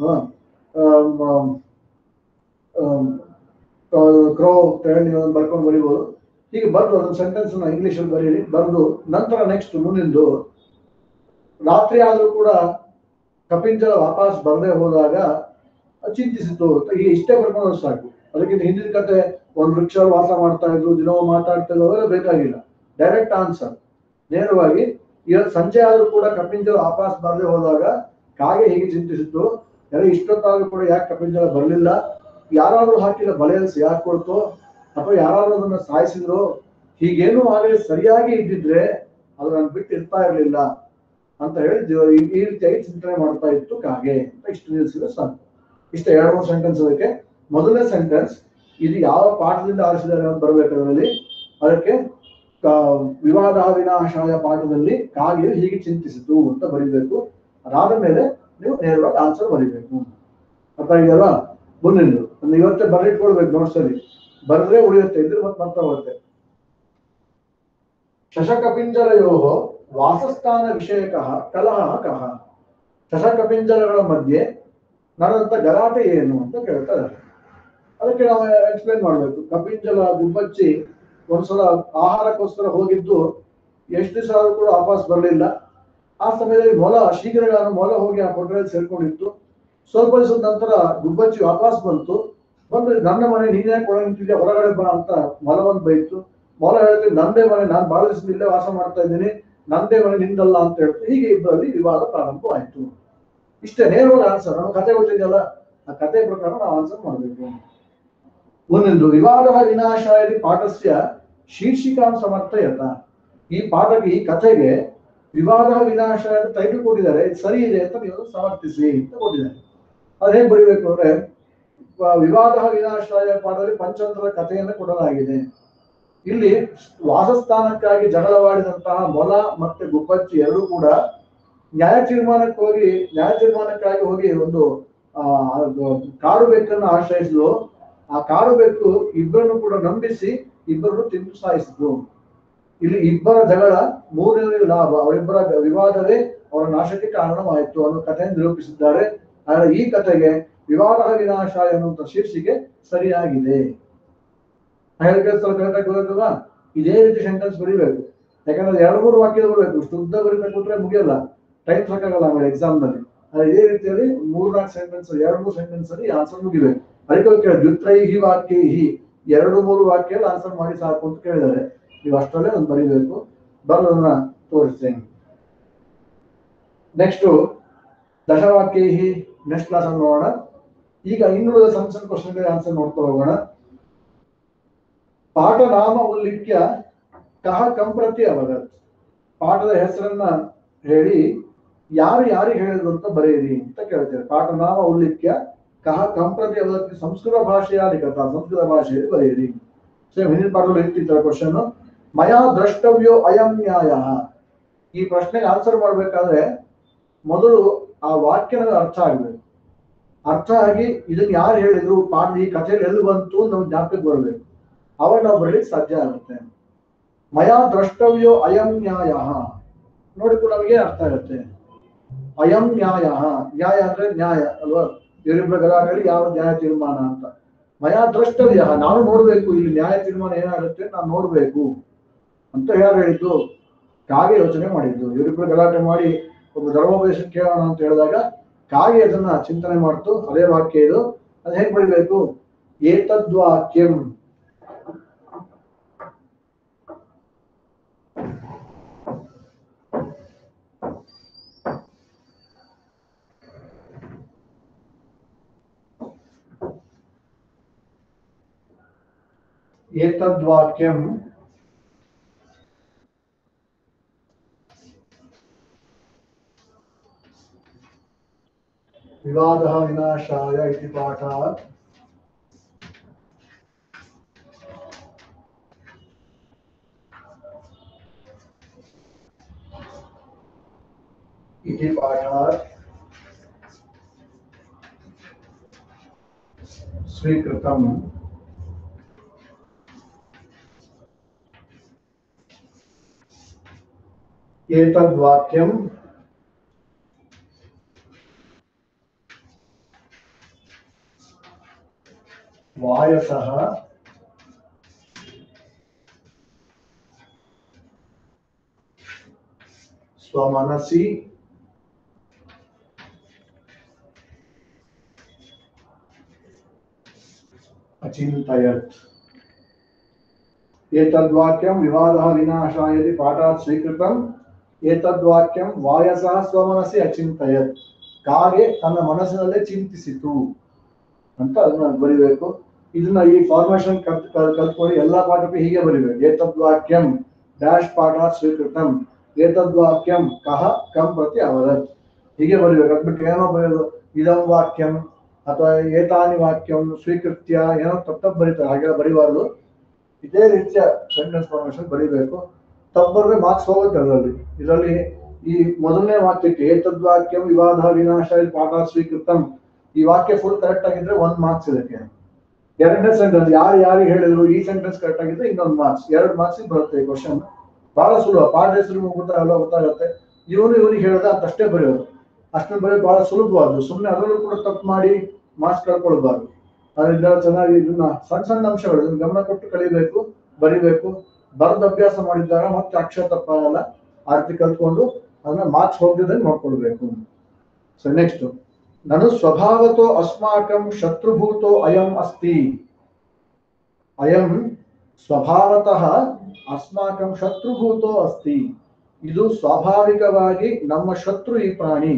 ಕ್ರೋ ನೀವು ಬರ್ಕೊಂಡು ಬರೀಬಹುದು ಹೀಗೆ ಬರೆದು ಅದೊಂದು ಸೆಂಟೆನ್ಸ್ ಇಂಗ್ಲಿಷ್ ಅಲ್ಲಿ ಬರೀರಿ ಬರೆದು ನಂತರ ನೆಕ್ಸ್ಟ್ ಮುಂದಿಂದು ರಾತ್ರಿ ಆದ್ರೂ ಕೂಡ ಕಪಿಂಜಲ ವಾಪಸ್ ಬರದೆ ಹೋದಾಗ ಚಿಂತಿಸಿತು ಅಂತ ಈ ಇಷ್ಟೇ ಬರ್ಕೊಂಡು ಸಾಕು ಅದಕ್ಕಿಂತ ಹಿಂದಿನ ಕತೆ ಒಂದು ವೃಕ್ಷ ವಾಸ ಮಾಡ್ತಾ ಇದ್ರು ದಿನವೂ ಮಾತಾಡ್ತಾ ಇದ್ರು ಅವೆಲ್ಲ ಬೇಕಾಗಿಲ್ಲ ಡೈರೆಕ್ಟ್ ಆನ್ಸರ್ ನೇರವಾಗಿ ಇವತ್ತು ಸಂಜೆ ಆದ್ರೂ ಕೂಡ ಕಪಿಂಜಲ ವಾಪಸ್ ಬರದೆ ಹೋದಾಗ ಕಾಗೆ ಹೇಗೆ ಚಿಂತಿಸಿತ್ತು ಎಲ್ಲ ಇಷ್ಟೊತ್ತಾದ್ರೂ ಕೂಡ ಯಾಕೆ ಕಪಿಂಜಲ ಬರಲಿಲ್ಲ ಯಾರಾದ್ರೂ ಹಾಕಿದ ಬಲೆಯಲ್ಲಿ ಯಾಕೆ ಕೊಡ್ತು ಅಥವಾ ಯಾರಾದ್ರೂ ಅದನ್ನ ಸಾಯಿಸಿದ್ರು ಹೀಗೇನು ಆಗಲಿ ಸರಿಯಾಗಿ ಇದ್ದಿದ್ರೆ ಅದು ನಾನು ಬಿಟ್ಟು ಇರ್ತಾ ಇರ್ಲಿಲ್ಲ ಅಂತ ಹೇಳಿ ದೇವ- ಈ- ಈ ರೀತಿಯಾಗಿ ಚಿಂತನೆ ಮಾಡ್ತಾ ಇತ್ತು ಕಾಗೆ ಅಂತ ಇಷ್ಟು ನಿಲ್ಲಿಸಿದ್ರೆ ಸಾಕು ಇಷ್ಟ ಎರಡು ಮೂರು ಸೆಂಟೆನ್ಸ್ ಅದಕ್ಕೆ ಮೊದಲನೇ ಸೆಂಟೆನ್ಸ್ ಇದು ಯಾವ ಪಾಠದಿಂದ ಆರಿಸಿದ್ದಾರೆ ಅಂತ ಬರ್ಬೇಕು ಅದರಲ್ಲಿ ಅದಕ್ಕೆ ಕ- ವಿವಾದ ವಿನಾಶಾಯ ಪಾಠದಲ್ಲಿ ಕಾಗೆಯು ಹೀಗೆ ಚಿಂತಿಸಿತು ಅಂತ ಬರೀಬೇಕು ಅದಾದ ಮೇಲೆ ನೀವು ನೇರವಾಗಿ ಆನ್ಸರ್ ಬರೀಬೇಕು ಅರ್ಥ ಇದೆಯಲ್ವಾ ಮುಂದಿನ ಒಂದು ಇವತ್ತೇ ಬರೆದಿಟ್ಕೊಳ್ಬೇಕು ನೋಟ್ಸ್ ಅಲ್ಲಿ ಬರೆದ್ರೆ ಉಳಿಯುತ್ತೆ ಇದ್ರೆ ಮತ್ತೆ ಬರ್ತಾ ಹೋಗುತ್ತೆ ಶಶಕಪಿಂಜರಯೋ ವಾಸಸ್ಥಾನ ವಿಷಯಕ ಕಲಹ ಕಹ ಶಶಕಪಿಂಜರಗಳ ಮಧ್ಯೆ ನಡೆದಂತ ಗಲಾಟೆ ಏನು ಅಂತ ಕೇಳ್ತಾರೆ ಅದಕ್ಕೆ ನಾವು ಎಕ್ಸ್ಪ್ಲೇನ್ ಮಾಡ್ಬೇಕು ಕಪಿಂಜಲ ಗುಬ್ಬಚ್ಚಿ ಒಂದ್ಸಲ ಆಹಾರಕ್ಕೋಸ್ಕರ ಹೋಗಿದ್ದು ಎಷ್ಟು ದಿವಸ ಆದ್ರೂ ಕೂಡ ವಾಪಸ್ ಬರಲಿಲ್ಲ ಆ ಸಮಯದಲ್ಲಿ ಮೊಲ ಶೀಘ್ರಗಾನ ಮೊಲ ಹೋಗಿ ಆ ಕೊಠಡಿಯಲ್ಲಿ ಸೇರ್ಕೊಂಡಿತ್ತು ಸ್ವಲ್ಪ ದಿವಸದ ನಂತರ ಗುಬ್ಬಚ್ಚಿ ವಾಪಸ್ ಬಂತು ಬಂದು ನನ್ನ ಮನೆ ನೀನೇ ಕೊಡ ನಿಂತಿದ್ಯಾ ಹೊರಗಡೆ ಬಾ ಅಂತ ಮೊಲವನ್ನು ಬೈತು ಮೊಲ ಹೇಳಿದ್ರೆ ನಂದೇ ಮನೆ ನಾನು ಬಹಳ ದಿವಸ ಇಲ್ಲೇ ವಾಸ ಮಾಡ್ತಾ ಇದ್ದೀನಿ ನಂದೇ ಮನೆ ನಿಂದಲ್ಲ ಅಂತ ಹೇಳ್ತು ಹೀಗೆ ಇಬ್ಬರಲ್ಲಿ ವಿವಾದ ಪ್ರಾರಂಭವಾಯಿತು ಇಷ್ಟೇ ನೇರವಾಗಿ ಆನ್ಸರ್ ನಮ್ಮ ಕತೆ ಗೊತ್ತಿದೆಯಲ್ಲ ಆ ಕತೆ ಪ್ರಕಾರ ನಾವು ಆನ್ಸರ್ ಮಾಡಬೇಕು ಒಂದೊಂದು ವಿವಾದ ವಿನಾಶಾಯದಿ ಪಾಠಸ್ಯ ಶೀರ್ಷಿಕಾಂ ಸಮರ್ಥಯತ ಈ ಪಾಠಕ್ಕೆ ಈ ಕಥೆಗೆ ವಿವಾದ ವಿನಾಶ ಟೈಟಲ್ ಕೊಟ್ಟಿದ್ದಾರೆ ಇದು ಸರಿ ಇದೆ ಅಂತ ನೀವು ಸಮರ್ಥಿಸಿ ಅಂತ ಕೊಟ್ಟಿದ್ದಾರೆ ಅದ್ ಹೇಗ್ ಬರೀಬೇಕು ಅಂದ್ರೆ ವ- ವಿವಾದ ವಿನಾಶಾಯ ಪಾಠದಲ್ಲಿ ಪಂಚತಂತ್ರದ ಕಥೆಯನ್ನು ಕೊಡಲಾಗಿದೆ ಇಲ್ಲಿ ವಾಸಸ್ಥಾನಕ್ಕಾಗಿ ಜಗಳವಾಡಿದಂತಹ ಮೊಲ ಮತ್ತೆ ಗುಬ್ಬಚ್ಚಿ ಎರಡೂ ಕೂಡ ನ್ಯಾಯ ತೀರ್ಮಾನಕ್ಕೆ ಹೋಗಿ ನ್ಯಾಯ ತೀರ್ಮಾನಕ್ಕಾಗಿ ಹೋಗಿ ಒಂದು ಆ ಅದು ಕಾಡು ಬೆಕ್ಕನ್ನು ಆಶ್ರಯಿಸಿದ್ರು ಆ ಕಾಡು ಬೆಕ್ಕು ಇಬ್ಬರನ್ನು ಕೂಡ ನಂಬಿಸಿ ಇಬ್ಬರನ್ನು ತಿಂದು ಸಾಯಿಸಿದ್ರು ಇಲ್ಲಿ ಇಬ್ಬರ ಜಗಳ ಮೂರನೇ ಲಾಭ ಅವರಿಬ್ಬರ ವಿವಾದವೇ ಅವರ ನಾಶಕ್ಕೆ ಕಾರಣವಾಯಿತು ಅನ್ನೋ ಕಥೆಯನ್ನು ನಿರೂಪಿಸಿದ್ದಾರೆ ಆದರೆ ಈ ಕಥೆಗೆ ವಿವಾದ ವಿನಾಶ ಎನ್ನುವಂತ ಶೀರ್ಷಿಕೆ ಸರಿಯಾಗಿದೆ ಹೇಳ್ಕೇಳ್ತಾರೆ ಕರೆಕ್ಟಾಗಿ ಗೊತ್ತಾಗ್ತದಾ ಇದೇ ರೀತಿ ಸೆಂಟೆನ್ಸ್ ಬರೀಬೇಕು ಯಾಕಂದ್ರೆ ಎರಡು ಮೂರು ವಾಕ್ಯದ ಬರಬೇಕು ಶುದ್ಧ ಬರೀತಾ ಕೂತ್ರೆ ಮುಗಿಯಲ್ಲ ಟೈಮ್ ಸಾಕಾಗಲ್ಲ ಆಮೇಲೆ ಎಕ್ಸಾಮ್ ನಲ್ಲಿ ಆದ್ರೆ ಇದೇ ರೀತಿಯಲ್ಲಿ ಮೂರ್ನಾಲ್ಕು ಸೆಂಟೆನ್ಸ್ ಎರಡು ಮೂರು ಸೆಂಟೆನ್ಸ್ ಅಲ್ಲಿ ಆನ್ಸರ್ ಮುಗಿಬೇಕು ಅದಕ್ಕೆ ಕೇಳಿ ದ್ವಿತ್ರೈಹಿ ವಾಕ್ಯ ಹಿ ಎರಡು ಮೂರು ವಾಕ್ಯ ಆನ್ಸರ್ ಮಾಡಿ ಸಾಕು ಅಂತ ಕೇಳಿದ್ದಾರೆ ನೀವು ಅಷ್ಟರಲ್ಲೇ ಒಂದು ಬರೀಬೇಕು ಬರೋದನ್ನ ತೋರಿಸ್ತೇನೆ ನೆಕ್ಸ್ಟ್ ದಶವಾಕ್ಯ ಹಿ ನೆಕ್ಸ್ಟ್ ಕ್ಲಾಸ್ ನೋಡೋಣ ಈಗ ಇನ್ನುಳಿದ ಸಣ್ಣ ಸಣ್ಣ ಕ್ವಶನ್ಗೆ ಆನ್ಸರ್ ನೋಡ್ತಾ ಹೋಗೋಣ ಪಾಠ ನಾಮ ಉಲ್ಲಿಖ್ಯ ಕಹ ಕಂಪ್ರತಿ ಅವಗತ್ ಪಾಠದ ಹೆಸರನ್ನ ಹೇಳಿ ಯಾರು ಯಾರಿಗೆ ಹೇಳಿದ್ರು ಅಂತ ಬರೆಯಿರಿ ಅಂತ ಕೇಳ್ತಾರೆ ಪಾಠ ನಾಮ ಉಲ್ಲಿಖ್ಯ ಕಹ ಕಂಪ್ರತಿ ಅವಗತ್ ಸಂಸ್ಕೃತ ಭಾಷೆಯ ಅಧಿಕತ ಸಂಸ್ಕೃತ ಭಾಷೆಯಲ್ಲಿ ಬರೆಯಿರಿ ಸೇಮ್ ಹಿಂದಿನ ಪಾಠದಲ್ಲಿ ಇರ್ತಿತ್ತು ಕ್ವಶನ್ ಮಯಾ ದ್ರಷ್ಟವ್ಯೋ ಅಯಂ ನ್ಯಾಯ ಈ ಪ್ರಶ್ನೆಗೆ ಆನ್ಸರ್ ಮಾಡ್ಬೇಕಾದ್ರೆ ಮೊದಲು ಆ ವಾಕ್ಯನ ಅರ್ಥ ಆಗ್ಬೇಕು ಅರ್ಥ ಆಗಿ ಇದನ್ನ ಯಾರು ಹೇಳಿದ್ರು ಪಾಠ ಈ ಕಥೆಯಲ್ಲಿ ಎಲ್ಲಿ ಬಂತು ನಮ್ಗೆ ಜ್ಞಾಪಕಕ್ಕೆ ಬರ್ಬೇಕು ಅವಾಗ ನಾವು ಬರ್ಲಿಕ್ಕೆ ಸಾಧ್ಯ ಆಗುತ್ತೆ ಮಯಾ ದ್ರಷ್ಟವ್ಯೋ ಅಯಂ ನ್ಯಾಯ ನೋಡಿಕೊಂಡು ನಮಗೆ ಅರ್ಥ ಆಗುತ್ತೆ ಅಯಂ ನ್ಯಾಯ ನ್ಯಾಯ ಅಂದ್ರೆ ನ್ಯಾಯ ಅಲ್ವಾ ಇವರಿಬ್ಬರ ಗಲಾಟೆಯಲ್ಲಿ ಯಾವ ನ್ಯಾಯ ತೀರ್ಮಾನ ಅಂತ ಮಯಾ ದ್ರಷ್ಟವ್ಯ ನಾನು ನೋಡ್ಬೇಕು ಇಲ್ಲಿ ನ್ಯಾಯ ತೀರ್ಮಾನ ಏನಾಗುತ್ತೆ ನಾನು ನೋಡ್ಬೇಕು ಅಂತ ಯಾರು ಹೇಳಿದ್ದು ಕಾಗೆ ಯೋಚನೆ ಮಾಡಿದ್ದು ಇವರಿಬ್ಬರು ಗಲಾಟೆ ಮಾಡಿ ಒಬ್ಬ ಧರ್ಮೋಪದೇಶ ಕೇಳೋಣ ಅಂತ ಹೇಳಿದಾಗ ಕಾಗೆ ಅದನ್ನ ಚಿಂತನೆ ಮಾಡ್ತು ಅದೇ ವಾಕ್ಯ ಇದು ಅದ್ ಹೇಗ್ ಬರಿಬೇಕು ಏತದ್ವಾಕ್ಯಂ ಏತದ್ವಾಕ್ಯಂ विवादः विनाशाय इति पाठात् इति पाठात् स्वीकृतम् एतद्वाक्यं वायसः स्वमनसि अचिन्तयत् एतद्वाक्यं विवादः विनाशाय इति पाठात् स्वीकृतम् ಏತದ್ವಾಕ್ಯಂ ವಾಯಸಃ ಸ್ವಮನಸ್ಸಿ ಅಚಿಂತಯತ್ ಕಾಗೆ ತನ್ನ ಮನಸ್ಸಿನಲ್ಲೇ ಚಿಂತಿಸಿತು ಅಂತ ಅದನ್ನ ಬರಿಬೇಕು ಇದನ್ನ ಈ ಫಾರ್ಮೇಶನ್ ಕಲ್ತ್ ಕಲ್- ಕಲ್ತ್ಕೊಳ್ಳಿ ಎಲ್ಲಾ ಪಾಠಕ್ಕೂ ಹೀಗೆ ಬರಿಬೇಕು ಏತದ್ವಾಕ್ಯಂ ಡ್ಯಾಶ್ ಪಾಠ ಸ್ವೀಕೃತಂ ಏತದ್ವಾಕ್ಯಂ ಕಹ ಕಂ ಪ್ರತಿ ಅವರತ್ ಹೀಗೆ ಬರಿಬೇಕು ಅದ್ಬಿಟ್ಟು ಏನೋ ಬರೆಯೋದು ಇದಂ ವಾಕ್ಯಂ ಅಥವಾ ಏತಾನಿ ವಾಕ್ಯಂ ಸ್ವೀಕೃತ್ಯ ಏನೋ ತಪ್ಪ ತಪ್ಪು ಬರೀತಾರೆ ಹಾಗೆಲ್ಲ ಬರಿಬಾರ್ದು ಇದೇ ರೀತಿಯ ಸೆಂಟೆನ್ಸ್ ಫಾರ್ಮೇಶನ್ ಬರಿಬೇಕು ತಪ್ಪದ್ರೆ ಮಾರ್ಕ್ಸ್ ಹೋಗುತ್ತೆ ಅದರಲ್ಲಿ ಇದರಲ್ಲಿ ಈ ಮೊದಲನೇ ವಾಕ್ಯಕ್ಕೆ ಏತದ್ವಾಕ್ಯಂ ವಿವಾದ ವಿನಾಶ ಇಲ್ಲಿ ಪಾಠ ಸ್ವೀಕೃತಂ ಈ ವಾಕ್ಯ ಫುಲ್ ಕರೆಕ್ಟ್ ಆಗಿದ್ರೆ ಒಂದ್ ಮಾರ್ಕ್ಸ್ ಇದಕ್ಕೆ ಎರಡನೇ ಸೆಂಟೆನ್ಸ್ ಯಾರು ಯಾರಿಗೆ ಹೇಳಿದ್ರು ಈ ಸೆಂಟೆನ್ಸ್ ಕರೆಕ್ಟ್ ಆಗಿದ್ರೆ ಇನ್ನೊಂದು ಮಾರ್ಕ್ಸ್ ಎರಡು ಮಾರ್ಕ್ಸ್ ಬರುತ್ತೆ ಕ್ವಶನ್ ಬಹಳ ಸುಲಭ ಪಾಠ ಹೆಸರು ಗೊತ್ತಾಗಲ್ಲ ಗೊತ್ತಾಗುತ್ತೆ ಇವನು ಇವನಿಗೆ ಹೇಳಿದ ಅಂತಷ್ಟೇ ಬರೆಯೋದು ಅಷ್ಟನ್ನು ಬರೆಯೋದು ಬಹಳ ಸುಲಭವಾದ್ದು ಸುಮ್ಮನೆ ಅದರಲ್ಲೂ ಕೂಡ ತಪ್ಪು ಮಾಡಿ ಮಾರ್ಕ್ಸ್ ಕಳ್ಕೊಳ್ಬಾರ್ದು ಅದರಿಂದ ಚೆನ್ನಾಗಿ ಇದನ್ನ ಸಣ್ಣ ಸಣ್ಣ ಅಂಶಗಳು ಇದನ್ನ ಗಮನ ಕೊಟ್ಟು ಕಲಿಬೇಕು ಬರಿಬೇಕು ಬರೆದ ಅಭ್ಯಾಸ ಮಾಡಿದಾಗ ಮತ್ತೆ ಅಕ್ಷರ ತಪ್ಪಾಗಲ್ಲ ಆ ರೀತಿ ಕಲ್ತ್ಕೊಂಡು ಅದನ್ನ ಮಾರ್ಕ್ಸ್ ಹೋಗದಿದ್ದಂಗೆ ನೋಡ್ಕೊಳ್ಬೇಕು ಸೊ ನೆಕ್ಸ್ಟ್ ನನು ಸ್ವಭಾವತೋ ಅಸ್ಮಾಕಂ ಶತ್ರುಭೂತೋ ಅಯಂ ಅಸ್ತಿ ಅಯಂ ಸ್ವಭಾವತಃ ಅಸ್ಮಾಕಂ ಶತ್ರುಭೂತೋ ಅಸ್ತಿ ಇದು ಸ್ವಾಭಾವಿಕವಾಗಿ ನಮ್ಮ ಶತ್ರು ಈ ಪ್ರಾಣಿ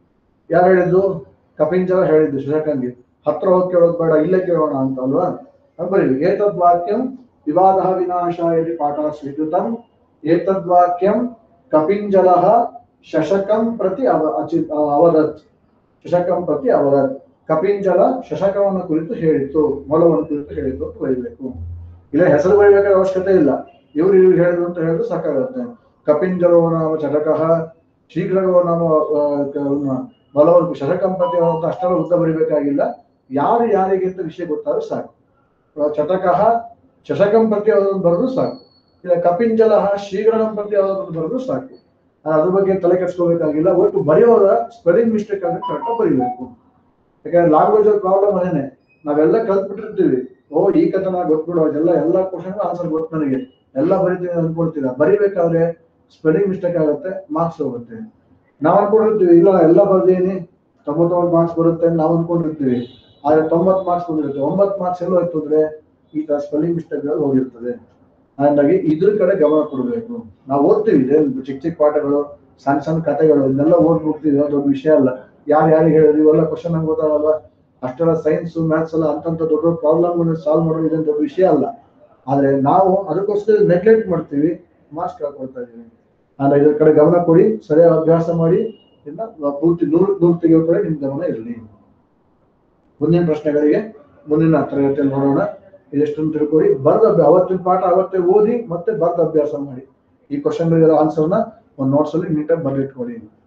ಯಾರು ಹೇಳಿದ್ದು ಕಪಿಂಜರ ಹೇಳಿದ್ದು ಶಶಕಂಗೆ ಹತ್ರ ಹೋಗಿ ಕೇಳೋದು ಬೇಡ ಇಲ್ಲೇ ಕೇಳೋಣ ಅಂತ ಅಲ್ವಾ ಅದು ಬರೀರಿ ಏತದ್ ವಾಕ್ಯಂ ವಿವಾದ ವಿನಾಶಾಯ ಇತಿ ಪಾಠ ಸ್ವೀಕೃತಂ ಏತದ್ ವಾಕ್ಯಂ ಕಪಿಂಜಲಃ ಶಶಕಂ ಪ್ರತಿ ಅವ ಅಚಿ ಅವದತ್ ಶಶಕಂ ಪ್ರತಿ ಅವದತ್ ಕಪಿಂಜಲ ಶಶಕವನ್ನು ಕುರಿತು ಹೇಳಿತು ಮೊಲವನ್ನು ಕುರಿತು ಹೇಳಿತು ಅಂತ ಬರೀಬೇಕು ಇಲ್ಲ ಹೆಸರು ಬರೀಬೇಕಾದ ಅವಶ್ಯಕತೆ ಇಲ್ಲ ಇವ್ರು ಇವ್ರು ಹೇಳಿದ್ರು ಅಂತ ಹೇಳಿದ್ರು ಸಾಕಾಗುತ್ತೆ ಕಪಿಂಜಲೋ ನಾಮ ಚಟಕಃ ಶೀಘ್ರವೋ ನಾಮ ಆ, ಕ- ಮೊಲವನ್ನು ಶಶಕಂ ಪ್ರತಿ ಅವದತ್ ಅಷ್ಟೆಲ್ಲ ಉದ್ದ ಬರೀಬೇಕಾಗಿಲ್ಲ ಯಾರು ಯಾರಿಗೆ ಅಂತ ವಿಷಯ ಗೊತ್ತಾದ್ರೆ ಸಾಕು ಆ, ಚಟಕಃ ಶಶಕಂ ಪ್ರತಿ ಅವದನ್ನು ಬರೆದು ಸಾಕು ಇಲ್ಲ ಕಪಿಂಜಲಃ ಶೀಘ್ರಂ ಪ್ರತಿ ಅವದನ್ನು ಬರೆದು ಸಾಕು ನಾನು ಅದ್ರ ಬಗ್ಗೆ ತಲೆ ಕೆಡಿಸ್ಕೋಬೇಕಾಗಿಲ್ಲ ಒಟ್ಟು ಬರೆಯೋರ ಸ್ಪೆಲ್ಲಿಂಗ್ ಮಿಸ್ಟೇಕ್ ಆದ್ರೆ ಕರೆಕ್ಟ್ ಬರೀಬೇಕು ಯಾಕಂದ್ರೆ ಲ್ಯಾಂಗ್ವೇಜ್ ಪ್ರಾಬ್ಲಮ್ ಅದೇನೆ ನಾವೆಲ್ಲ ಕಲ್ತ್ಬಿಟ್ಟಿರ್ತೀವಿ ಓ ಈ ಕಥನ ಗೊತ್ಬಿಡು ಅದೆಲ್ಲ ಎಲ್ಲ ಕ್ವಶನ್ ಆನ್ಸರ್ ಗೊತ್ತು ನನಗೆ ಎಲ್ಲ ಬರಿತೀನಿ ಅನ್ಕೊಳ್ತೀರಾ ಬರಿಬೇಕಾದ್ರೆ ಸ್ಪೆಲ್ಲಿಂಗ್ ಮಿಸ್ಟೇಕ್ ಆಗುತ್ತೆ ಮಾರ್ಕ್ಸ್ ಹೋಗುತ್ತೆ ನಾವ್ ಅನ್ಕೊಂಡಿರ್ತೀವಿ ಇಲ್ಲ ಎಲ್ಲ ಬರ್ದೀನಿ ತೊಂಬತ್ತೊಂಬತ್ತು ಮಾರ್ಕ್ಸ್ ಬರುತ್ತೆ ಅಂತ ನಾವು ಅನ್ಕೊಂಡಿರ್ತೀವಿ ಆದ್ರೆ ತೊಂಬತ್ತು ಮಾರ್ಕ್ಸ್ ಬಂದಿರುತ್ತೆ ಒಂಬತ್ತು ಮಾರ್ಕ್ಸ್ ಎಲ್ಲ ಹೋಯ್ತು ಅಂದ್ರೆ ಈ ತರ ಸ್ಪೆಲ್ಲಿಂಗ್ ಮಿಸ್ಟೇಕ್ ಹೋಗಿರ್ತದೆ ಹಾಗಾಗಿ ಇದ್ರ ಕಡೆ ಗಮನ ಕೊಡಬೇಕು ನಾವು ಓದ್ತೀವಿ ಇದೇ ಚಿಕ್ಕ ಚಿಕ್ಕ ಪಾಠಗಳು ಸಣ್ಣ ಸಣ್ಣ ಕಥೆಗಳು ಇದನ್ನೆಲ್ಲ ಓದ್ಬಿಡ್ತೀವಿ ಅದು ದೊಡ್ಡ ವಿಷಯ ಅಲ್ಲ ಯಾರು ಯಾರಿಗೆ ಹೇಳಿದ್ರು ಇವೆಲ್ಲ ಕ್ವಶನ್ ನಮ್ಗೆ ಗೊತ್ತಾಗಲ್ಲ ಅಷ್ಟೆಲ್ಲ ಸೈನ್ಸ್ ಮ್ಯಾಥ್ಸ್ ಎಲ್ಲ ಅಂತಂತ ದೊಡ್ಡ ದೊಡ್ಡ ಪ್ರಾಬ್ಲಮ್ ಸಾಲ್ವ್ ಮಾಡೋದು ಇದೇನು ದೊಡ್ಡ ವಿಷಯ ಅಲ್ಲ ಆದ್ರೆ ನಾವು ಅದಕ್ಕೋಸ್ಕರ ನೆಗ್ಲೆಕ್ಟ್ ಮಾಡ್ತೀವಿ ಮಾರ್ಕ್ಸ್ ಕಳ್ಕೊಳ್ತಾ ಇದೀವಿ ಆದ್ರೆ ಇದ್ರ ಕಡೆ ಗಮನ ಕೊಡಿ ಸರಿಯಾಗಿ ಅಭ್ಯಾಸ ಮಾಡಿ ಇನ್ನ ಪೂರ್ತಿ ನೂರು ನೂರು ತೆಗೆಯೋ ಕಡೆ ನಿಮ್ ಗಮನ ಇರಲಿ ಮುಂದಿನ ಪ್ರಶ್ನೆಗಳಿಗೆ ಮುಂದಿನ ತರಗತಿಯಲ್ಲಿ ನೋಡೋಣ ಇದೆಷ್ಟನ್ನು ತಿಳ್ಕೊಳ್ಳಿ ಬರ್ದ ಅಭ್ಯಾಸ ಅವತ್ತಿನ ಪಾಠ ಅವತ್ತೇ ಓದಿ ಮತ್ತೆ ಬರ್ದ ಅಭ್ಯಾಸ ಮಾಡಿ ಈ ಕ್ವಶನ್ ಆನ್ಸರ್ನ ಒಂದು ನೋಟ್ಸ್ ಅಲ್ಲಿ ನೀಟಾಗಿ ಬರೆದಿಟ್ಕೊಳ್ಳಿ